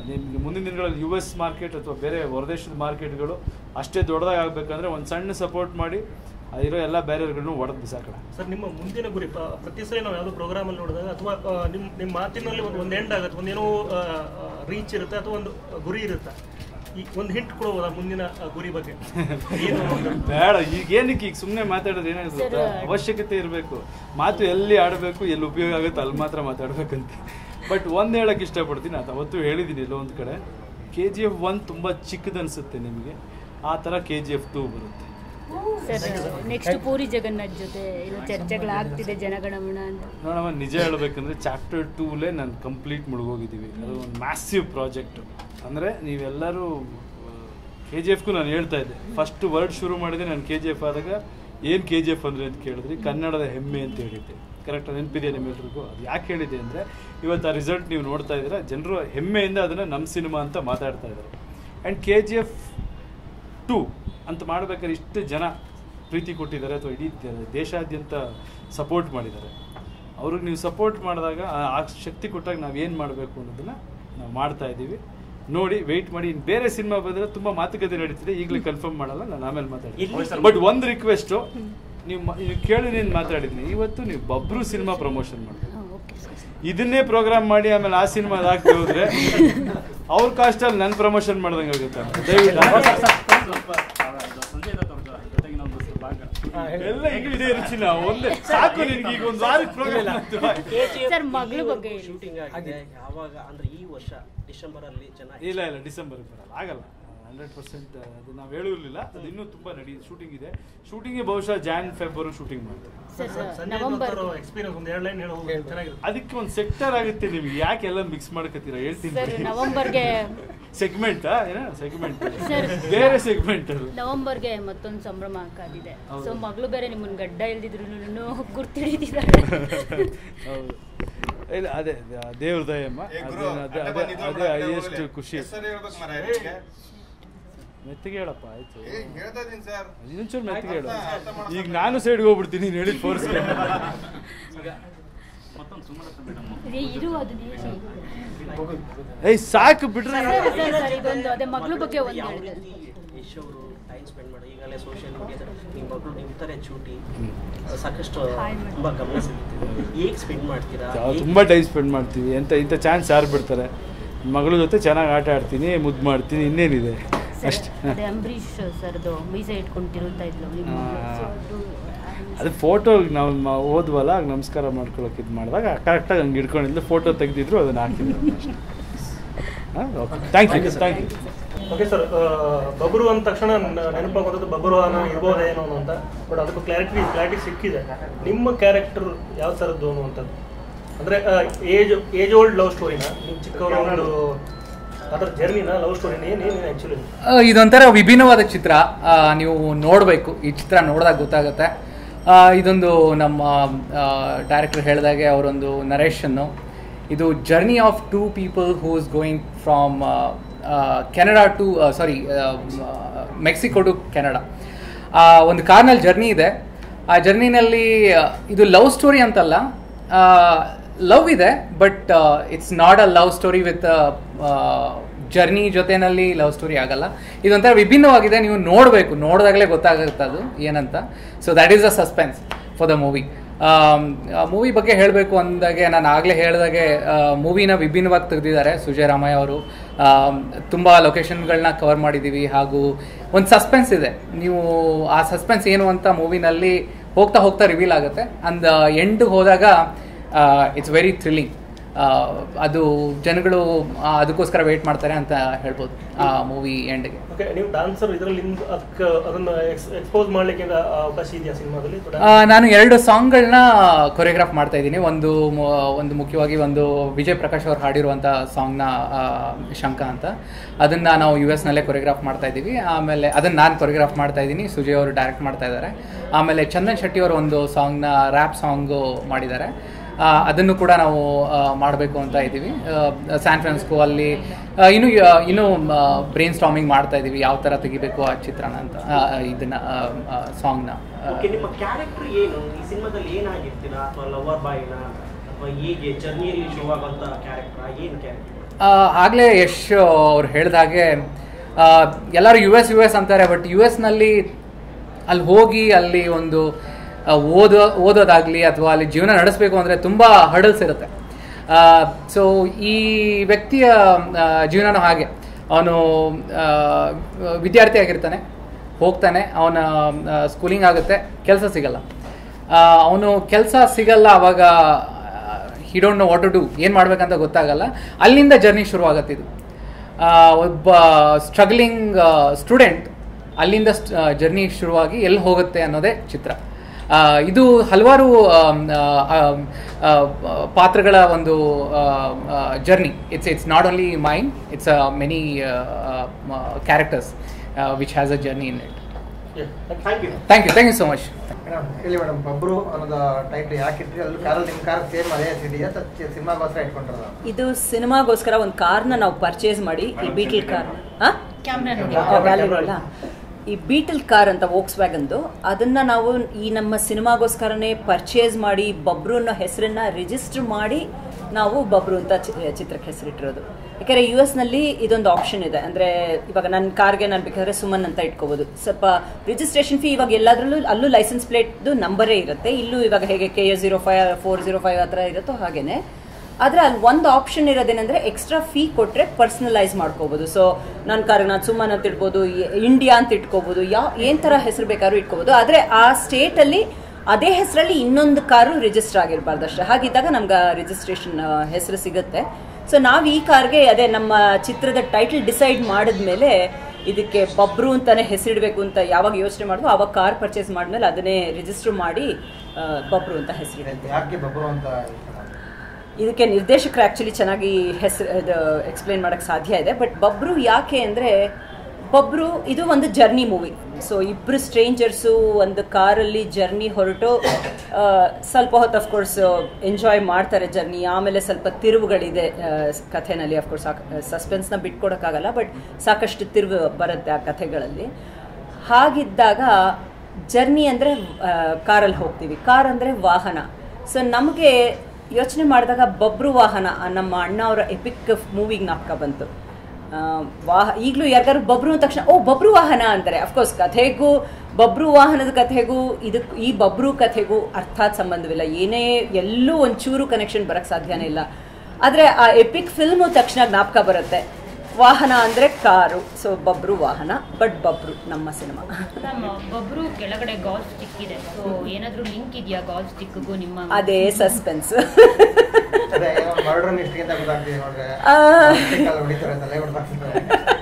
ನಿಮಗೆ ಮುಂದಿನ ದಿನಗಳಲ್ಲಿ ಯು ಎಸ್ ಮಾರ್ಕೆಟ್ ಅಥವಾ ಬೇರೆ ಹೊರದೇಶದ ಮಾರ್ಕೆಟ್ಗಳು ಅಷ್ಟೇ ದೊಡ್ಡದಾಗಿ ಆಗಬೇಕಂದ್ರೆ ಒಂದು ಸಣ್ಣ ಸಪೋರ್ಟ್ ಮಾಡಿ ಅದಿರೋ ಎಲ್ಲ ಬ್ಯಾರಿಯರ್ಗಳನ್ನು ಒಡೆದು ಬಿಸಾಕೋಣ ಸರ್ ನಿಮ್ಮ ಮುಂದಿನ ಗುರಿ ಪ- ಪ್ರತಿ ಸಲ ನಾವು ಯಾವುದೋ ಪ್ರೋಗ್ರಾಮ್ ಅಲ್ಲಿ ನೋಡಿದಾಗ ಅಥವಾ ಆ, ನಿಮ್ ನಿಮ್ಮ ಮಾತಿನಲ್ಲಿ ಒಂದು ಒಂದು ಎಂಡ್ ಆಗುತ್ತೆ ಒಂದೇನೋ ರೀಚ್ ಇರುತ್ತೆ ಅಥವಾ ಒಂದು ಗುರಿ ಇರುತ್ತೆ ಈ ಒಂದು ಹಿಂಟ್ ಕೊಡಬಹುದಾ ಮುಂದಿನ ಆ, ಗುರಿ ಬಗ್ಗೆ ಏನು ಒಂದು- ಬೇಡ ಈಗ ಏನಕ್ಕೆ ಈಗ ಸುಮ್ಮನೆ ಮಾತಾಡೋದು ಏನಾಗುತ್ತೆ ಗೊತ್ತಾ? ಅವಶ್ಯಕತೆ ಇರಬೇಕು ಮಾತು ಎಲ್ಲಿ ಆಡಬೇಕು ಎಲ್ಲಿ ಉಪಯೋಗ ಆಗುತ್ತೆ ಅಲ್ಲಿ ಮಾತ್ರ ಮಾತಾಡ್ಬೇಕಂತ ಬಟ್ ಒಂದು ಹೇಳಕ್ಕೆ ಇಷ್ಟಪಡ್ತೀನಿ ಅದು ಅವತ್ತು ಹೇಳಿದ್ದೀನಿ ಎಲ್ಲೋ ಒಂದು ಕಡೆ ಕೆ ಜಿ ಎಫ್ ಒನ್ ತುಂಬ ಚಿಕ್ಕದನ್ಸುತ್ತೆ ನಿಮಗೆ ಆ ಥರ ಕೆ ಜಿ ಎಫ್ ಟೂ ಬರುತ್ತೆ ಸರ್ ನೆಕ್ಸ್ಟ್ ಪೂರಿ ಜಗನ್ನಾಥ್ ಜೊತೆ ಇದು ಚರ್ಚೆಗಳಾಗ್ತಿದೆ ಜನಗಣಮನ ಅಂತ ನೋಡಮ್ಮ ನಿಜ ಹೇಳ್ಬೇಕಂದ್ರೆ ಚಾಪ್ಟರ್ ಟೂಲೇ ನಾನು ಕಂಪ್ಲೀಟ್ ಮುಳುಗೋಗಿದ್ದೀವಿ ಅದು ಒಂದು ಮ್ಯಾಸಿವ್ ಪ್ರಾಜೆಕ್ಟ್ ಅಂದರೆ ನೀವೆಲ್ಲರೂ ಕೆ ಜಿ ಎಫ್ಗೂ ನಾನು ಹೇಳ್ತಾ ಇದ್ದೆ ಫಸ್ಟ್ ವರ್ಡ್ ಶುರು ಮಾಡಿದೆ ನಾನು ಕೆ ಜಿ ಎಫ್ ಆದಾಗ ಏನು ಕೆ ಜಿ ಎಫ್ ಅಂದರೆ ಅಂತ ಕೇಳಿದ್ರಿ ಕನ್ನಡದ ಹೆಮ್ಮೆ ಅಂತ ಹೇಳಿದ್ದೆ ಕರೆಕ್ಟ್ ನೆನಪಿದೆ ನಿಮ್ಮೆಲ್ರಿಗೂ ಅದು ಯಾಕೆ ಹೇಳಿದೆ ಅಂದರೆ ಇವತ್ತು ಆ ರಿಸಲ್ಟ್ ನೀವು ನೋಡ್ತಾ ಇದ್ದೀರಾ ಜನರು ಹೆಮ್ಮೆಯಿಂದ ಅದನ್ನು ನಮ್ಮ ಸಿನಿಮಾ ಅಂತ ಮಾತಾಡ್ತಾ ಇದ್ದಾರೆ and K G F two ಅಂತ ಮಾಡ್ಬೇಕಾದ್ರೆ ಇಷ್ಟು ಜನ ಪ್ರೀತಿ ಕೊಟ್ಟಿದ್ದಾರೆ ಅಥವಾ ಇಡೀ ದ- ದೇಶಾದ್ಯಂತ ಸಪೋರ್ಟ್ ಮಾಡಿದ್ದಾರೆ ಅವ್ರಿಗೆ ನೀವು ಸಪೋರ್ಟ್ ಮಾಡಿದಾಗ ಆ- ಆ ಶಕ್ತಿ ಕೊಟ್ಟಾಗ ನಾವು ಏನು ಮಾಡಬೇಕು ಅನ್ನೋದನ್ನ ನಾವು ಮಾಡ್ತಾ ಇದ್ದೀವಿ ನೋಡಿ ವೆಯ್ಟ್ ಮಾಡಿ ಇನ್ನು ಬೇರೆ ಸಿನಿಮಾ ಬಂದರೆ ತುಂಬ ಮಾತುಕತೆ ನಡೀತಿದೆ ಈಗಲೇ ಕನ್ಫರ್ಮ್ ಮಾಡಲ್ಲ ನಾನು ಆಮೇಲೆ ಮಾತಾಡ್ತೀನಿ ಬಟ್ ಒಂದು ರಿಕ್ವೆಸ್ಟು ನೀವು ಮ- ನೀವು ಕೇಳಿ ನೀನು ಮಾತಾಡಿದ್ನಿ ಇವತ್ತು ನೀವು ಬಬ್ರು ಸಿನಿಮಾ ಪ್ರಮೋಷನ್ ಮಾಡಬೇಕು ಇದನ್ನೇ ಪ್ರೋಗ್ರಾಮ್ ಮಾಡಿ ಆಮೇಲೆ ಆ ಸಿನಿಮಾ ಹಾಕಿ ಹೋದ್ರೆ ಅವ್ರ ಕಾಸ್ಟಲ್ಲಿ ನನ್ನ ಪ್ರಮೋಷನ್ ಮಾಡ್ದಂಗೆ ಆಗುತ್ತೆ ದಯವಿಟ್ಟು ಎಲ್ಲ ಈಗ ಇದೇ ರುಚಿನ ಒಂದೇ ಸಾಕು ನಿನ್ಗೆ ಈಗ ಒಂದು ವಾರಕ್ಕೆ ಪ್ರೋಗ್ರಾಮ್ ಸರ್ ಮಗಳ ಬಗ್ಗೆ ಶೂಟಿಂಗ್ ಆಗಿದೆ ಯಾವಾಗ ಅಂದ್ರೆ ಈ ವರ್ಷ ಡಿಸೆಂಬರ್ ಅಲ್ಲಿ ಚೆನ್ನಾಗಿ ಇಲ್ಲ ಇಲ್ಲ ಡಿಸೆಂಬರ್ ಬರಲ್ಲ ಆಗಲ್ಲ ಹಂಡ್ರೆಡ್ ಪರ್ಸೆಂಟ್ ಅದು ನಾವು ಹೇಳಿರಲಿಲ್ಲ ಅದು ಇನ್ನೂ ತುಂಬ ನಡಿ ಶೂಟಿಂಗ್ ಇದೆ ಶೂಟಿಂಗ್ಗೆ ಬಹುಶಃ ಜಾನ್ ಫೆಬ್ರವರಿ ಶೂಟಿಂಗ್ ಮಾಡ್ತಾರೆ ಸಂಜಯ್ ದತ್ ಅವ್ರ ಎಕ್ಸ್ಪೀರಿಯನ್ಸ್ ಒಂದು ಎರಡು ಲೈನ್ ಹೇಳೋ ಚೆನ್ನಾಗಿರುತ್ತೆ ಅದಕ್ಕೆ ಒಂದು ಸೆಕ್ಟರ್ ಆಗುತ್ತೆ ನಿಮ್ಗೆ ಯಾಕೆ ಎಲ್ಲ ಮಿಕ್ಸ್ ಮಾಡ್ಕೊತೀರಾ ಹೇಳ್ತೀನಿ ಸರ್ ನವಂಬರ್ಗೆ ಸೆಗ್ಮೆಂಟ್ ಏನ ಸೆಗ್ಮೆಂಟ್ ಸರ್ ಬೇರೆ ಸೆಗ್ಮೆಂಟ್ ಅದು ನವಂಬರ್ಗೆ ಮತ್ತೊಂದು ಸಂಭ್ರಮ ಕಾದಿದೆ ಹೌದು. ಸೊ ಮಗಳು ಬೇರೆ ನಿಮ್ಮನ್ನ ಗಡ್ಡ ಇಲ್ದಿದ್ರು ಗುರ್ತಿಡಿದಿದ್ದಾರೆ ಹೌದು ಇಲ್ಲ ಅದೇ ದೇವ್ರ ದಯಮ್ಮ ಅದೇ ಅದೇ ಅದೇ ಅದೇ ಹೈಯೆಸ್ಟ್ ಖುಷಿ ಮೆತ್ತಿಗೆ ಹೇಳಪ್ಪ ಆಯ್ತು ಇನ್ನೊಂಚೂರು ಮೆತ್ತಿಗೆ ಹೇಳು ಈಗ ನಾನು ಸೈಡ್ಗೆ ಹೋಗ್ಬಿಡ್ತೀನಿ ನೀನು ಹೇಳಿದ ಫೋರ್ಸ್ ಇದೇ ಇರು ಅದನ್ನೇ ಏಯ್ ಸಾಕು ಬಿಡ್ರಿ ಸರ್ ಸರ್ ಸರ್ ಇದೊಂದು ಅದೇ ಮಗಳ ಬಗ್ಗೆ ಒಂದು ಯಾವ ಹೇಳಿದೆ ರೀತಿ ಯಶ್ ಅವರು ಟೈಮ್ ಸ್ಪೆಂಡ್ ಮಾಡಿ ಈಗಲೇ ಸೋಷಿಯಲ್ ಮೀಡಿಯಾದಲ್ಲಿ ನಿಮ್ಮ ಮಗಳು ನಿಮ್ಮ ತರ ಚೂಟಿ ಸಾಕಷ್ಟು ತುಂಬಾ ಗಮನ ಸಿಗುತ್ತಿದೆ ಹೇಗೆ ಸ್ಪೆಂಡ್ ಮಾಡ್ತೀರಾ ನಾವು ತುಂಬ ಟೈಮ್ ಸ್ಪೆಂಡ್ ಮಾಡ್ತೀವಿ ಎಂತ ಇಂಥ ಚಾನ್ಸ್ ಯಾರು ಬಿಡ್ತಾರೆ ಮಗಳ ಜೊತೆ ಚೆನ್ನಾಗಿ ಆಟ ಆಡ್ತೀನಿ ಮುದ್ದು ಮಾಡ್ತೀನಿ ಇನ್ನೇನಿದೆ ಅಷ್ಟೇ ಅದೇ ಅಂಬರೀಶ್ ಸರ್ದು ಮೀಸೆ ಇಟ್ಕೊಂಡು ತಿರುಗ್ತಾ ಇದ್ಲು ನಿಮ್ಮ ಮಗಳು. So, ಅದು- ಅದು ಫೋಟೋ ನಾವು ಮ- ಹೋದ್ವಲ್ಲ ಆಗ ನಮಸ್ಕಾರ ಮಾಡ್ಕೊಳಕ್ಕೆ ಇದು ಮಾಡಿದಾಗ ಕರೆಕ್ಟಾಗಿ ಹಂಗೆ ಹಿಡ್ಕೊಂಡಿದ್ದು ಫೋಟೋ ತೆಗೆದಿದ್ರು ಅದನ್ನ ಹಾಕಿದ್ರು ಅಷ್ಟೇ ಹಾಂ okay thank you thank you okay sir Babru ಅಂದ ತಕ್ಷಣ ನ- ನೆನಪಾಗೋದು ಬಬ್ರು ಅನ್ನೋ ಇರ್ಬೋದೇನೋ ಅಂತ ಬಟ್ ಅದಕ್ಕೂ ಕ್ಲಾರಿಟಿ ಕ್ಲಾರಿಟಿ ಸಿಕ್ಕಿದೆ ನಿಮ್ಮ ಕ್ಯಾರೆಕ್ಟರ್ ಯಾವ ಥರದ್ದು ಅನ್ನುವಂಥದ್ದು ಅಂದರೆ ಏಜ್ ಏಜ್ ಓಲ್ಡ್ ಲವ್ ಸ್ಟೋರಿನ ನೀವು ಚಿಕ್ಕವರು ಒಂದು ಅದರ ಜರ್ನಿನ ಲವ್ ಸ್ಟೋರಿನ ಏನೇನು ಆ್ಯಕ್ಚುಲಿ ಆ, ಇದೊಂಥರ ವಿಭಿನ್ನವಾದ ಚಿತ್ರ ಆ, ನೀವು ನೋಡಬೇಕು ಈ ಚಿತ್ರ ನೋಡಿದಾಗ ಗೊತ್ತಾಗುತ್ತೆ ಆ, ಇದೊಂದು ನಮ್ಮ ಡೈರೆಕ್ಟರ್ ಹೇಳಿದಾಗೆ ಅವರೊಂದು ನರೇಷನ್ನು ಇದು journey of two people who is going from Canada to sorry Mexico to Canada ಒಂದು ಕಾರ್ನಲ್ಲಿ ಜರ್ನಿ ಇದೆ ಆ ಜರ್ನಿನಲ್ಲಿ ಇದು ಲವ್ ಸ್ಟೋರಿ ಅಂತಲ್ಲ ಲವ್ ಇದೆ but it's not a love story with journey ಜೊತೆನಲ್ಲಿ ಲವ್ ಸ್ಟೋರಿ ಆಗಲ್ಲ ಇದೊಂಥರ ವಿಭಿನ್ನವಾಗಿದೆ ನೀವು ನೋಡಬೇಕು ನೋಡಿದಾಗಲೇ ಗೊತ್ತಾಗುತ್ತೆ ಅದು ಏನಂತ so that is a suspense for the movie movie ಬಗ್ಗೆ ಹೇಳಬೇಕು ಅಂದಾಗೆ ನಾನು ಆಗಲೇ ಹೇಳಿದಾಗೆ ಮೂವಿನ ವಿಭಿನ್ನವಾಗಿ ತೆಗೆದಿದ್ದಾರೆ ಸುಜಯ್ ರಾಮಯ್ಯ ಅವರು ತುಂಬ ಲೊಕೇಶನ್ಗಳನ್ನ ಕವರ್ ಮಾಡಿದ್ದೀವಿ ಹಾಗೂ ಒಂದು ಸಸ್ಪೆನ್ಸ್ ಇದೆ ನೀವು ಆ ಸಸ್ಪೆನ್ಸ್ ಏನು ಅಂತ ಮೂವಿನಲ್ಲಿ ಹೋಗ್ತಾ ಹೋಗ್ತಾ ರಿವೀಲ್ ಆಗುತ್ತೆ ಅಂದ್ ಎಂಡ್ ಹೋದಾಗ ಇಟ್ಸ್ ವೆರಿ ಥ್ರಿಲ್ಲಿಂಗ್ ಅದು ಜನಗಳು ಆ, ಅದಕ್ಕೋಸ್ಕರ ವೇಟ್ ಮಾಡ್ತಾರೆ ಅಂತ ಹೇಳ್ಬೋದು ಆ ಮೂವಿ ಎಂಡ್ಗೆ ಓಕೆ ನೀವು ಡಾನ್ಸರ್ ಇದರಲ್ಲಿ ನಿಮ್ಗೆ ಅದಕ್ಕೆ ಅದನ್ನ ಎಕ್ಸ್ಪೋಸ್ ಮಾಡ್ಲಿಕ್ಕೆ ಏನಾರ ಅವಕಾಶ ಇದೆಯಾ ಸಿನಿಮಾದಲ್ಲಿ ಆ, ನಾನು ಎರಡು ಸಾಂಗ್ಗಳನ್ನ ಕೊರಿಯೋಗ್ರಾಫ್ ಮಾಡ್ತಾ ಇದ್ದೀನಿ ಒಂದು ಮು- ಒಂದು ಮುಖ್ಯವಾಗಿ ಒಂದು ವಿಜಯ್ ಪ್ರಕಾಶ್ ಅವ್ರು ಹಾಡಿರುವಂಥ ಸಾಂಗ್ನ ಶಂಕ ಅಂತ ಅದನ್ನ ನಾವು ಯು ಎಸ್ನಲ್ಲೇ ಕೊರಿಯೋಗ್ರಾಫ್ ಮಾಡ್ತಾ ಇದ್ದೀವಿ ಆಮೇಲೆ ಅದನ್ನ ನಾನು ಕೊರಿಯೋಗ್ರಾಫ್ ಮಾಡ್ತಾ ಇದ್ದೀನಿ ಸುಜಯ್ ಅವರು ಡೈರೆಕ್ಟ್ ಮಾಡ್ತಾ ಇದ್ದಾರೆ ಆಮೇಲೆ ಚಂದನ್ ಶೆಟ್ಟಿ ಅವರು ಒಂದು ಸಾಂಗ್ನ ರ್ಯಾಪ್ ಸಾಂಗು ಮಾಡಿದ್ದಾರೆ ಆ, ಅದನ್ನು ಕೂಡ ನಾವು ಮಾಡಬೇಕು ಅಂತ ಇದ್ದೀವಿ ಸ್ಯಾನ್ ಫ್ರಾನ್ಸ್ಕೋ ಅಲ್ಲಿ ಆ, ಇನ್ನು ಆ, ಇನ್ನು ಬ್ರೈನ್ ಸ್ಟಾಮಿಂಗ್ ಮಾಡ್ತಾ ಇದ್ದೀವಿ ಯಾವ ಥರ ತೆಗಿಬೇಕು ಆ ಚಿತ್ರನ ಅಂತ ಆ, ಇದನ್ನ ಸಾಂಗ್ನ ಓಕೆ ನಿಮ್ಮ ಕ್ಯಾರೆಕ್ಟರ್ ಏನು ಈ ಸಿನಿಮಾದಲ್ಲಿ ಏನಾಗಿರ್ತೀರಾ ಅಥವಾ ಲವರ್ ಬಾಯ್ನ ಅಥವಾ ಹೇಗೆ ಜರ್ನಿಯಲ್ಲಿ ಶೋ ಆಗುವಂತ ಕ್ಯಾರೆಕ್ಟರ್ ಏನು ಕ್ಯಾರೆಕ್ಟರ್ ಆಗಲೇ ಯಶ್ ಅವ್ರು ಹೇಳಿದ ಹಾಗೆ ಆ, ಎಲ್ಲರೂ ಯು ಎಸ್ ಯು ಎಸ್ ಅಂತಾರೆ ಬಟ್ ಯು ಎಸ್ನಲ್ಲಿ ಅಲ್ಲಿ ಹೋಗಿ ಅಲ್ಲಿ ಒಂದು ಆ, ಓದೋ ಓದೋದಾಗಲಿ ಅಥವಾ ಅಲ್ಲಿ ಜೀವನ ನಡೆಸಬೇಕು ಅಂದರೆ ತುಂಬ ಹರ್ಡಲ್ಸ್ ಇರುತ್ತೆ ಸೊ ಈ ವ್ಯಕ್ತಿಯ ಆ, ಜೀವನನೂ ಹಾಗೆ ಅವನು ವಿದ್ಯಾರ್ಥಿ ಆಗಿರ್ತಾನೆ ಹೋಗ್ತಾನೆ ಅವನ ಸ್ಕೂಲಿಂಗ್ ಆಗುತ್ತೆ ಕೆಲಸ ಸಿಗಲ್ಲ ಅವನು ಕೆಲಸ ಸಿಗಲ್ಲ ಅವಾಗ he don't know what to do ಏನು ಮಾಡ್ಬೇಕಂತ ಗೊತ್ತಾಗಲ್ಲ ಅಲ್ಲಿಂದ ಜರ್ನಿ ಶುರುವಾಗತ್ತೆ ಇದು ಆ, ಒಬ್ಬ ಸ್ಟ್ರಗ್ಲಿಂಗ್ ಸ್ಟೂಡೆಂಟ್ ಅಲ್ಲಿಂದ ಜರ್ನಿ ಶುರುವಾಗಿ ಎಲ್ಲಿ ಹೋಗುತ್ತೆ ಅನ್ನೋದೇ ಚಿತ್ರ ಆ, ಇದು ಹಲವಾರು ಆಮ್, ಆ, ಆಮ್, ಆ, ಪಾತ್ರಗಳ ಒಂದು journey it's it's not only mind it's many characters which has a journey in it thank you thank you thank you so much madam ಹೇಳಿ ಮೇಡಮ್ ಬಬ್ರು ಅನ್ನೋದು ಟೈಟ್ಲ್ ಯಾಕೆ ಇಟ್ರಿ ಅಲ್ಲಿ ಕಾರಲ್ಲಿ ನಿಮ್ಮ ಕಾರ್ ಸೇಮ್ ಅದೇ ಇದೆಯಾ ಸಿನಿಮಾಗೋಸ್ಕರ ಇಟ್ಕೊಂಡ್ರದ ಇದು ಸಿನಿಮಾಗೋಸ್ಕರ ಒಂದು ಕಾರ್ನ ನಾವು ಪರ್ಚೇಸ್ ಮಾಡಿ ಈ ಬೀಟಲ್ ಕಾರ್ ಕ್ಯಾಮ್ರಾ ನೋಡಿ ಗ್ಯಾಲರಿಲ್ಲ ಈ ಬೀಟಲ್ ಕಾರ್ ಅಂತ ವೋಕ್ಸ್ ವ್ಯಾಗನ್ದು ಅದನ್ನ ನಾವು ಈ ನಮ್ಮ ಸಿನಿಮಾಗೋಸ್ಕರನೇ ಪರ್ಚೇಸ್ ಮಾಡಿ ಬಬ್ರು ಅನ್ನೋ ಹೆಸರನ್ನ ರಿಜಿಸ್ಟರ್ ಮಾಡಿ ನಾವು ಬಬ್ರು ಅಂತ ಚಿ- ಚಿತ್ರಕ್ಕೆ ಹೆಸರಿಟ್ಟಿರೋದು ಯಾಕಂದ್ರೆ ಯು ಎಸ್ ನಲ್ಲಿ ಇದೊಂದು ಆಪ್ಷನ್ ಇದೆ ಅಂದ್ರೆ ಇವಾಗ ನನ್ನ ಕಾರ್ಗೆ ನಾನು ಬೇಕಾದ್ರೆ ಸುಮನ್ ಅಂತ ಇಟ್ಕೋಬಹುದು ಸ್ವಲ್ಪ ರಿಜಿಸ್ಟ್ರೇಷನ್ ಫೀ ಇವಾಗ ಎಲ್ಲದರಲ್ಲೂ ಅಲ್ಲೂ ಲೈಸೆನ್ಸ್ ಪ್ಲೇಟ್ದು ನಂಬರೇ ಇರುತ್ತೆ ಇಲ್ಲೂ ಇವಾಗ ಹೇಗೆ K A zero five four zero five ಆ ಥರ ಇರುತ್ತೋ ಹಾಗೇನೆ ಆದ್ರೆ ಅಲ್ಲಿ ಒಂದು ಆಪ್ಷನ್ ಇರೋದೇನೆಂದ್ರೆ ಎಕ್ಸ್ಟ್ರಾ ಫೀ ಕೊಟ್ರೆ ಪರ್ಸನಲೈಸ್ ಮಾಡ್ಕೋಬಹುದು ಸೊ ನನ್ನ ಕಾರ್ ನಾನು ಸುಮ್ಮನೆ ಅಂತ ಇಟ್ಬೋದು ಇಂಡಿಯಾ ಅಂತ ಇಟ್ಕೋಬಹುದು ಯಾವ ಏನ್ ತರ ಹೆಸರು ಬೇಕಾದ್ರೂ ಇಟ್ಕೋಬಹುದು ಆದ್ರೆ ಆ ಸ್ಟೇಟ್ ಅಲ್ಲಿ ಅದೇ ಹೆಸರಲ್ಲಿ ಇನ್ನೊಂದು ಕಾರು ರಿಜಿಸ್ಟರ್ ಆಗಿರಬಾರ್ದು ಅಷ್ಟೇ ಹಾಗಿದ್ದಾಗ ನಮ್ಗೆ ರಿಜಿಸ್ಟ್ರೇಷನ್ ಹೆಸರು ಸಿಗುತ್ತೆ ಸೊ ನಾವು ಈ ಕಾರ್ಗೆ ಅದೇ ನಮ್ಮ ಚಿತ್ರದ ಟೈಟಲ್ ಡಿಸೈಡ್ ಮಾಡಿದ್ಮೇಲೆ ಇದಕ್ಕೆ ಬಬ್ರು ಅಂತಾನೆ ಹೆಸರಿಡಬೇಕು ಅಂತ ಯಾವಾಗ ಯೋಚನೆ ಮಾಡಿದ್ವು ಅವಾಗ ಕಾರ್ ಪರ್ಚೇಸ್ ಮಾಡಿದ್ಮೇಲೆ ಅದನ್ನೇ ರಿಜಿಸ್ಟರ್ ಮಾಡಿ ಆ, ಬಬ್ರು ಅಂತ ಹೆಸರಿಡುತ್ತೆ ಯಾಕೆ ಬಬ್ರು ಅಂತ ಇದಕ್ಕೆ ನಿರ್ದೇಶಕರು ಆ್ಯಕ್ಚುಲಿ ಚೆನ್ನಾಗಿ ಹೆಸರು ಇದು ಎಕ್ಸ್ಪ್ಲೈನ್ ಮಾಡೋಕ್ಕೆ ಸಾಧ್ಯ ಇದೆ ಬಟ್ ಬಬ್ರು ಯಾಕೆ ಅಂದರೆ ಬಬ್ರು ಇದು ಒಂದು ಜರ್ನಿ ಮೂವಿ ಸೊ ಇಬ್ಬರು ಸ್ಟ್ರೇಂಜರ್ಸು ಒಂದು ಕಾರಲ್ಲಿ ಜರ್ನಿ ಹೊರಟು ಆ, ಸ್ವಲ್ಪ ಹೊತ್ತು ಅಫ್ಕೋರ್ಸ್ ಎಂಜಾಯ್ ಮಾಡ್ತಾರೆ ಜರ್ನಿ ಆಮೇಲೆ ಸ್ವಲ್ಪ ತಿರುವುಗಳಿದೆ ಆ, ಕಥೆನಲ್ಲಿ ಅಫ್ಕೋರ್ಸ್ ಸಸ್ಪೆನ್ಸ್ನ ಬಿಟ್ಕೊಡೋಕ್ಕಾಗಲ್ಲ ಬಟ್ ಸಾಕಷ್ಟು ತಿರುವು ಬರುತ್ತೆ ಆ ಕಥೆಗಳಲ್ಲಿ ಹಾಗಿದ್ದಾಗ ಜರ್ನಿ ಅಂದರೆ ಕಾರಲ್ಲಿ ಹೋಗ್ತೀವಿ ಕಾರ್ ಅಂದರೆ ವಾಹನ ಸೊ ನಮಗೆ ಯೋಚನೆ ಮಾಡಿದಾಗ ಬಬ್ರು ವಾಹನ ಆ ನಮ್ಮ ಅಣ್ಣ ಅವರ ಎಪಿಕ್ ಮೂವಿಗೆ ನಾಪ್ಕ ಬಂತು ಆ, ವಾಹ ಈಗಲೂ ಯಾರಿಗಾರು ಬಬ್ರು ಅಂದ ತಕ್ಷಣ ಓ ಬಬ್ರು ವಾಹನ ಅಂತಾರೆ ಅಫ್ಕೋರ್ಸ್ ಕಥೆಗೂ ಬಬ್ರು ವಾಹನದ ಕಥೆಗೂ ಇದಕ್ಕೆ ಈ ಬಬ್ರು ಕಥೆಗೂ ಅರ್ಥಾತ್ ಸಂಬಂಧವಿಲ್ಲ ಏನೇ ಎಲ್ಲೂ ಒಂಚೂರು ಕನೆಕ್ಷನ್ ಬರಕ್ಕೆ ಸಾಧ್ಯನೇ ಇಲ್ಲ ಆದರೆ ಆ ಎಪಿಕ್ ಫಿಲ್ಮು ತಕ್ಷಣ ಜ್ಞಾಪಕ ಬರುತ್ತೆ ವಾಹನ ಅಂದರೆ ಕಾರು ಸೊ ಬಬ್ರು ವಾಹನ ಬಟ್ ಬಬ್ರು ನಮ್ಮ ಸಿನಿಮಾ ಮ್ಯಾಮ್ ಒಬ್ಬರು ಕೆಳಗಡೆ ಗಾಲ್ಫ್ ಸ್ಟಿಕ್ ಇದೆ ಸೊ ಏನಾದರೂ ಲಿಂಕ್ ಇದೆಯಾ ಗಾಲ್ಫ್ ಸ್ಟಿಕ್ಗೂ ನಿಮ್ಮ ಅದೇ ಸಸ್ಪೆನ್ಸ್ ಅದೇ ಮರ್ಡರ್ ಮಿಸ್ಟ್ರಿ ಅಂತ ಗೊತ್ತಾಗ್ತಿದೆ ನೋಡ್ರೆ ಆ. ಕಾಲ್ ಹೊಡಿತಾರೆ ತಲೆ ಹೊಡ್ದಾಕ್ತಿದ್ದಾರೆ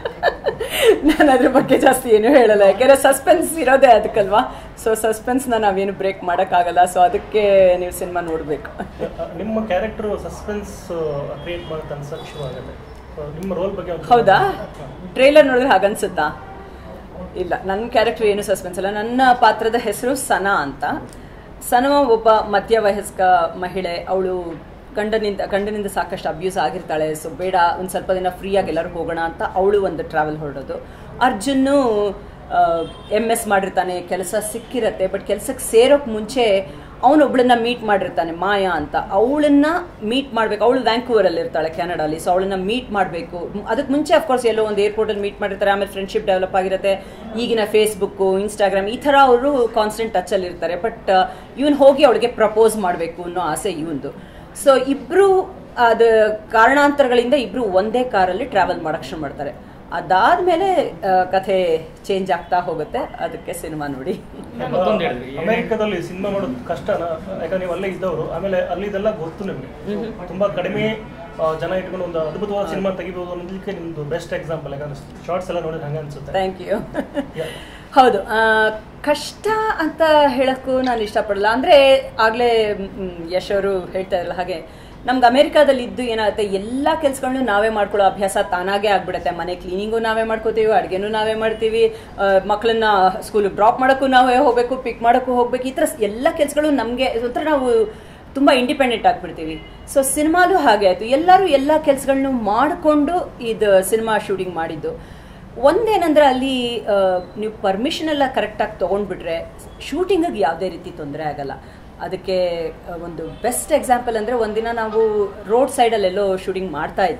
ನಾನು ಅದ್ರ ಬಗ್ಗೆ ಜಾಸ್ತಿ ಏನು ಹೇಳಲ್ಲ ಯಾಕೆಂದ್ರೆ ಸಸ್ಪೆನ್ಸ್ ಇರೋದೇ ಅದಕ್ಕಲ್ವಾ ಸೊ ಸಸ್ಪೆನ್ಸ್ನ ನಾವೇನು ಬ್ರೇಕ್ ಮಾಡೋಕ್ಕಾಗಲ್ಲ ಸೊ ಅದಕ್ಕೆ ನೀವು ಸಿನಿಮಾ ನೋಡಬೇಕು ನಿಮ್ಮ ಕ್ಯಾರೆಕ್ಟರ್ ಸಸ್ಪೆನ್ಸ್ ಕ್ರಿಯೇಟ್ ಮಾಡುತ್ತೆ ಅನ್ಸಕ್ ಶುರು ಆಗುತ್ತೆ So, ನಿಮ್ಮ ರೋಲ್ ಬಗ್ಗೆ ಒಂದು ಹೌದಾ ಟ್ರೇಲರ್ ನೋಡಿದ್ರೆ ಹಾಗನ್ಸುತ್ತಾ ಇಲ್ಲ ನನ್ನ ಕ್ಯಾರೆಕ್ಟರ್ ಏನು ಸಸ್ಪೆನ್ಸ್ ಅಲ್ಲ ನನ್ನ ಪಾತ್ರದ ಹೆಸರು ಸನಾ ಅಂತ ಸನಾ ಒಬ್ಬ ಮಧ್ಯವಯಸ್ಕ ಮಹಿಳೆ ಅವಳು ಗಂಡನಿಂದ ಗಂಡನಿಂದ ಸಾಕಷ್ಟು ಅಬ್ಯೂಸ್ ಆಗಿರ್ತಾಳೆ ಸೊ ಬೇಡ ಒಂದು ಸ್ವಲ್ಪ ದಿನ ಫ್ರೀಯಾಗಿ ಎಲ್ಲರೂ ಹೋಗೋಣ ಅಂತ ಅವಳು ಒಂದು ಟ್ರಾವೆಲ್ ಹೊರಡೋದು ಅರ್ಜುನ್ನು ಎಮ್ ಎಸ್ ಮಾಡಿರ್ತಾನೆ ಕೆಲಸ ಸಿಕ್ಕಿರತ್ತೆ ಬಟ್ ಕೆಲಸಕ್ಕೆ ಸೇರೋಕೆ ಮುಂಚೆ ಅವನೊಬ್ಳನ್ನ ಮೀಟ್ ಮಾಡಿರ್ತಾನೆ ಮಾಯಾ ಅಂತ ಅವಳನ್ನ ಮೀಟ್ ಮಾಡ್ಬೇಕು ಅವಳು ವ್ಯಾಂಕೂವರಲ್ಲಿ ಇರ್ತಾಳೆ ಕೆನಡಾಲಿ ಸೊ ಅವಳನ್ನ ಮೀಟ್ ಮಾಡಬೇಕು ಅದಕ್ಕೆ ಮುಂಚೆ ಅಫ್ಕೋರ್ಸ್ ಎಲ್ಲೋ ಒಂದು ಏರ್ಪೋರ್ಟಲ್ಲಿ ಮೀಟ್ ಮಾಡಿರ್ತಾರೆ ಆಮೇಲೆ ಫ್ರೆಂಡ್ಶಿಪ್ ಡೆವಲಪ್ ಆಗಿರುತ್ತೆ ಈಗಿನ ಫೇಸ್ಬುಕ್ಕು ಇನ್ಸ್ಟಾಗ್ರಾಮ್ ಈ ಥರ ಅವರು ಕಾನ್ಸ್ಟೆಂಟ್ ಟಚಲ್ಲಿ ಇರ್ತಾರೆ ಬಟ್ ಇವನ್ ಹೋಗಿ ಅವಳಿಗೆ ಪ್ರಪೋಸ್ ಮಾಡಬೇಕು ಅನ್ನೋ ಆಸೆ ಇವಂದು ಸೊ ಇಬ್ರು ಅದು ಕಾರಣಾಂತರಗಳಿಂದ ಇಬ್ರು ಒಂದೇ ಕಾರಲ್ಲಿ ಟ್ರಾವೆಲ್ ಮಾಡಕ್ ಶುರು ಮಾಡ್ತಾರೆ ಅದಾದ್ಮೇಲೆ ಆ, ಕಥೆ ಚೇಂಜ್ ಆಗ್ತಾ ಹೋಗುತ್ತೆ ಅದಕ್ಕೆ ಸಿನಿಮಾ ನೋಡಿ ಮತ್ತೊಂದು ಹೇಳಿದ್ರಿ ಅಮೆರಿಕದಲ್ಲಿ ಸಿನಿಮಾ ಮಾಡೋದು ಕಷ್ಟನಾ ಯಾಕಂದ್ರೆ ನೀವು ಅಲ್ಲೇ ಇದ್ದವರು ಆಮೇಲೆ ಅಲ್ಲಿದೆಲ್ಲ ಗೊತ್ತು ನಿಮಗೆ ತುಂಬಾ ಕಡಿಮೆ ಆ, ಜನ ಇಟ್ಕೊಂಡು ಒಂದು ಅದ್ಭುತವಾದ ಸಿನಿಮಾ ತೆಗಿಬಹುದು ಅನ್ನೋದಕ್ಕೆ ನಿಮ್ದು ಬೆಸ್ಟ್ ಎಕ್ಸಾಂಪಲ್ ಯಾಕಂದ್ರೆ ಶಾರ್ಟ್ಸ್ ಎಲ್ಲ ನೋಡಿದ್ರೆ ಹಂಗ ಅನ್ಸುತ್ತೆ ಥ್ಯಾಂಕ್ ಯು ಹೌದು ಆ, ಕಷ್ಟ ಅಂತ ಹೇಳಕ್ಕೂ ನಾನು ಇಷ್ಟಪಡಲ್ಲ ಅಂದರೆ ಆಗಲೇ ಯಶ್ ಅವರು ಹೇಳ್ತಾ ಇರಲ್ಲ ಹಾಗೆ ನಮ್ಗೆ ಅಮೆರಿಕಾದಲ್ಲಿ ಇದ್ದು ಏನಾಗುತ್ತೆ ಎಲ್ಲ ಕೆಲಸಗಳನ್ನು ನಾವೇ ಮಾಡ್ಕೊಳ್ಳೋ ಅಭ್ಯಾಸ ತಾನಾಗೆ ಆಗ್ಬಿಡುತ್ತೆ ಮನೆ ಕ್ಲೀನಿಂಗು ನಾವೇ ಮಾಡ್ಕೋತೀವಿ ಅಡುಗೆನೂ ನಾವೇ ಮಾಡ್ತೀವಿ ಆ, ಮಕ್ಕಳನ್ನ ಸ್ಕೂಲಿಗೆ ಡ್ರಾಪ್ ಮಾಡೋಕ್ಕೂ ನಾವೇ ಹೋಗಬೇಕು ಪಿಕ್ ಮಾಡೋಕ್ಕೂ ಹೋಗ್ಬೇಕು ಈ ಥರ ಎಲ್ಲ ಕೆಲಸಗಳು ನಮಗೆ ಒಂಥರ ನಾವು ತುಂಬ ಇಂಡಿಪೆಂಡೆಂಟ್ ಆಗಿಬಿಡ್ತೀವಿ ಸೊ ಸಿನಿಮಾಲು ಹಾಗೆ ಆಯಿತು ಎಲ್ಲರೂ ಎಲ್ಲ ಕೆಲಸಗಳನ್ನು ಮಾಡಿಕೊಂಡು ಇದು ಸಿನಿಮಾ ಶೂಟಿಂಗ್ ಮಾಡಿದ್ದು ಒಂದೇನಂದ್ರೆ ಅಲ್ಲಿ ಆ, ನೀವು ಪರ್ಮಿಷನ್ ಎಲ್ಲ ಕರೆಕ್ಟಾಗಿ ತೊಗೊಂಡ್ಬಿಟ್ರೆ ಶೂಟಿಂಗಿಗೆ ಯಾವುದೇ ರೀತಿ ತೊಂದರೆ ಆಗಲ್ಲ ಅದಕ್ಕೆ ಆ, ಒಂದು ಬೆಸ್ಟ್ ಎಕ್ಸಾಂಪಲ್ ಅಂದರೆ ಒಂದಿನ ನಾವು ರೋಡ್ ಸೈಡಲ್ಲೆಲ್ಲೋ ಶೂಟಿಂಗ್ ಮಾಡ್ತಾ ಇದ್ವಿ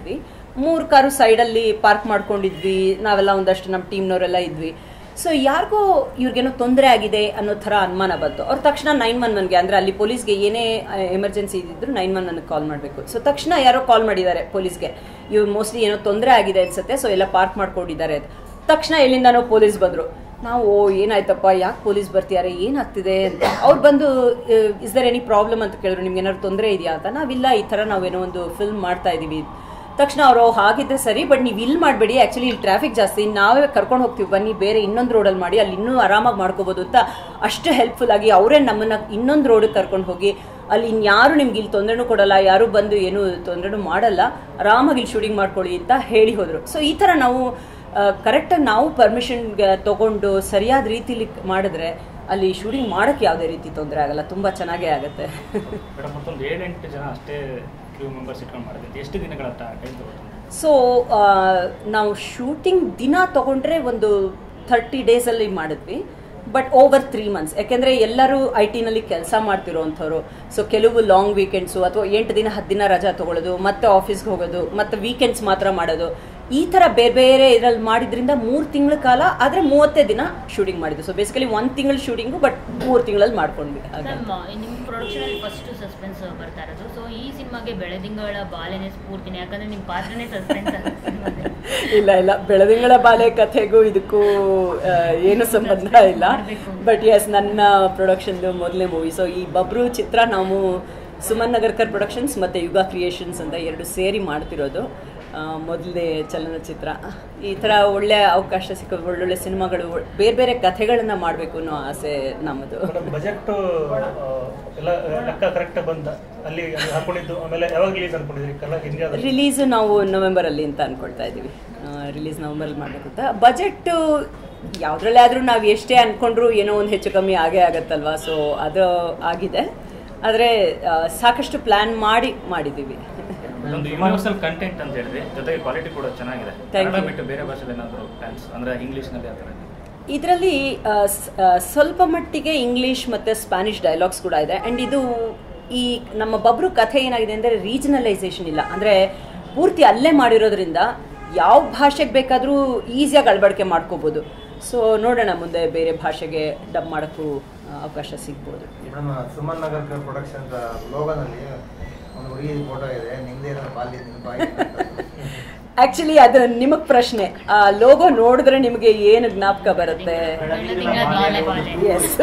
ಮೂರು ಕಾರು ಸೈಡಲ್ಲಿ ಪಾರ್ಕ್ ಮಾಡ್ಕೊಂಡಿದ್ವಿ ನಾವೆಲ್ಲ ಒಂದಷ್ಟು ನಮ್ಮ ಟೀಮ್ನವರೆಲ್ಲ ಇದ್ವಿ ಸೊ ಯಾರಿಗೋ ಇವ್ರಿಗೇನೋ ತೊಂದರೆ ಆಗಿದೆ ಅನ್ನೋ ಥರ ಅನುಮಾನ ಬಂತು ಅವ್ರು ತಕ್ಷಣ ನೈನ್ ಒನ್ ಒನ್ಗೆ ಅಂದರೆ ಅಲ್ಲಿ ಪೊಲೀಸ್ಗೆ ಏನೇ ಎಮರ್ಜೆನ್ಸಿ ಇದ್ದಿದ್ರು ನೈನ್ ಒನ್ ಒನ್ಗೆ ಕಾಲ್ ಮಾಡಬೇಕು ಸೊ ತಕ್ಷಣ ಯಾರೋ ಕಾಲ್ ಮಾಡಿದ್ದಾರೆ ಪೊಲೀಸ್ಗೆ ಇವ್ರು ಮೋಸ್ಟ್ಲಿ ಏನೋ ತೊಂದರೆ ಆಗಿದೆ ಅನ್ಸುತ್ತೆ ಸೊ ಎಲ್ಲ ಪಾರ್ಕ್ ಮಾಡ್ಕೊಂಡಿದ್ದಾರೆ ಅಂತ ತಕ್ಷಣ ಎಲ್ಲಿಂದನೋ ಪೊಲೀಸ್ ಬಂದರು ನಾವು ಓ ಏನಾಯ್ತಪ್ಪ ಯಾಕೆ ಪೊಲೀಸ್ ಬರ್ತಿದ್ದಾರೆ ಏನಾಗ್ತಿದೆ ಅಂತ ಅವ್ರು ಬಂದು ಇಸ್ ದರ್ ಎನಿ ಪ್ರಾಬ್ಲಮ್ ಅಂತ ಕೇಳಿದ್ರು ನಿಮ್ಗೆ ಏನಾದ್ರು ತೊಂದರೆ ಇದೆಯಾ ಅಂತ ನಾವಿಲ್ಲ ಈ ಥರ ನಾವೇನೋ ಒಂದು ಫಿಲ್ಮ್ ಮಾಡ್ತಾ ಇದ್ದೀವಿ ತಕ್ಷಣ ಅವರು ಹಾಗಿದ್ರೆ ಸರಿ ಬಟ್ ನೀವು ಇಲ್ಲಿ ಮಾಡಬೇಡಿ ಆ್ಯಕ್ಚುಲಿ ಇಲ್ಲಿ ಟ್ರಾಫಿಕ್ ಜಾಸ್ತಿ ನಾವೇ ಕರ್ಕೊಂಡು ಹೋಗ್ತೀವಿ ಬನ್ನಿ ಬೇರೆ ಇನ್ನೊಂದು ರೋಡಲ್ಲಿ ಮಾಡಿ ಅಲ್ಲಿ ಇನ್ನೂ ಆರಾಮಾಗಿ ಮಾಡ್ಕೋಬೋದು ಅಂತ ಅಷ್ಟು ಹೆಲ್ಪ್ಫುಲ್ ಆಗಿ ಅವರೇ ನಮ್ಮನ್ನ ಇನ್ನೊಂದು ರೋಡಿಗೆ ಕರ್ಕೊಂಡು ಹೋಗಿ ಅಲ್ಲಿ ಇನ್ಯಾರು ನಿಮ್ಗೆ ಇಲ್ಲಿ ತೊಂದರೆನೂ ಕೊಡಲ್ಲ ಯಾರು ಬಂದು ಏನು ತೊಂದರೆನೂ ಮಾಡಲ್ಲ ಆರಾಮಾಗಿ ಇಲ್ಲಿ ಶೂಟಿಂಗ್ ಮಾಡ್ಕೊಳ್ಳಿ ಅಂತ ಹೇಳಿ ಹೋದರು ಸೊ ಈ ಥರ ನಾವು ಕರೆಕ್ಟಾಗಿ ನಾವು ಪರ್ಮಿಷನ್ ತಗೊಂಡು ಸರಿಯಾದ ರೀತಿಲಿ ಮಾಡಿದ್ರೆ ಅಲ್ಲಿ ಶೂಟಿಂಗ್ ಮಾಡೋಕ್ಕೆ ಯಾವುದೇ ರೀತಿ ತೊಂದರೆ ಆಗಲ್ಲ ತುಂಬ ಚೆನ್ನಾಗೇ ಆಗುತ್ತೆ ಮೇಡಮ್ ಮತ್ತೊಂದು ಏಳೆಂಟು ಜನ ಅಷ್ಟೇ ಕ್ರೂ ಮೆಂಬರ್ಸ್ ಇಟ್ಕೊಂಡು ಮಾಡಿದ್ರೆ ಎಷ್ಟು ದಿನಗಳ ಟೈಮ್ ತಗೋತಾರೆ ಸೊ ನಾವು ಶೂಟಿಂಗ್ ದಿನ ತಗೊಂಡ್ರೆ ಒಂದು ಥರ್ಟಿ ಡೇಸಲ್ಲಿ ಮಾಡಿದ್ವಿ ಬಟ್ ಓವರ್ ತ್ರೀ ಮಂತ್ಸ್ ಯಾಕೆಂದರೆ ಎಲ್ಲರೂ ಐ ಟಿನಲ್ಲಿ ಕೆಲಸ ಮಾಡ್ತಿರೋವಂಥವ್ರು ಸೊ ಕೆಲವು ಲಾಂಗ್ ವೀಕೆಂಡ್ಸು ಅಥವಾ ಎಂಟು ದಿನ ಹತ್ತು ದಿನ ರಜಾ ತಗೊಳ್ಳೋದು ಮತ್ತೆ ಆಫೀಸ್ಗೆ ಹೋಗೋದು ಮತ್ತೆ ವೀಕೆಂಡ್ಸ್ ಮಾತ್ರ ಮಾಡೋದು ಈ ಥರ ಬೇರೆ ಬೇರೆ ಇದರಲ್ಲಿ ಮಾಡಿದ್ರಿಂದ ಮೂರು ತಿಂಗಳ ಕಾಲ ಆದರೆ ಮೂವತ್ತೇ ದಿನ ಶೂಟಿಂಗ್ ಮಾಡಿದ್ದು ಸೊ ಬೇಸಿಕಲಿ ಒಂದು ತಿಂಗಳ ಶೂಟಿಂಗು ಬಟ್ ಮೂರು ತಿಂಗಳಲ್ಲಿ ಮಾಡ್ಕೊಂಡ್ವಿ ಹಾಗೆ ಮ್ಯಾಮ್ ನಿಮ್ಮ ಪ್ರೊಡಕ್ಷನಲ್ಲಿ ಫಸ್ಟ್ ಸಸ್ಪೆನ್ಸ್ ಬರ್ತಾ ಇರೋದು ಸೊ ಈ ಸಿನಿಮಾಗೆ ಬೆಳೆದಿಂಗಳ ಬಾಲೆನೇ ಸ್ಫೂರ್ತಿನೇ ಯಾಕಂದ್ರೆ ನಿಮ್ಮ ಪಾತ್ರನೇ ಸಸ್ಪೆನ್ಸ್ ಇಲ್ಲ ಇಲ್ಲ ಬೆಳದಿಂಗಳ ಬಾಲೆ ಕಥೆಗೂ ಇದಕ್ಕೂ ಆ, ಏನು ಸಂಬಂಧ ಇಲ್ಲ ಬಟ್ ಎಸ್ ನನ್ನ ಪ್ರೊಡಕ್ಷನ್ದು ಮೊದಲನೇ ಮೂವಿ ಸೊ ಈ ಬಬ್ರು ಚಿತ್ರ ನಾವು ಸುಮನ್ ನಗರ್ಕರ್ ಪ್ರೊಡಕ್ಷನ್ಸ್ ಮತ್ತು ಯುಗ ಕ್ರಿಯೇಷನ್ಸ್ ಅಂತ ಎರಡು ಸೇರಿ ಮಾಡ್ತಿರೋದು ಮೊದಲನೇ ಚಲನಚಿತ್ರ ಈ ಥರ ಒಳ್ಳೆ ಅವಕಾಶ ಸಿಕ್ಕೋದು ಒಳ್ಳೊಳ್ಳೆ ಸಿನಿಮಾಗಳು ಬೇರೆ ಬೇರೆ ಕಥೆಗಳನ್ನು ಮಾಡಬೇಕು ಅನ್ನೋ ಆಸೆ ನಮ್ಮದು ಬಜೆಟ್ ಎಲ್ಲ ಲೆಕ್ಕ ಕರೆಕ್ಟ್ ಬಂದ ಅಲ್ಲಿ ಅಲ್ಲಿ ಹಾಕೊಂಡಿದ್ದು ಆಮೇಲೆ ಯಾವಾಗ ರಿಲೀಸ್ ಅನ್ಕೊಂಡಿದ್ರಿ ಕನ್ನಡ ಇಂಡಿಯಾದಲ್ಲಿ ರಿಲೀಸು ನಾವು ನವೆಂಬರಲ್ಲಿ ಅಂತ ಅನ್ಕೊಳ್ತಾ ಇದ್ದೀವಿ ರಿಲೀಸ್ ನವೆಂಬರಲ್ಲಿ ಮಾಡಬೇಕು ಅಂತ ಬಜೆಟ್ಟು ಯಾವುದ್ರಲ್ಲೇ ಆದರೂ ನಾವು ಎಷ್ಟೇ ಅಂದ್ಕೊಂಡ್ರು ಏನೋ ಒಂದು ಹೆಚ್ಚು ಕಮ್ಮಿ ಆಗೇ ಆಗತ್ತಲ್ವಾ ಸೊ ಅದು ಆಗಿದೆ ಆದರೆ ಸಾಕಷ್ಟು ಪ್ಲ್ಯಾನ್ ಮಾಡಿ ಮಾಡಿದ್ದೀವಿ ಒಂದು ಯೂನಿವರ್ಸಲ್ ಕಂಟೆಂಟ್ ಅಂತ ಹೇಳಿದ್ರೆ ಜೊತೆಗೆ ಕ್ವಾಲಿಟಿ ಕೂಡ ಚೆನ್ನಾಗಿದೆ Thank ಕನ್ನಡ you. ಬಿಟ್ಟು ಬೇರೆ ಭಾಷೆಲಿ ಏನಾದರೂ ಪ್ಲಾನ್ಸ್ ಅಂದ್ರೆ ಇಂಗ್ಲೀಷ್ನಲ್ಲಿ ಆ ಥರ ಇದೆ ಇದರಲ್ಲಿ ಸ್ವಲ್ಪ ಮಟ್ಟಿಗೆ ಇಂಗ್ಲಿಷ್ ಮತ್ತು ಸ್ಪ್ಯಾನಿಷ್ ಡೈಲಾಗ್ಸ್ ಕೂಡ ಇದೆ ಆ್ಯಂಡ್ ಇದು ಈ ನಮ್ಮ ಬಬ್ರು ಕಥೆ ಏನಾಗಿದೆ ಅಂದರೆ ರೀಜನಲೈಸೇಷನ್ ಇಲ್ಲ ಅಂದರೆ ಪೂರ್ತಿ ಅಲ್ಲೇ ಮಾಡಿರೋದ್ರಿಂದ ಯಾವ ಭಾಷೆಗೆ ಬೇಕಾದರೂ ಈಸಿಯಾಗಿ ಅಳವಡಿಕೆ ಮಾಡ್ಕೋಬೋದು ಸೊ ನೋಡೋಣ ಮುಂದೆ ಬೇರೆ ಭಾಷೆಗೆ ಡಬ್ ಮಾಡೋಕ್ಕೂ ಆ, ಅವಕಾಶ ಸಿಗ್ಬೋದು ಮೇಡಮ್ ಸುಮನ್ ನಗರ್ಕರ್ ಪ್ರೊಡಕ್ಷನ್ ಲೋಗೋನಲ್ಲಿ ಒಂದು ಹುಡುಗಿ ಫೋಟೋ ಇದೆ ನಿಮ್ದೇ ಏನಾದ್ರು ಬಾಲ್ಯ ನೆನಪಾಗಿದೆ ಆಕ್ಚುಲಿ ಅದು ನಿಮಗ್ ಪ್ರಶ್ನೆ ಆ ಲೋಗೋ ನೋಡಿದ್ರೆ ನಿಮಗೆ ಏನು ಜ್ಞಾಪಕ ಬರುತ್ತೆ ಎಸ್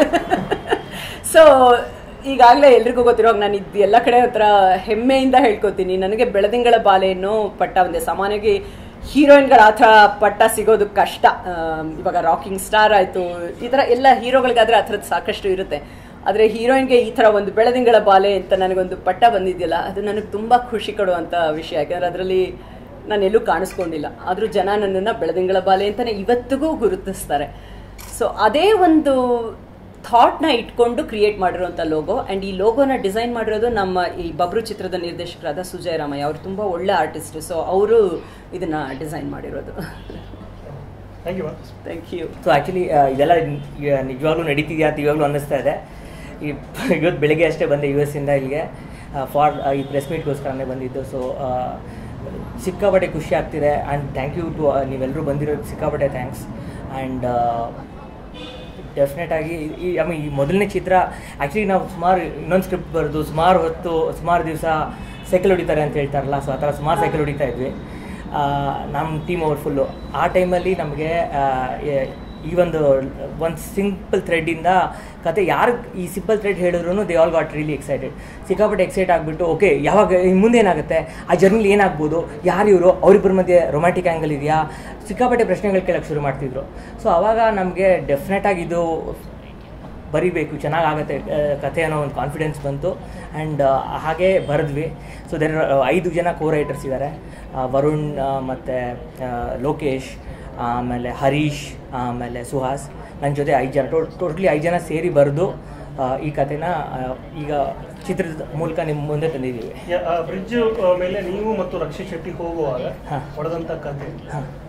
ಸೊ ಈಗಾಗಲೇ ಎಲ್ರಿಗೂ ಗೊತ್ತಿರೋ ನಾನು ಇದು ಎಲ್ಲ ಕಡೆ ಹತ್ರ ಹೆಮ್ಮೆಯಿಂದ ಹೇಳ್ಕೊತೀನಿ ನನಗೆ ಬೆಳದಿಂಗಳ ಬಾಲೆಯನ್ನು ಪಟ್ಟ ಒಂದೇ ಸಾಮಾನ್ಯವಾಗಿ ಹೀರೋಯಿನ್ಗಳ ಆ ಥರ ಪಟ್ಟ ಸಿಗೋದು ಕಷ್ಟ ಆಮ್, ಇವಾಗ ರಾಕಿಂಗ್ ಸ್ಟಾರ್ ಆಯಿತು ಈ ಥರ ಎಲ್ಲ ಹೀರೋಗಳಿಗಾದ್ರೆ ಆ ಥರದ್ದು ಸಾಕಷ್ಟು ಇರುತ್ತೆ ಆದರೆ ಹೀರೋಯಿನ್ಗೆ ಈ ಥರ ಒಂದು ಬೆಳದಿಂಗಳ ಬಾಲೆ ಅಂತ ನನಗೊಂದು ಪಟ್ಟ ಬಂದಿದೆಯಲ್ಲ ಅದು ನನಗೆ ತುಂಬ ಖುಷಿ ಕೊಡುವಂಥ ವಿಷಯ ಯಾಕಂದರೆ ಅದರಲ್ಲಿ ನಾನು ಎಲ್ಲೂ ಕಾಣಿಸ್ಕೊಂಡಿಲ್ಲ ಆದರೂ ಜನ ನನ್ನನ್ನು ಬೆಳದಿಂಗಳ ಬಾಲೆ ಅಂತಲೇ ಇವತ್ತಿಗೂ ಗುರುತಿಸ್ತಾರೆ ಸೊ ಅದೇ ಒಂದು ಥಾಟ್ನ ಇಟ್ಕೊಂಡು ಕ್ರಿಯೇಟ್ ಮಾಡಿರುವಂಥ ಲೋಗೋ ಆ್ಯಂಡ್ ಈ ಲೋಗೋನ ಡಿಸೈನ್ ಮಾಡಿರೋದು ನಮ್ಮ ಈ ಬಬ್ರು ಚಿತ್ರದ ನಿರ್ದೇಶಕರಾದ ಸುಜಯ್ ರಾಮಯ್ಯ ಅವರು ತುಂಬ ಒಳ್ಳೆ ಆರ್ಟಿಸ್ಟ್ ಸೊ ಅವರು ಇದನ್ನ ಡಿಸೈನ್ ಮಾಡಿರೋದು thank you thank you so actually ಇದೆಲ್ಲ ನಿ- ನಿಜವಾಗ್ಲೂ ನಡೀತಿದೆಯಾ ಅಂತ ಇವಾಗಲೂ ಅನ್ನಿಸ್ತಾ ಇದೆ ಈ ಇವತ್ತು ಬೆಳಿಗ್ಗೆ ಅಷ್ಟೇ ಬಂದೆ ಯು ಎಸ್ ಇಂದ ಇಲ್ಲಿಗೆ ಫಾರ್ ಈ ಪ್ರೆಸ್ ಮೀಟ್ಗೋಸ್ಕರನೇ ಬಂದಿದ್ದು ಸೊ ಸಿಕ್ಕಾಪಟ್ಟೆ ಖುಷಿ ಆಗ್ತಿದೆ ಆ್ಯಂಡ್ ಥ್ಯಾಂಕ್ ಯು ಟು ನೀವೆಲ್ಲರೂ ಬಂದಿರೋದು ಸಿಕ್ಕಾಪಟ್ಟೆ ಥ್ಯಾಂಕ್ಸ್ ಆ್ಯಂಡ್ ಡೆಫಿನೆಟ್ ಆಗಿ ಈ ಐ ಮೀನ್ ಈ ಮೊದಲನೇ ಚಿತ್ರ ಆ್ಯಕ್ಚುಲಿ ನಾವು ಸುಮಾರು ಇನ್ನೊಂದು ಸ್ಕ್ರಿಪ್ಟ್ ಬರೆದು ಸುಮಾರು ಹೊತ್ತು ಸುಮಾರು ದಿವಸ ಸೈಕಲ್ ಹೊಡಿತಾರೆ ಅಂತ ಹೇಳ್ತಾರಲ್ಲ ಸೊ ಆ ಥರ ಸುಮಾರು ಸೈಕಲ್ ಹೊಡಿತಾ ಇದ್ವಿ ಆ, ನಮ್ಮ ಟೀಮ್ ಅವ್ರು ಫುಲ್ಲು ಆ ಟೈಮಲ್ಲಿ ನಮಗೆ ಈ ಒಂದು ಒಂದು ಸಿಂಪಲ್ ಥ್ರೆಡ್ಡಿಂದ ಕತೆ ಯಾರು ಈ ಸಿಂಪಲ್ ಥ್ರೆಡ್ ಹೇಳಿದ್ರು they all got really excited ಸಿಕ್ಕಾಪಟ್ಟೆ ಎಕ್ಸೈಟ್ ಆಗಿಬಿಟ್ಟು ಓಕೆ ಯಾವಾಗ ಇನ್ನು ಮುಂದೆ ಏನಾಗುತ್ತೆ ಆ ಜರ್ನಿಲಿ ಏನಾಗ್ಬೋದು ಯಾರು ಇವರು ಅವರಿಬ್ಬರ ಮಧ್ಯೆ ರೊಮ್ಯಾಂಟಿಕ್ ಆ್ಯಂಗಲ್ ಇದೆಯಾ ಸಿಕ್ಕಾಪಟ್ಟೆ ಪ್ರಶ್ನೆಗಳು ಕೇಳೋಕ್ಕೆ ಶುರು ಮಾಡ್ತಿದ್ರು ಸೊ ಆವಾಗ ನಮಗೆ ಡೆಫಿನೆಟಾಗಿ ಇದು ಬರಿಬೇಕು ಚೆನ್ನಾಗಾಗತ್ತೆ ಆ, ಕಥೆ ಅನ್ನೋ ಒಂದು ಕಾನ್ಫಿಡೆನ್ಸ್ ಬಂತು ಆ್ಯಂಡ್ ಹಾಗೆ ಬರೆದ್ವಿ ಸೊ ದೆರ್ ಐದು ಜನ ಕೋ ರೈಟರ್ಸ್ ಇದ್ದಾರೆ ವರುಣ್ ಮತ್ತು ಲೋಕೇಶ್ ಆಮೇಲೆ ಹರೀಶ್ ಆಮೇಲೆ ಸುಹಾಸ್ ನನ್ನ ಜೊತೆ ಐದು ಜನ ಟೋಟಲಿ ಐದು ಜನ ಸೇರಿ ಬರೆದು ಈ ಕಥೆನ ಆ, ಈಗ ಚಿತ್ರದ ಮೂಲಕ ನಿಮ್ಮ ಮುಂದೆ ತಂದಿದ್ದೀವಿ ಬ್ರಿಡ್ಜ್ ಮೇಲೆ ನೀವು ಮತ್ತು ರಕ್ಷಿತ್ ಶೆಟ್ಟಿ ಹೋಗುವಾಗ ಹೊಡೆದಂತ ಕತೆ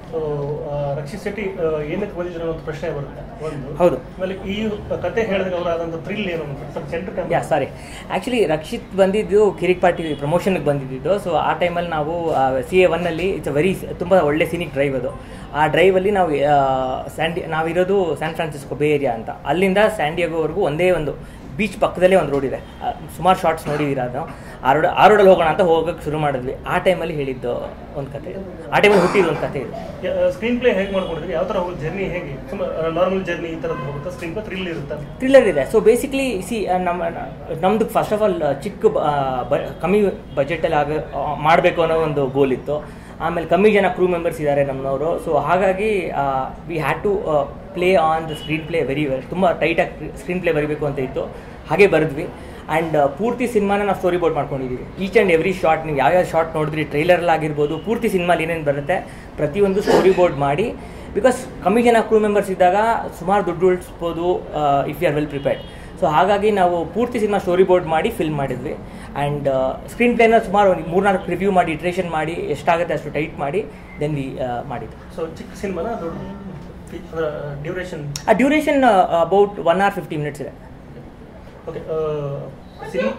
ಸೊ ರಕ್ಷಿತ್ ಶೆಟ್ಟಿ ಆ, ಏನಕ್ಕೆ ಬಂದಿದ್ರು ಅನ್ನೋ ಒಂದು ಪ್ರಶ್ನೆ ಬರುತ್ತೆ ಒಂದು ಹೌದು. ಆಮೇಲೆ ಈ ಕತೆ ಹೇಳಿದಾಗ ಅವರಾದಂಥ ಥ್ರಿಲ್ ಏನು ಅಂತ centre yeah sorry actually Rakshit ಬಂದಿದ್ದು ಕಿರಿಕ್ ಪಾರ್ಟಿ ಪ್ರಮೋಷನ್ಗೆ ಬಂದಿದ್ದು ಸೊ ಆ ಟೈಮಲ್ಲಿ ನಾವು ಸಿ ಎ ಒನ್ನಲ್ಲಿ ಇಟ್ಸ್ ಅ ವೆರಿ ತುಂಬ ಒಳ್ಳೆ ಸಿನಿಕ್ ಡ್ರೈವ್ ಅದು ಆ ಡ್ರೈವಲ್ಲಿ ನಾವು ಆ, ಸ್ಯಾಂಡಿ ನಾವಿರೋದು ಸ್ಯಾನ್ ಫ್ರಾನ್ಸಿಸ್ಕೋ ಬೇ ಏರಿಯಾ ಅಂತ ಅಲ್ಲಿಂದ ಸ್ಯಾಂಡಿಯಾಗೋವರೆಗೂ ಒಂದೇ ಒಂದು ಬೀಚ್ ಪಕ್ಕದಲ್ಲೇ ಒಂದು ರೋಡ್ ಇದೆ ಸುಮಾರು ಶಾರ್ಟ್ಸ್ ನೋಡಿದ್ದೀರಾ ಅದು ಆ ರೋಡ್ ಆ ರೋಡಲ್ಲಿ ಹೋಗೋಣ ಅಂತ ಹೋಗೋಕ್ಕೆ ಶುರು ಮಾಡಿದ್ವಿ ಆ ಟೈಮಲ್ಲಿ ಹೇಳಿದ್ದು ಒಂದು ಕತೆ ಇದು ಆ ಟೈಮಲ್ಲಿ ಹುಟ್ಟಿದ ಒಂದು ಕತೆ ಇದು ಸ್ಕ್ರೀನ್ ಪ್ಲೇ ಹೇಗೆ ಮಾಡ್ಕೊಂಡಿದ್ರಿ ಯಾವ ಥರ ಹೋಗಿ ಜರ್ನಿ ಹೇಗೆ ನಾರ್ಮಲ್ ಜರ್ನಿ ಈ ಥರದ್ದು ಹೋಗುತ್ತಾ ಸ್ಕ್ರೀನ್ ಪ್ಲೇ ಥ್ರಿಲ್ ಇರುತ್ತೆ ಥ್ರಿಲ್ಲರ್ ಇದೆ ಸೊ ಬೇಸಿಕ್ಲಿ ಸಿ ನಮ್ಮ ನಮ್ಮದು ಫಸ್ಟ್ ಆಫ್ ಆಲ್ ಚಿಕ್ಕ ಬ- ಆ, ಬ- ಕಮ್ಮಿ ಬಜೆಟಲ್ಲಿ ಆಗ ಮಾಡಬೇಕು ಅನ್ನೋ ಒಂದು ಗೋಲ್ ಇತ್ತು ಆಮೇಲೆ ಕಮ್ಮಿ ಜನ ಕ್ರೂ ಮೆಂಬರ್ಸ್ ಇದ್ದಾರೆ ನಮ್ಮನವರು ಸೊ ಹಾಗಾಗಿ we had to play on the screenplay very well ತುಂಬ ಟೈಟಾಗಿ ಸ್ಕ್ರೀನ್ ಪ್ಲೇ ಬರೀಬೇಕು ಅಂತ ಇತ್ತು ಹಾಗೆ ಬರೆದ್ವಿ ಆ್ಯಂಡ್ ಪೂರ್ತಿ ಸಿನಿಮಾನ ನಾವು ಸ್ಟೋರಿ ಬೋರ್ಡ್ ಮಾಡ್ಕೊಂಡಿದ್ದೀವಿ ಈಚ್ ಆ್ಯಂಡ್ ಎವ್ರಿ ಶಾರ್ಟ್ ನೀವು ಯಾವ್ಯಾವ ಶಾರ್ಟ್ ನೋಡಿದ್ರಿ ಟ್ರೈಲರ್ಲಾಗಿರ್ಬೋದು ಪೂರ್ತಿ ಸಿನಿಮಾಲಿ ಏನೇನು ಬರುತ್ತೆ ಪ್ರತಿಯೊಂದು ಸ್ಟೋರಿ ಬೋರ್ಡ್ ಮಾಡಿ ಬಿಕಾಸ್ ಕಮ್ಮಿ ಜನ ಕ್ರೂ ಮೆಂಬರ್ಸ್ ಇದ್ದಾಗ ಸುಮಾರು ದುಡ್ಡು ಉಳಿಸ್ಬೋದು if you are well prepared so ಹಾಗಾಗಿ ನಾವು ಪೂರ್ತಿ ಸಿನಿಮಾ ಸ್ಟೋರಿ ಬೋರ್ಡ್ ಮಾಡಿ ಫಿಲ್ಮ್ ಮಾಡಿದ್ವಿ ಆ್ಯಂಡ್ ಸ್ಕ್ರೀನ್ ಪ್ಲೇನ ಸುಮಾರು ಒಂದು ಮೂರ್ನಾಲ್ಕು ರಿವ್ಯೂ ಮಾಡಿ ಇಟ್ರೇಷನ್ ಮಾಡಿ ಎಷ್ಟಾಗುತ್ತೆ ಅಷ್ಟು ಟೈಟ್ ಮಾಡಿ ದೆನ್ ವಿ ಮಾಡಿದ್ದು ಸೊ ಚಿಕ್ಕ ಸಿನಿಮಾನ ದೊಡ್ಡ ಡ್ಯೂರೇಷನ್ ಆ duration about one hour fifty minutes ಇದೆ ಓಕೆ ಸಿನಿಮಾ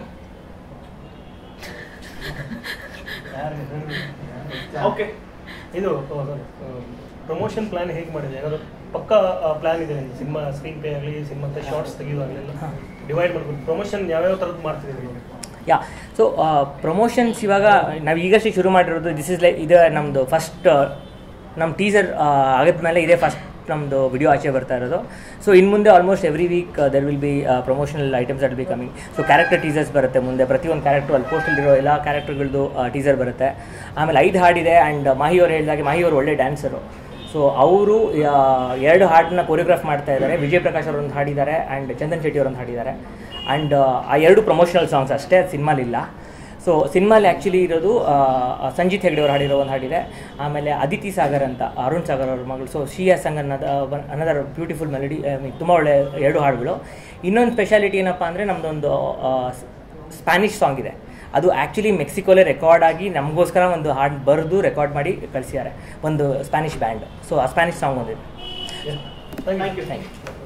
ಓಕೆ ಇದು ಪ್ರಮೋಷನ್ ಪ್ಲಾನ್ ಹೇಗೆ ಮಾಡಿದೆ ಯಾಕಂದ್ರೆ ಪಕ್ಕ ಪ್ಲಾನ್ ಇದೆ ಸಿನಿಮಾ ಸ್ಕ್ರೀನ್ ಪ್ಲೇ ಆಗಲಿ ಸಿನಿಮಾ ಶಾರ್ಟ್ಸ್ ತೆಗೆಯೋದಾಗಲಿ ಡಿವೈಡ್ ಮಾಡ್ಕೊಂಡು ಪ್ರಮೋಷನ್ ಯಾವ್ಯಾವ ಥರದ್ದು ಮಾಡ್ತಿದ್ದೀವಿ ಯಾ ಸೊ ಪ್ರಮೋಷನ್ಸ್ ಇವಾಗ ನಾವು ಈಗಷ್ಟೇ ಶುರು ಮಾಡಿರೋದು ದಿಸ್ ಇಸ್ ಲೈಕ್ ಇದು ನಮ್ಮದು ಫಸ್ಟ್ ನಮ್ಮ ಟೀಸರ್ ಆಗಿದ್ಮೇಲೆ ಇದೇ ಫಸ್ಟ್ ನಮ್ಮದು ವಿಡಿಯೋ ಆಚೆ ಬರ್ತಾ ಇರೋದು ಸೊ ಇನ್ನು ಮುಂದೆ almost every week there will be promotional items at be coming so character teasers ಬರುತ್ತೆ ಮುಂದೆ ಪ್ರತಿಯೊಂದು ಕ್ಯಾರೆಕ್ಟರ್ ಅಲ್ಲಿ ಪೋಸ್ಟಲ್ಲಿರೋ ಎಲ್ಲ ಕ್ಯಾರೆಕ್ಟರ್ಗಳದ್ದು ಟೀಸರ್ ಬರುತ್ತೆ ಆಮೇಲೆ ಐದು ಹಾಡಿದೆ ಆ್ಯಂಡ್ ಮಾಹಿ ಅವ್ರು ಹೇಳಿದಾಗೆ ಮಾಹಿ ಅವರು ಒಳ್ಳೆ ಡ್ಯಾನ್ಸರು ಸೊ ಅವರು ಎರಡು ಹಾಡನ್ನ ಕೊರಿಯೋಗ್ರಾಫ್ ಮಾಡ್ತಾ ಇದ್ದಾರೆ ವಿಜಯ್ ಪ್ರಕಾಶ್ ಅವರು ಒಂದು ಹಾಡಿದ್ದಾರೆ ಆ್ಯಂಡ್ ಚಂದನ್ ಶೆಟ್ಟಿ ಅವರೊಂದು ಹಾಡಿದ್ದಾರೆ ಆ್ಯಂಡ್ ಆ ಎರಡು ಪ್ರಮೋಷನಲ್ ಸಾಂಗ್ಸ್ ಅಷ್ಟೇ ಸಿನಿಮಾಲಿಲ್ಲ ಸೊ ಸಿನಿಮಾಲಿ ಆ್ಯಕ್ಚುಲಿ ಇರೋದು ಆ, ಸಂಜೀತ್ ಹೆಗ್ಡೆ ಅವ್ರು ಹಾಡಿರೋ ಒಂದು ಹಾಡಿದೆ ಆಮೇಲೆ ಅದಿತಿ ಸಾಗರ್ ಅಂತ ಅರುಣ್ ಸಾಗರ್ ಅವ್ರ ಮಗಳು ಸೊ ಶಿ ಎಸ್ ಸಂಗ್ ಅನ್ನೋದು ಅನ್ನೋದರ ಬ್ಯೂಟಿಫುಲ್ ಮೆಲಡಿ ತುಂಬ ಒಳ್ಳೆ ಎರಡು ಹಾಡುಗಳು ಇನ್ನೊಂದು ಸ್ಪೆಷಾಲಿಟಿ ಏನಪ್ಪ ಅಂದರೆ ನಮ್ಮದೊಂದು ಸ್ಪ್ಯಾನಿಷ್ ಸಾಂಗ್ ಇದೆ ಅದು ಆ್ಯಕ್ಚುಲಿ ಮೆಕ್ಸಿಕೋಲೇ ರೆಕಾರ್ಡ್ ಆಗಿ ನಮಗೋಸ್ಕರ ಒಂದು ಹಾಡು ಬರೆದು ರೆಕಾರ್ಡ್ ಮಾಡಿ ಕಳಿಸಿದ್ದಾರೆ ಒಂದು ಸ್ಪ್ಯಾನಿಷ್ ಬ್ಯಾಂಡ್ ಸೊ ಆ ಸ್ಪ್ಯಾನಿಷ್ ಸಾಂಗ್ ಒಂದಿದೆ ಥ್ಯಾಂಕ್ ಯು ಥ್ಯಾಂಕ್ ಯು